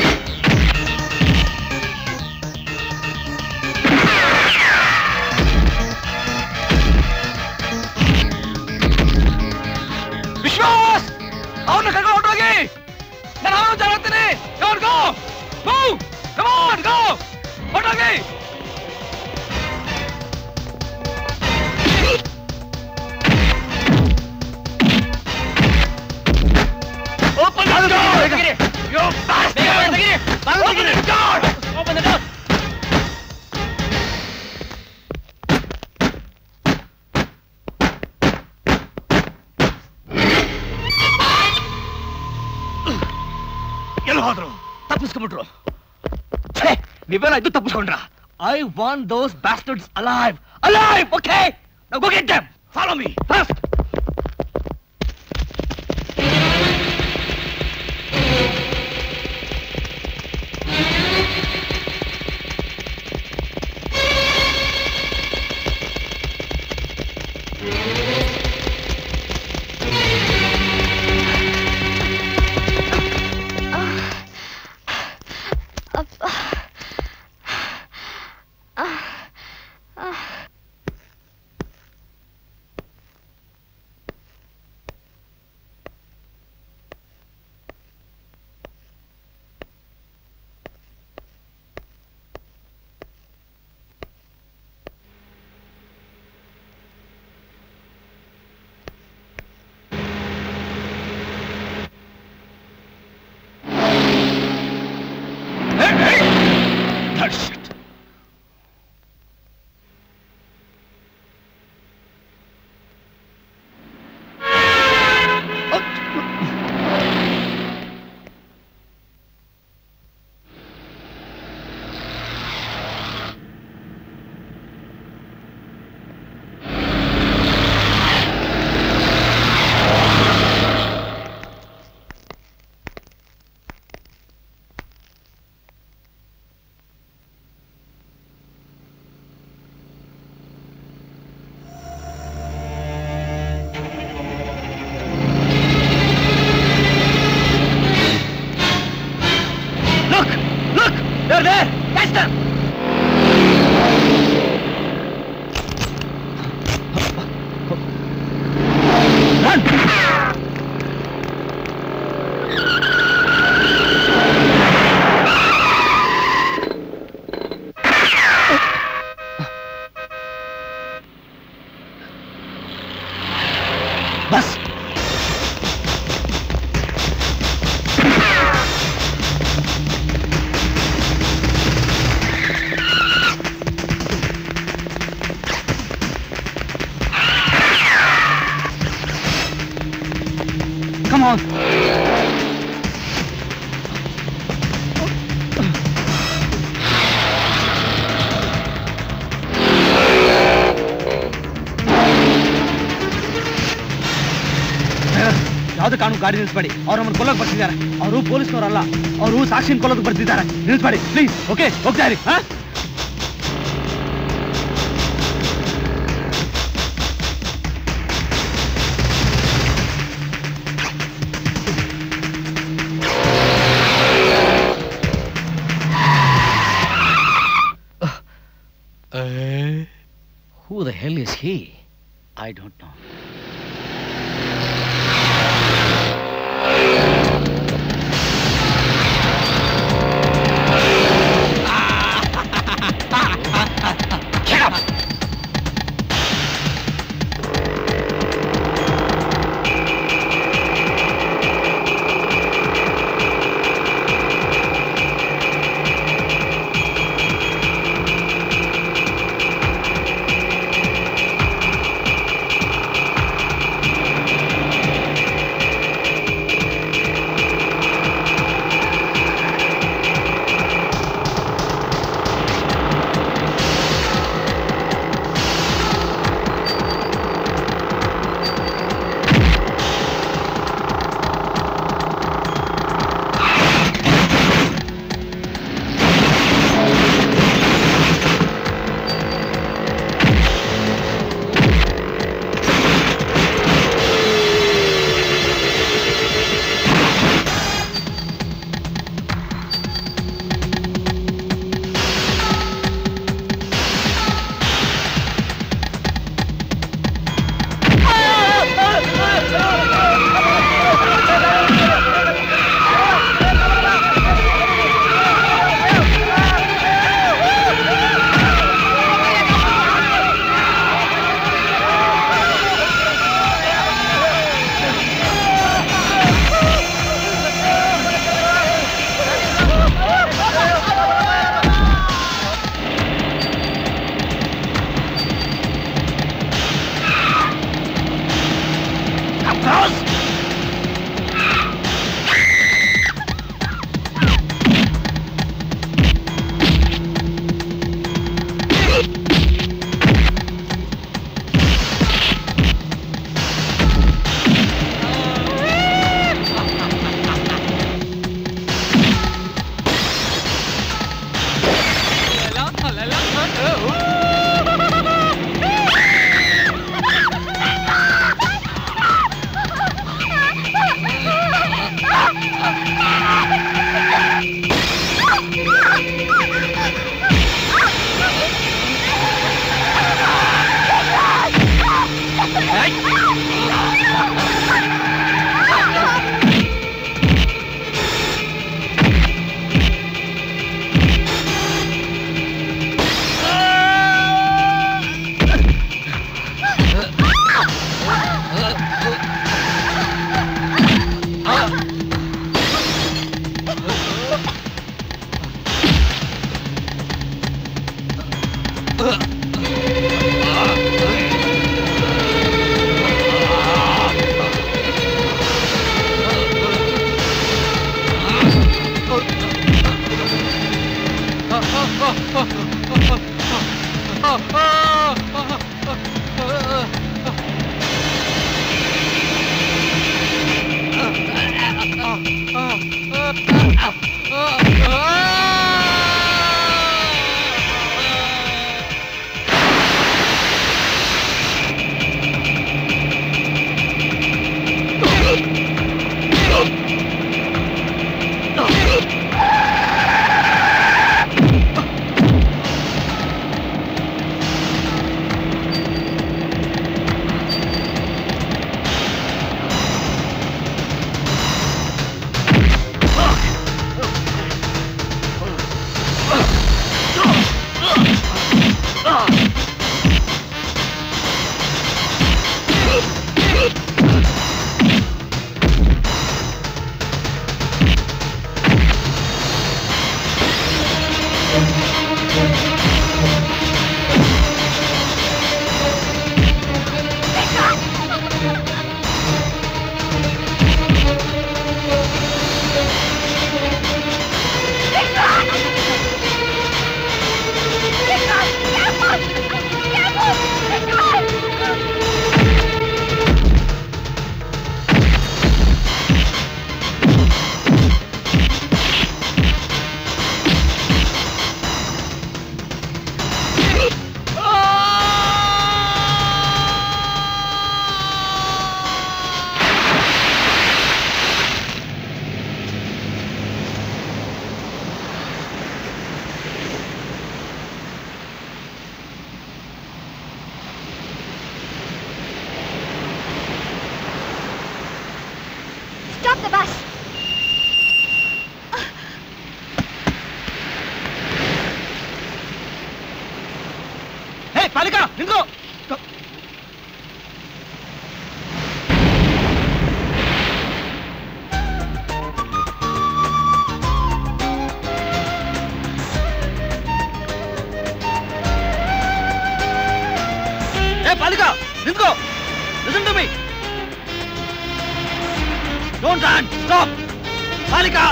Vishwas ಅವನ್ನ ಕರ್ಕೊಂಡು ಹೊರಟೋಗಿ ನಾನು ಅವನು ಜಾಗ್ತೀನಿ come on go move come on go ಹೊರಟೋಗಿ Open the door! You bastard! Open the door! Open the door! ಎಲ್ಲಿ ಹೋದ್ರು ತಪ್ಪಿಸ್ಕೊಂಡ್ಬಿಟ್ರು ಛೇ ನೀವೆಲ್ಲ ಇದು ತಪ್ಪಿಸ್ಕೊಂಡ್ರ I want those bastards alive alive okay now go get them follow me fast That's it. Look! Look! They're there! Catch them! Bus Come on. ಯಾವ್ದು ಕಾನೂನು ಗಾಡಿ ನಿಲ್ಲಿಸ್ಬೇಡಿ ಅವ್ರು ನಮ್ಮನ್ನು ಕೊಲ್ಲೋಕೆ ಬರ್ತಿದ್ದಾರೆ ಅವರು ಪೊಲೀಸ್ನವರಲ್ಲ ಅವರು ಸಾಕ್ಷಿನ ಕೊಲ್ಲೋಕೆ ಬರ್ತಿದ್ದಾರೆ ನಿಲ್ಲಿಸ್ಬೇಡಿ ಪ್ಲೀಸ್ ಓಕೆ ಹೋಗ್ತಾ ಇರಿ ಹಾ Who the hell is he? I don't know. the bus. ಹೇ ಪಾಲಿಕಾ ನಿಂತ್ಕೋ ಹೇ ಪಾಲಿಕಾ ನಿಂತ್ಕೋ listen to me don't run stop Palika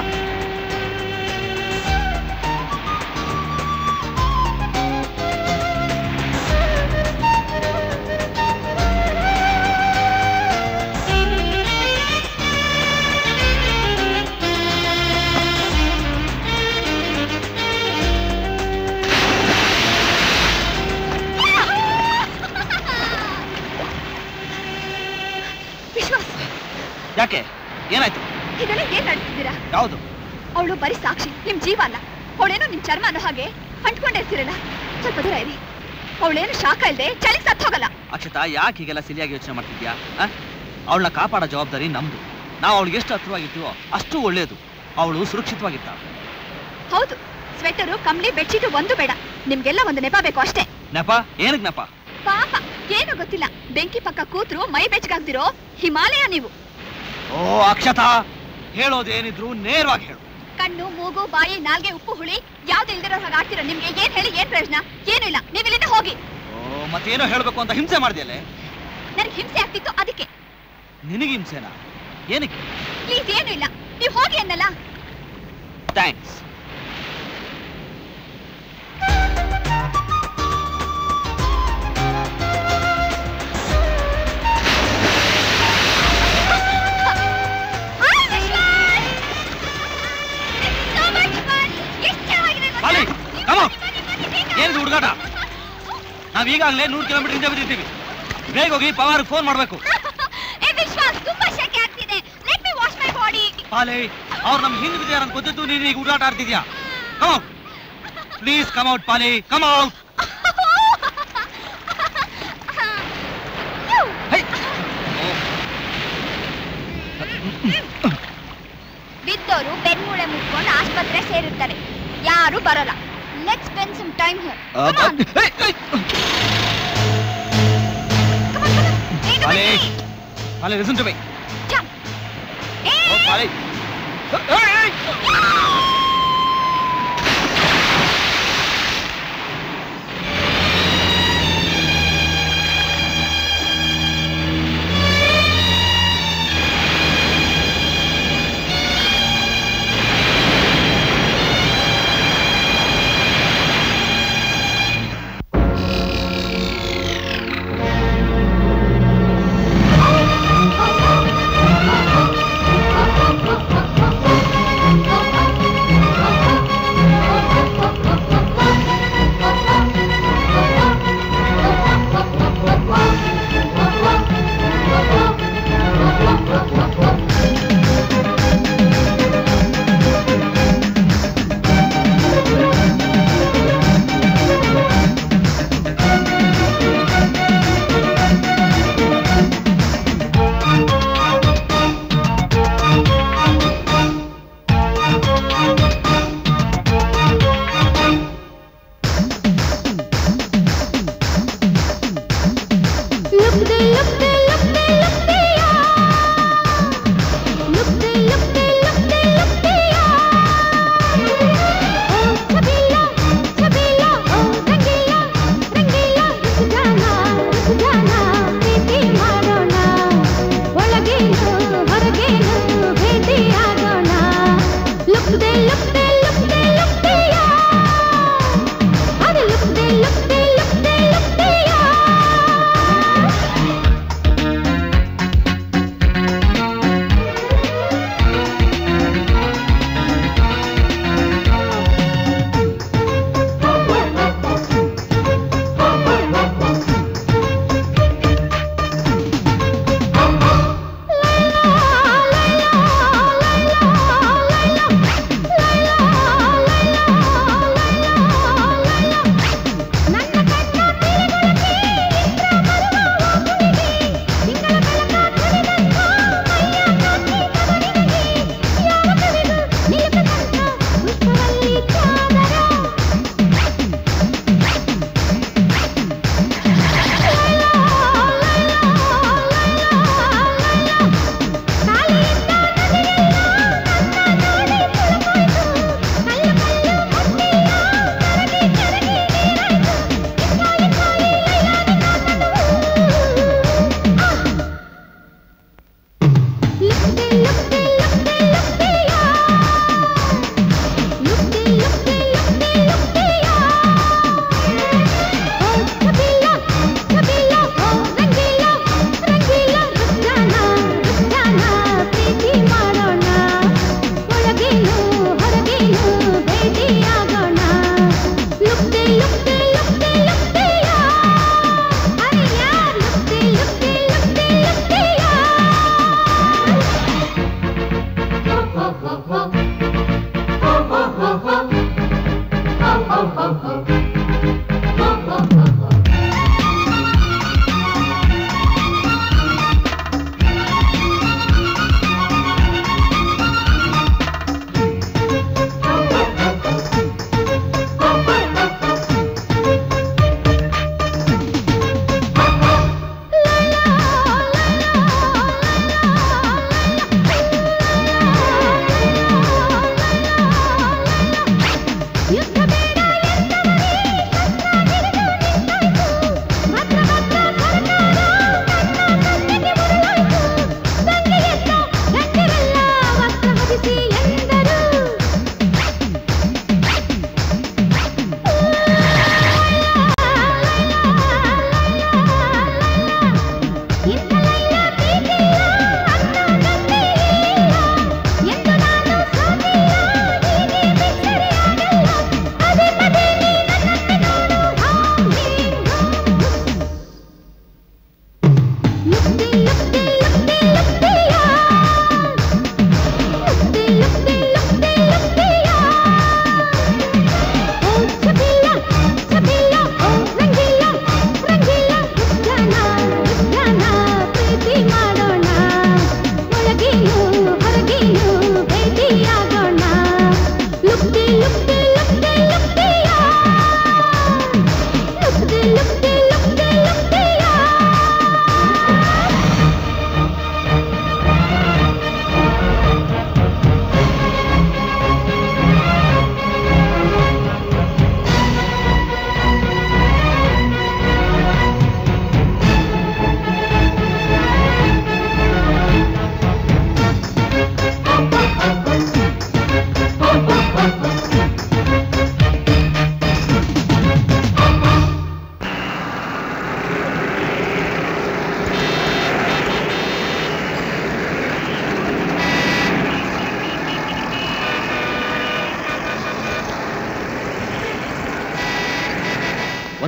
Vishwas ಯಾಕೆ ಏನಾಯ್ತು ಇದೆಲ್ಲ ಏನ್ ನಡ್ತಿದ್ದೀರಾ ಯಾವುದು ಅವಳು ಬರೀ ಸಾಕ್ಷಿ ನಿಮ್ ಜೀವ ಅಲ್ಲ ಅವಳೇನೋ ನಿಮ್ ಚರ್ಮ ಅನ್ನೋ ಹಾಗೆ ಅಂಟ್ಕೊಂಡಿರ್ತೀರಲ್ಲ ಸ್ವಲ್ಪ ದೂರ ಇರಿ ಅವಳೇನು ಶಾಖ ಇಲ್ದೆ ಚಳಿ ಸತ್ ಹೋಗಲ್ಲ ಅಕ್ಷತಾ ಯಾಕೆ ಹೀಗೆಲ್ಲ ಸಿಲಿಯಾಗಿ ಯೋಚನೆ ಮಾಡ್ತಿದ್ಯಾ ಅವಳನ್ನ ಕಾಪಾಡೋ ಜವಾಬ್ದಾರಿ ನಮ್ದು ನಾವು ಅವಳಿಗೆ ಎಷ್ಟು ಹತ್ರವಾಗಿರ್ತೀವೋ ಅಷ್ಟು ಒಳ್ಳೆಯದು ಅವಳು ಸುರಕ್ಷಿತವಾಗಿರ್ತಾಳೆ ಹೌದು ಸ್ವೆಟರು ಕಂಬ್ಳಿ ಬೆಡ್ಶೀಟು ಒಂದು ಬೇಡ ನಿಮ್ಗೆಲ್ಲ ಒಂದು ನೆಪ ಬೇಕು ಅಷ್ಟೇ ನೆಪ ಏನಕ್ ನೆಪ ಪಾಪ ಏನು ಗೊತ್ತಿಲ್ಲ ಬೆಂಕಿ ಪಕ್ಕ ಕೂತ್ರು ಮೈ ಬೆಚ್ಚಗಾಗ್ದಿರೋ ಹಿಮಾಲಯ ನೀವು ಓ ಅಕ್ಷತಾ ಹೇಳೋದೇನಿದ್ರು ನೇರವಾಗಿ ಹೇಳು ಕಣ್ಣು ಮೂಗು ಬಾಯಿ ನಾಲ್ಗೆ ಉಪ್ಪು ಹುಳಿ ಯಾವ್ದು ಇಲ್ದಿರೋ ಹಾಗೆ ಆಡ್ತೀರ ನಿಮ್ಗೆ ಏನ್ ಹೇಳಿ ಏನ್ ಪ್ರಯೋಜನ ಏನು ಇಲ್ಲ ನೀವು ಇಲ್ಲಿಂದ ಹೋಗಿ ಓ ಮತ್ತೇನೋ ಹೇಳ್ಬೇಕು ಅಂತ ಹಿಂಸೆ ಮಾಡ್ದಿಯಲ್ಲೇ ನನಗೆ ಹಿಂಸೆ ಆಗ್ತಿತ್ತು ಅದಕ್ಕೆ ನಿನಗೆ ಹಿಂಸೆನಾ ಏನಕ್ಕೆ ಪ್ಲೀಸ್ ಏನು ಇಲ್ಲ ನೀವು ಹೋಗಿ ಅನ್ನಲ್ಲ ಥ್ಯಾಂಕ್ಸ್ ಬಾಲಿ ಕಮ ಏನಿದು ಹುಡುಗಾಟ ನಾವ್ ಈಗಾಗಲೇ ನೂರು ಕಿಲೋಮೀಟರ್ ಹಿಂದೆ ಬಿದ್ದಿದ್ದೀವಿ ಬೇಗ ಹೋಗಿ ಪವಾರ್ ಫೋನ್ ಮಾಡ್ಬೇಕು ಏ ವಿಶ್ವಾಸ್ ತುಂಬಾ ಶೆಕೆ ಆಗ್ತಿದೆ let me wash my body ಬಾಲೆ ಅವ್ರು ನಮ್ ಹಿಂದೆ ಬಿದ್ದಿದ್ದಾರೆ ಅಂತ ಗೊತ್ತಿದ್ದು ನೀನು ಈಗ ಹುಡುಗಾಟ ಆಡ್ತಿದ್ಯಾ come please come out Pali come out ಬಿದ್ದೋರು ಬೆನ್ಮೂಳೆ ಮುಟ್ಕೊಂಡು ಆಸ್ಪತ್ರೆ ಸೇರಿರ್ತಾರೆ ಯಾರು ಬರಲ್ಲ let spend some time here Pali Pali listen to me oh Pali Oh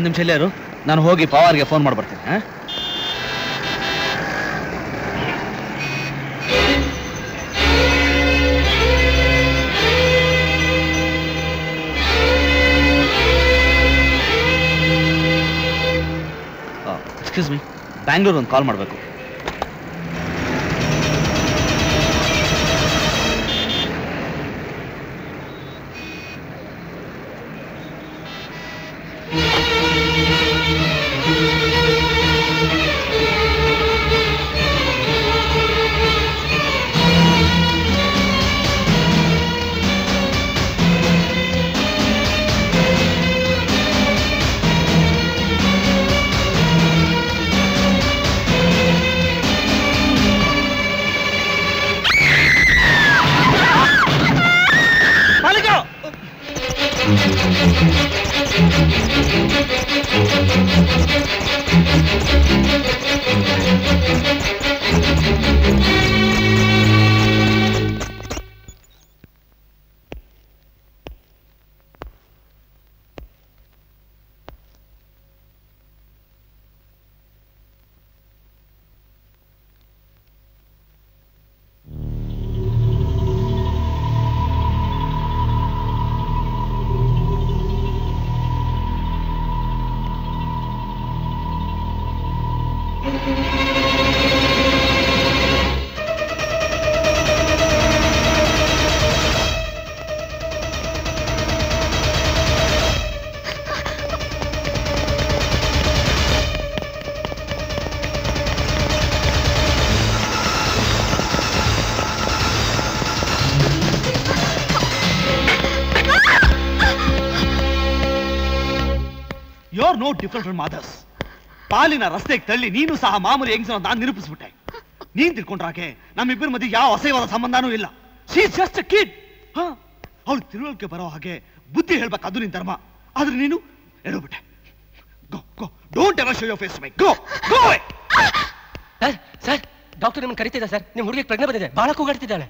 ಒಂದು ನಿಮಿಷ ಇಲ್ಲೇ ಇರು ನಾನು ಹೋಗಿ ಪವಾರ್ಗೆ ಫೋನ್ ಮಾಡ್ಬರ್ತೀನಿ ಹಾಂ ಎಕ್ಸ್ಕ್ಯೂಸ್ ಮೀ ಬ್ಯಾಂಗ್ಳೂರ್ ಒಂದು ಕಾಲ್ ಮಾಡಬೇಕು you are no different from others ಪಾಲಿನ ರಸ್ತೆಗೆ ತಳ್ಳಿ ನೀನು ಸಹ ಮಾಮೂಲಿ ಹೆಂಗ್ಸ ನಾನು ನಿರೂಪಿಸ್ಬಿಟ್ಟೆ ನೀನ್ ತಿಳ್ಕೊಂಡ್ರಾಗೆ ನಮ್ಮಿಬ್ಬರ ಮಧ್ಯೆ ಯಾವ ಅಸಹ್ಯವಾದ ಸಂಬಂಧನೂ ಇಲ್ಲ ಶೀ ಜಸ್ಟ್ ಅ ಕಿಡ್ ಹಾ ಅವಳು ತಿಳುವಳಿಕೆ ಬರೋ ಹಾಗೆ ಬುದ್ಧಿ ಹೇಳ್ಬೇಕು ಅದು ನಿನ್ ಧರ್ಮ ಆದ್ರೆ ನೀನು ಹೇಳೋಬಿಟ್ಟೆ go go don't ever show your face my go go sir sir doctor ನಿಮ್ಮನ್ನು ಕರಿತಿದ್ದ ಸರ್ ನಿಮ್ಮ ಹುಡುಗಿಗೆ ಪ್ರಜ್ಞೆ ಬಂದಿದೆ ಬಹಳ ಕೂಗಾಡ್ತಿದ್ದಾಳೆ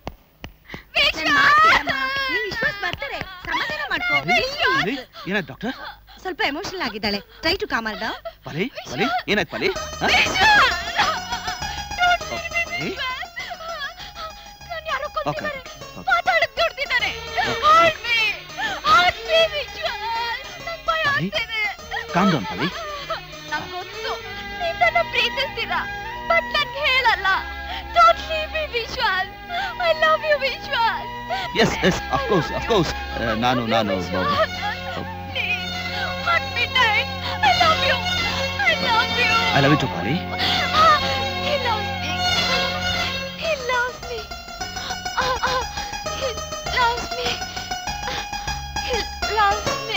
ಬರ್ತಾರೆ ಸಮಾಧಾನ ಮಾಡ್ಕೋ ಏನಾಯ್ತು ಡಾಕ್ಟರ್ ಸ್ವಲ್ಪ ಎಮೋಷನಲ್ ಆಗಿದ್ದಾಳೆ try to calm her down Pali Pali ಏನಾಯ್ತು ಪಲಿ ಹಾ? ಪಲಿ? ಓಕೆ ಮಾತಾಡಕ್ ನೋಡ್ತಿದ್ದಾರೆ ಕಾಮ್ ಡೌನ್ ಪಲಿ ನಂಗ್ ಗೊತ್ತು ನೀವ್ ನನ್ನ ಪ್ರೀತಿಸ್ತೀರಾ ಬಟ್ ನನ್ಗೆ ಹೇಳಲ್ಲ don't leave me Vishwas I love you Vishwas yes yes of course of course ನಾನು ನಾನು At midnight, I love you. I love you. I love you too Pali He loves me. He loves me. Ah, ah, he loves me. He loves me.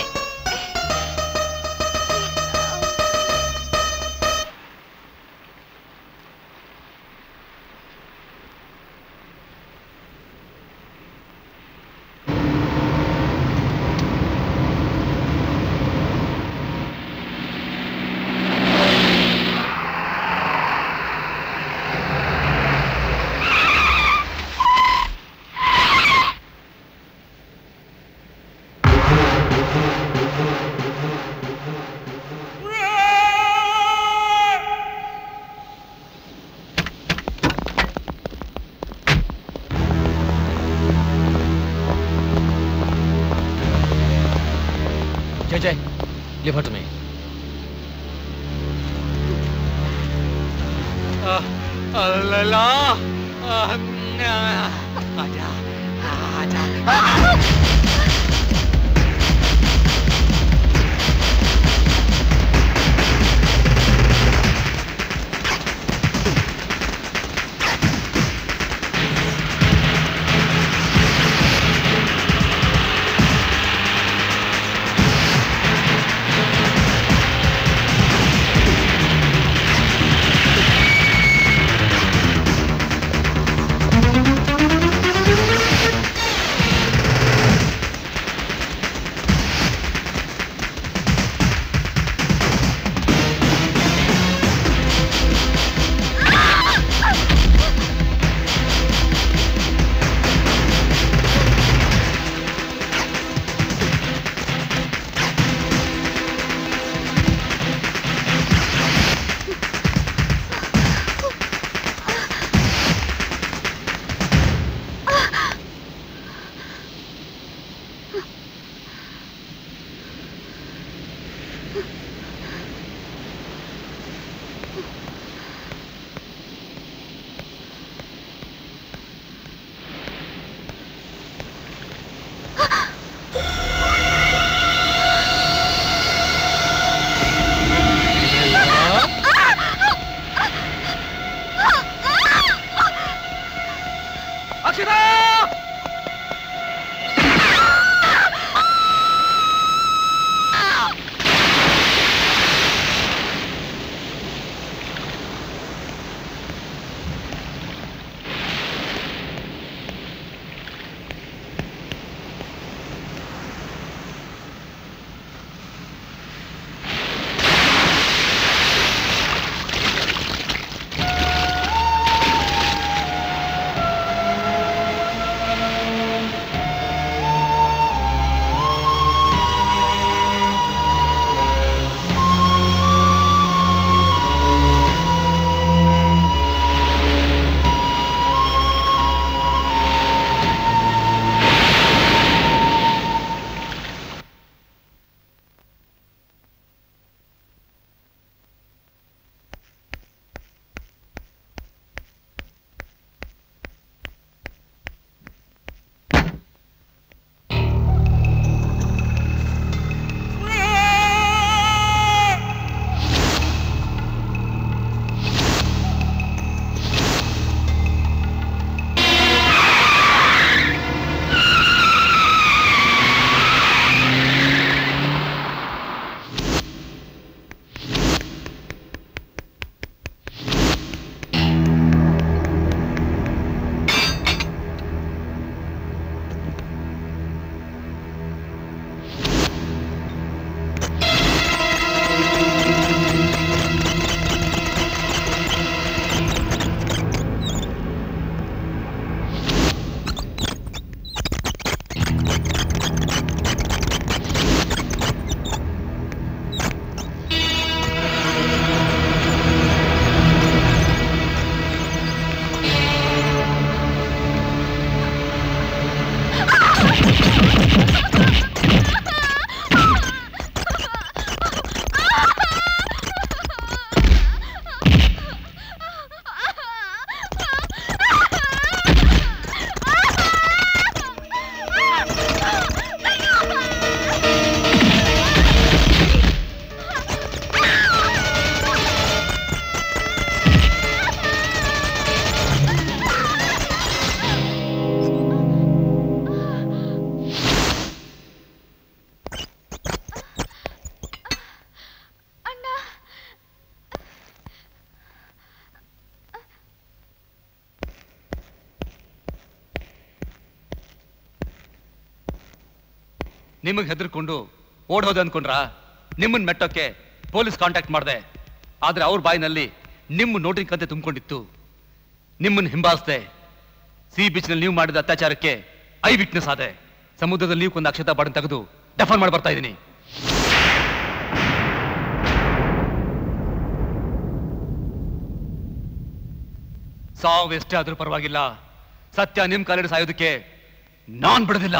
ಜय जय लिव her to me ಅಲ್ಲಲ್ಲ ಆಜಾ ಆಜಾ ನಿಮಗೆ ಹೆದರ್ಕೊಂಡು ಓಡ್ ಹೋದೆ ಅನ್ಕೊಂಡ್ರಾ ನಿಮ್ಮನ್ನ ಮೆಟ್ಟೋಕೆ ಪೊಲೀಸ್ ಕಾಂಟ್ಯಾಕ್ಟ್ ಮಾಡಿದೆ ಆದ್ರೆ ಅವ್ರ ಬಾಯಿನಲ್ಲಿ ನಿಮ್ಮ ನೋಟಿನ ಕಂತೆ ತುಂಬಿಕೊಂಡಿತ್ತು ನಿಮ್ಮನ್ನ ಹಿಂಬಾಲಿಸ್ದೆ ಸಿ ಬೀಚ್ನಲ್ಲಿ ನೀವು ಮಾಡಿದ ಅತ್ಯಾಚಾರಕ್ಕೆ ಐ ವಿಟ್ನೆಸ್ ಆದೆ ಸಮುದ್ರದಲ್ಲಿ ನೀವು ಕೊಂದು ಅಕ್ಷತಾ ಬಾಡನ್ ತೆಗೆದು ಡೆಫನ್ ಮಾಡಿ ಬರ್ತಾ ಇದ್ದೀನಿ ಸಾವು ಎಷ್ಟೇ ಆದ್ರೂ ಪರವಾಗಿಲ್ಲ ಸತ್ಯ ನಿಮ್ ಕಾಲಿಡ ಸಾಯೋದಕ್ಕೆ ನಾನ್ ಬಿಡೋದಿಲ್ಲ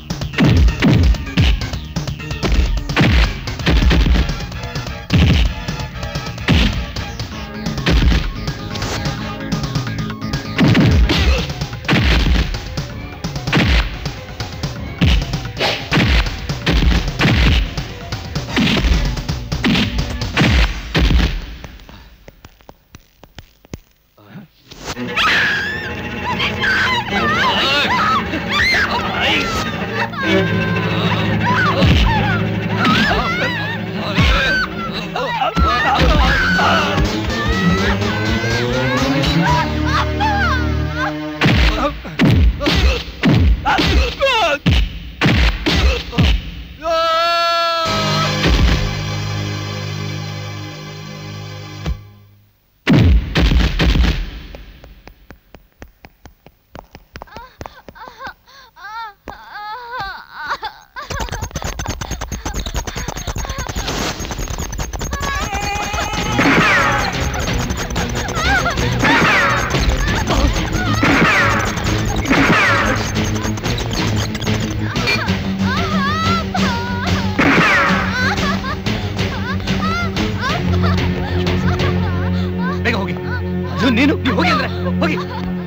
ಬೇಗ ಹೋಗಿ ಅದು ನೀನು ನೀವು ಹೋಗಿ ಅಂದ್ರೆ ಹೋಗಿ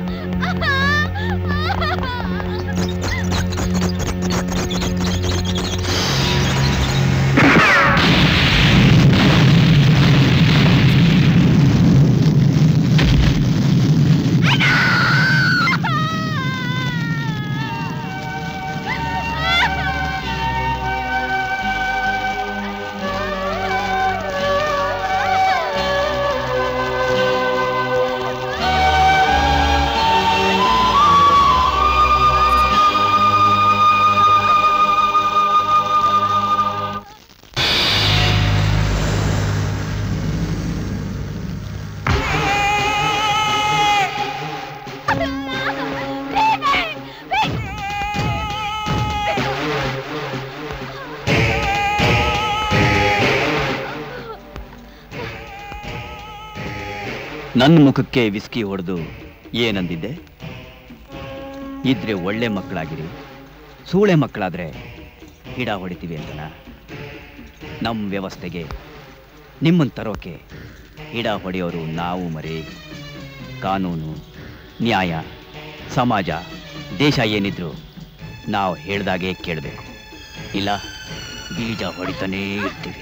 ನನ್ನ ಮುಖಕ್ಕೆ ವಿಸ್ಕಿ ಹೊಡೆದು ಏನಂದಿದ್ದೆ ಇದ್ರೆ ಒಳ್ಳೆ ಮಕ್ಕಳಾಗಿರಿ ಸೂಳೆ ಮಕ್ಕಳಾದ್ರೆ ಹಿಡ ಹೊಡಿತೀವಿ ಅಂತನ ನಮ್ಮ ವ್ಯವಸ್ಥೆಗೆ ನಿಮ್ಮನ್ನು ತರೋಕೆ ಹಿಡ ಹೊಡೆಯೋರು ನಾವು ಮರಿ ಕಾನೂನು ನ್ಯಾಯ ಸಮಾಜ ದೇಶ ಏನಿದ್ರು ನಾವು ಹೇಳ್ದಾಗೆ ಕೇಳಬೇಕು ಇಲ್ಲ ಬೀಜ ಹೊಡಿತಾನೇ ಇರ್ತೀವಿ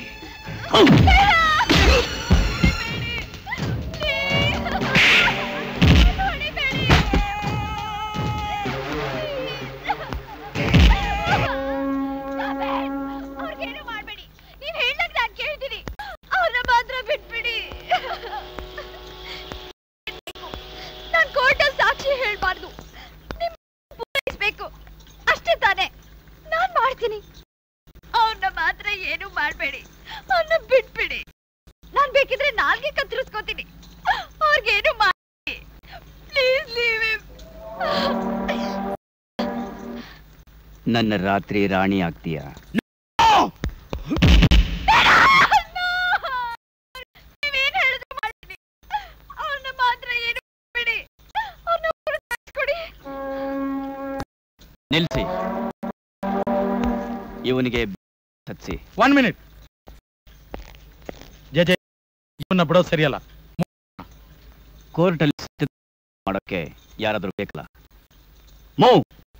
ಅವ್ರಿಗೇನು ಮಾಡ್ಬೇಡಿ ನೀವ್ ಹೇಳ್ದಾಗ ನಾನ್ ಕೇಳ್ತೀನಿ ಅವ್ರನ್ನ ಮಾತ್ರ ಬಿಟ್ಬಿಡಿ ನಾನ್ ಕೋರ್ಟಲ್ ಸಾಕ್ಷಿ ಹೇಳ್ಬಾರ್ದು ನಿಮ್ ಪೂರೈಸ್ಬೇಕು ಅಷ್ಟೇ ತಾನೇ ನಾನ್ ಮಾಡ್ತೀನಿ ಅವ್ರನ್ನ ಮಾತ್ರ ಏನು ಮಾಡ್ಬೇಡಿ ಅವ್ರನ್ನ ಬಿಟ್ಬಿಡಿ ನಾನ್ ಬೇಕಿದ್ರೆ ನಾಲ್ಗೆ ಕತ್ತರಿಸ್ಕೋತೀನಿ ಅವ್ರಿಗೇನು ಮಾಡಿ ಪ್ಲೀಸ್ ಲೀವ್ ನನ್ನ ರಾತ್ರಿ ರಾಣಿ ಆಗ್ತೀಯಾ ನೀವೇನ್ ಹೇಳಿದ್ರು ಮಾಡ್ತೀನಿ ಅವ್ರನ್ನ ಮಾತ್ರ ಏನು ಬಿಡಿ ಅವ್ರನ್ನ ಪೂರೈಸ್ಕೊಡಿ ನಿಲ್ಸಿ ಇವನಿಗೆ ಹತ್ಸಿ ಒನ್ ಮಿನಿಟ್ ಜಜೆ ಇವನ್ನ ಬಿಡೋದು ಸರಿಯಲ್ಲ ಕೋರ್ಟಲ್ಲಿ ಸತ್ಯ ಮಾಡೋಕ್ಕೆ ಯಾರಾದರೂ ಬೇಕಲ್ಲ ಮೋ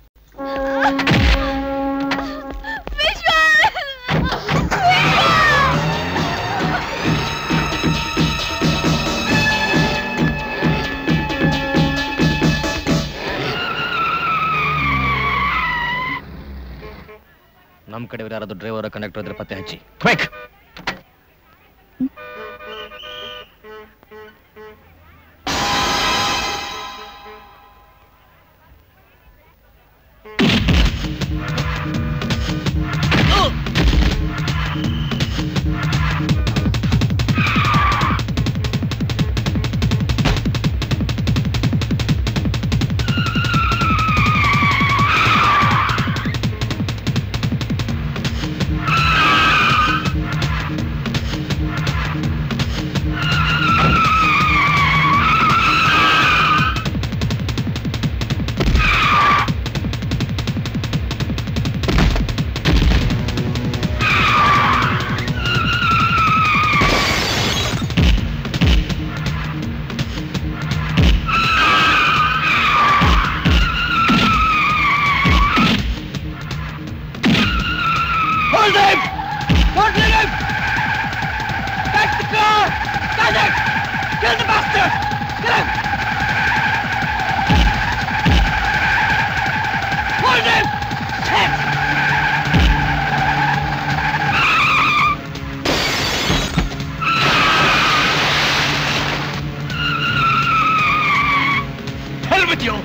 ನಮ್ಮ ಕಡೆಯವ್ರು ಯಾರಾದ್ರೂ ಡ್ರೈವರ್ ಕಂಡಕ್ಟರ್ ಇದ್ರೆ ಪತ್ತೆ ಹಚ್ಚಿ ಕ್ವಿಕ್ ಆ Kill the bastard! Kill him! Hold him! Shit! Hell with you!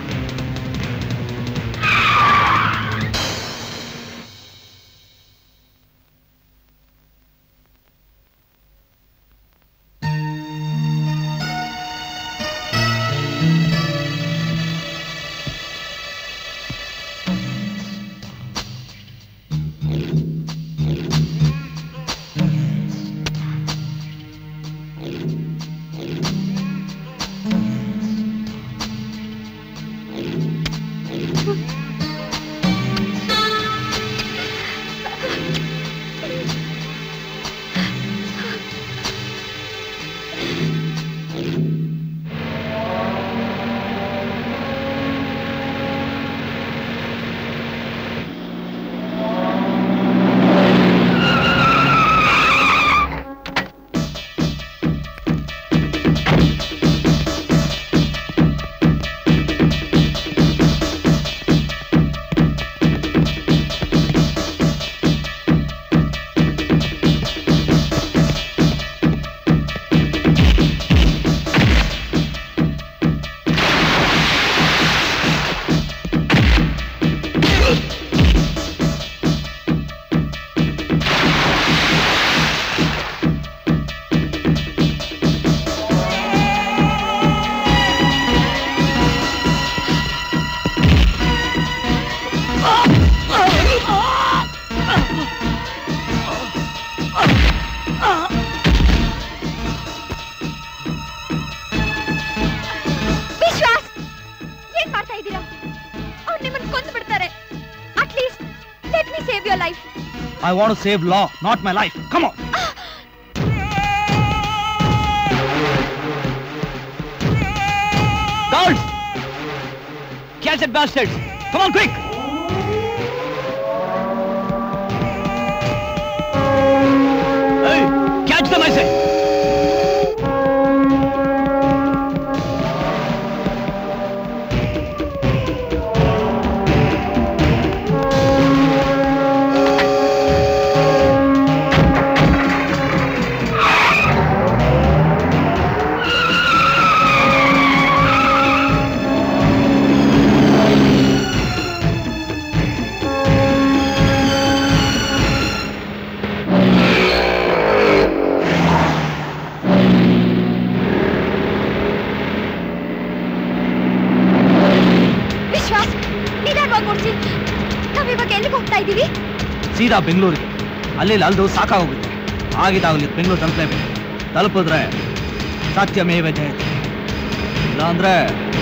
ವಿಶ್ವಾಸ್ ಏನ್ ಮಾಡ್ತಾ ಇದ್ದೀರಾ ಅವ್ರು ನಿಮ್ಮನ್ನ ಕೊಂದು ಬಿಡ್ತಾರೆ at least let me save your life I want save ಲಾ not my life come on Guards! Catch that bastard! Come on, quick! Hey, catch them, I say! Vishwas ನಿಧಾನವಾಗಿ ಓಡಿಸಿ ನಾವ್ ಇವಾಗ ಎಲ್ಲಿಗೆ ಹೋಗ್ತಾ ಇದ್ದೀವಿ ಸೀದಾ ಬೆಂಗಳೂರಿಗೆ ಅಲ್ಲಿ ಅಲ್ದು ಸಾಕಾಗೋಗುತ್ತೆ ಆಗಿದಾಗಲಿ ಬೆಂಗಳೂರು ತಲುಪಲೇಬೇಕು ತಲುಪಿದ್ರೆ ಸತ್ಯಮೇವ ಜಯತೆ ಇಲ್ಲಾಂದ್ರೆ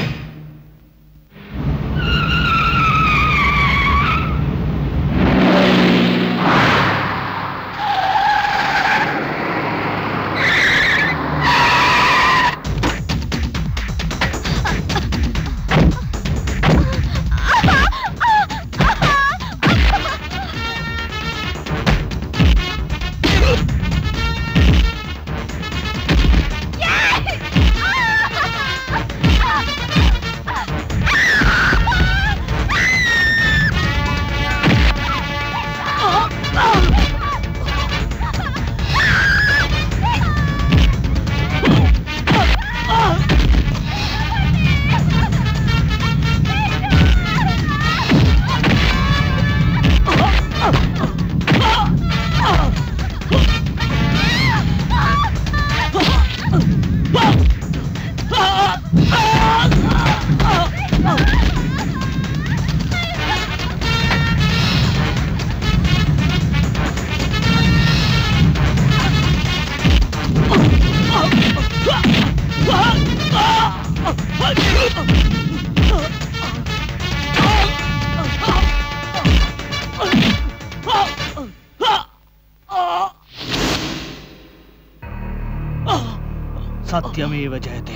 ಸತ್ಯಮೇವ ಜಯತೆ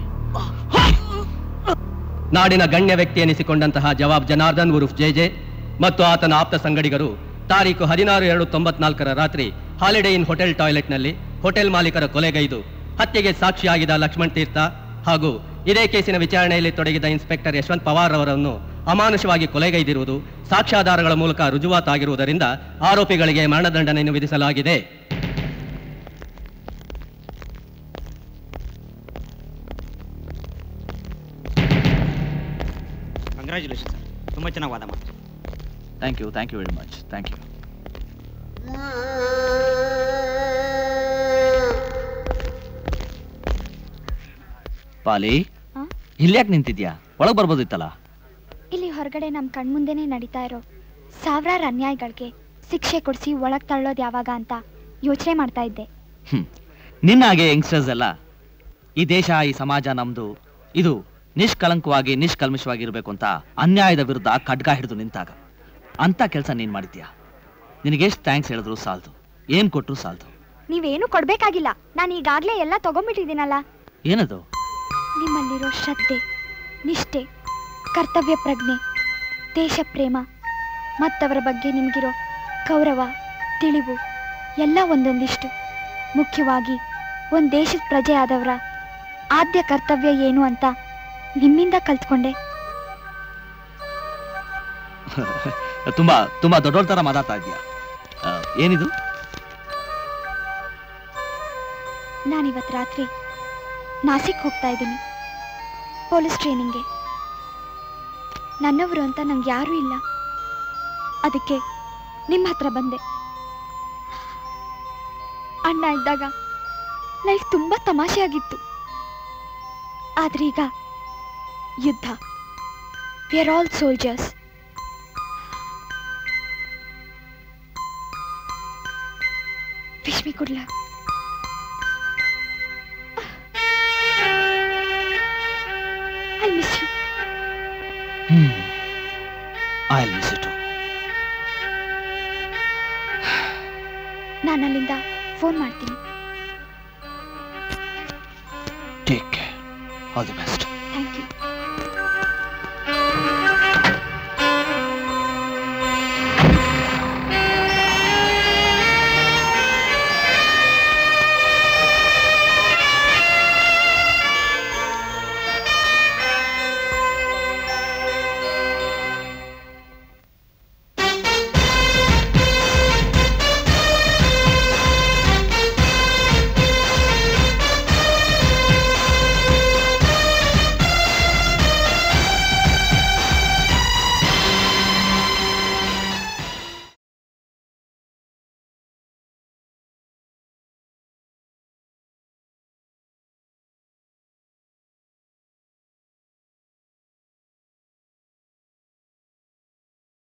ನಾಡಿನ ಗಣ್ಯ ವ್ಯಕ್ತಿ ಎನಿಸಿಕೊಂಡಂತಹ ಜವಾಬ್ ಜನಾರ್ದನ್ ಉರುಫ್ ಜೆ ಜೆ ಮತ್ತು ಆತನ ಆಪ್ತ ಸಂಗಡಿಗರು ತಾರೀಕು ಹದಿನಾರು ಎರಡು ತೊಂಬತ್ನಾಲ್ಕರ ರಾತ್ರಿ ಹಾಲಿಡೇ ಇನ್ ಹೋಟೆಲ್ ಟಾಯ್ಲೆಟ್ನಲ್ಲಿ ಹೋಟೆಲ್ ಮಾಲೀಕರ ಕೊಲೆಗೈದು ಹತ್ಯೆಗೆ ಸಾಕ್ಷಿಯಾಗಿದ್ದ ಲಕ್ಷ್ಮಣ್ ತೀರ್ಥ ಹಾಗೂ ಇದೇ ಕೇಸಿನ ವಿಚಾರಣೆಯಲ್ಲಿ ತೊಡಗಿದ ಇನ್ಸ್ಪೆಕ್ಟರ್ ಯಶವಂತ್ ಪವಾರ್ ಅವರನ್ನು ಅಮಾನುಷವಾಗಿ ಕೊಲೆಗೈದಿರುವುದು ಸಾಕ್ಷ್ಯಾಧಾರಗಳ ಮೂಲಕ ರುಜುವಾತಾಗಿರುವುದರಿಂದ ಆರೋಪಿಗಳಿಗೆ ಮರಣದಂಡನೆಯನ್ನು ವಿಧಿಸಲಾಗಿದೆ ಕಂಗ್ರ್ಯಾಚುಲೇಷನ್ ಸರ್ ತುಂಬ ಚೆನ್ನಾಗಿ ವಾದ ಮಾಡಿ thank you thank you very much thank you Pali ಆ? ಇಲ್ಯಾಕೆ ನಿಂತಿದ್ಯಾ ಒಳಗೆ ಬರ್ಬೋದಿತ್ತಲ್ಲ ಇಲ್ಲಿ ಹೊರಗಡೆ ನಮ್ಮ ಕಣ್ಮುಂದೆನೇ ನಡೀತಾ ಇರೋ ಸಾವಿರಾರು ಅನ್ಯಾಯಗಳಿಗೆ ಶಿಕ್ಷೆ ಕೊಡಿಸಿ ಒಳಗೆ ತಳ್ಳೋದು ಯಾವಾಗ ಅಂತ ಯೋಚನೆ ಮಾಡ್ತಾ ಇದ್ದೆ ನಿನ್ನ ಹಾಗೆ ಯಂಗ್ಸ್ಟರ್ಸ್ ಎಲ್ಲ ಈ ದೇಶ ಈ ಸಮಾಜ ನಮ್ದು ಇದು ನಿಷ್ಕಲಂಕವಾಗಿ ನಿಷ್ಕಲ್ಮಶವಾಗಿರ್ಬೇಕು ಅಂತ ಅನ್ಯಾಯದ ವಿರುದ್ಧ ಖಡ್ಗ ಹಿಡಿದು ನಿಂತಾಗ ಅಂತ ಕೆಲಸ ನೀನ್ ಮಾಡಿದ್ಯಾ ನಿನಗೆಷ್ಟು ಥ್ಯಾಂಕ್ಸ್ ಹೇಳಿದ್ರು ಸಾಲ್ದು ಏನ್ ಕೊಟ್ರು ಸಾಲ್ದು ನೀವೇನು ಕೊಡ್ಬೇಕಾಗಿಲ್ಲ ನಾನು ಈಗಾಗಲೇ ಎಲ್ಲ ತಗೊಂಡ್ಬಿಟ್ಟಿದ್ದೀನಲ್ಲ ಏನದು ನಿಮ್ಮಲ್ಲಿರೋ ಶ್ರದ್ಧೆ ನಿಷ್ಠೆ ಕರ್ತವ್ಯ ಪ್ರಜ್ಞೆ ದೇಶ ಪ್ರೇಮ ಮತ್ತವರ ಬಗ್ಗೆ ನಿಮಗಿರೋ ಗೌರವ ತಿಳಿವು ಎಲ್ಲ ಒಂದೊಂದಿಷ್ಟು ಮುಖ್ಯವಾಗಿ ಒಂದು ದೇಶದ ಪ್ರಜೆ ಆದವರ ಆದ್ಯ ಕರ್ತವ್ಯ ಏನು ಅಂತ ನಿಮ್ಮಿಂದ ಕಲ್ತ್ಕೊಂಡೆ ತುಂಬಾ ತುಂಬಾ ದೊಡ್ಡೋರ್ ತರ ಮಾತಾಡ್ತಾ ಇದೀಯ ಆ, ಏನಿದು ನಾನಿವತ್ತು ರಾತ್ರಿ ನಾಸಿಕ್ ಹೋಗ್ತಾ ಇದ್ದೀನಿ ಪೊಲೀಸ್ ಟ್ರೈನಿಂಗ್ಗೆ ನನ್ನವರು ಅಂತ ನಂಗೆ ಯಾರೂ ಇಲ್ಲ ಅದಕ್ಕೆ ನಿಮ್ಮ ಹತ್ರ ಬಂದೆ ಅಣ್ಣ ಇದ್ದಾಗ ಲೈಫ್ ತುಂಬ ತಮಾಷೆಯಾಗಿತ್ತು ಆದ್ರೆ ಈಗ ಯುದ್ಧ we are all soldiers wish me good luck I miss you I miss it ನಾನು ಅಲ್ಲಿಂದ ಫೋನ್ ಮಾಡ್ತೀನಿ take all the best thank you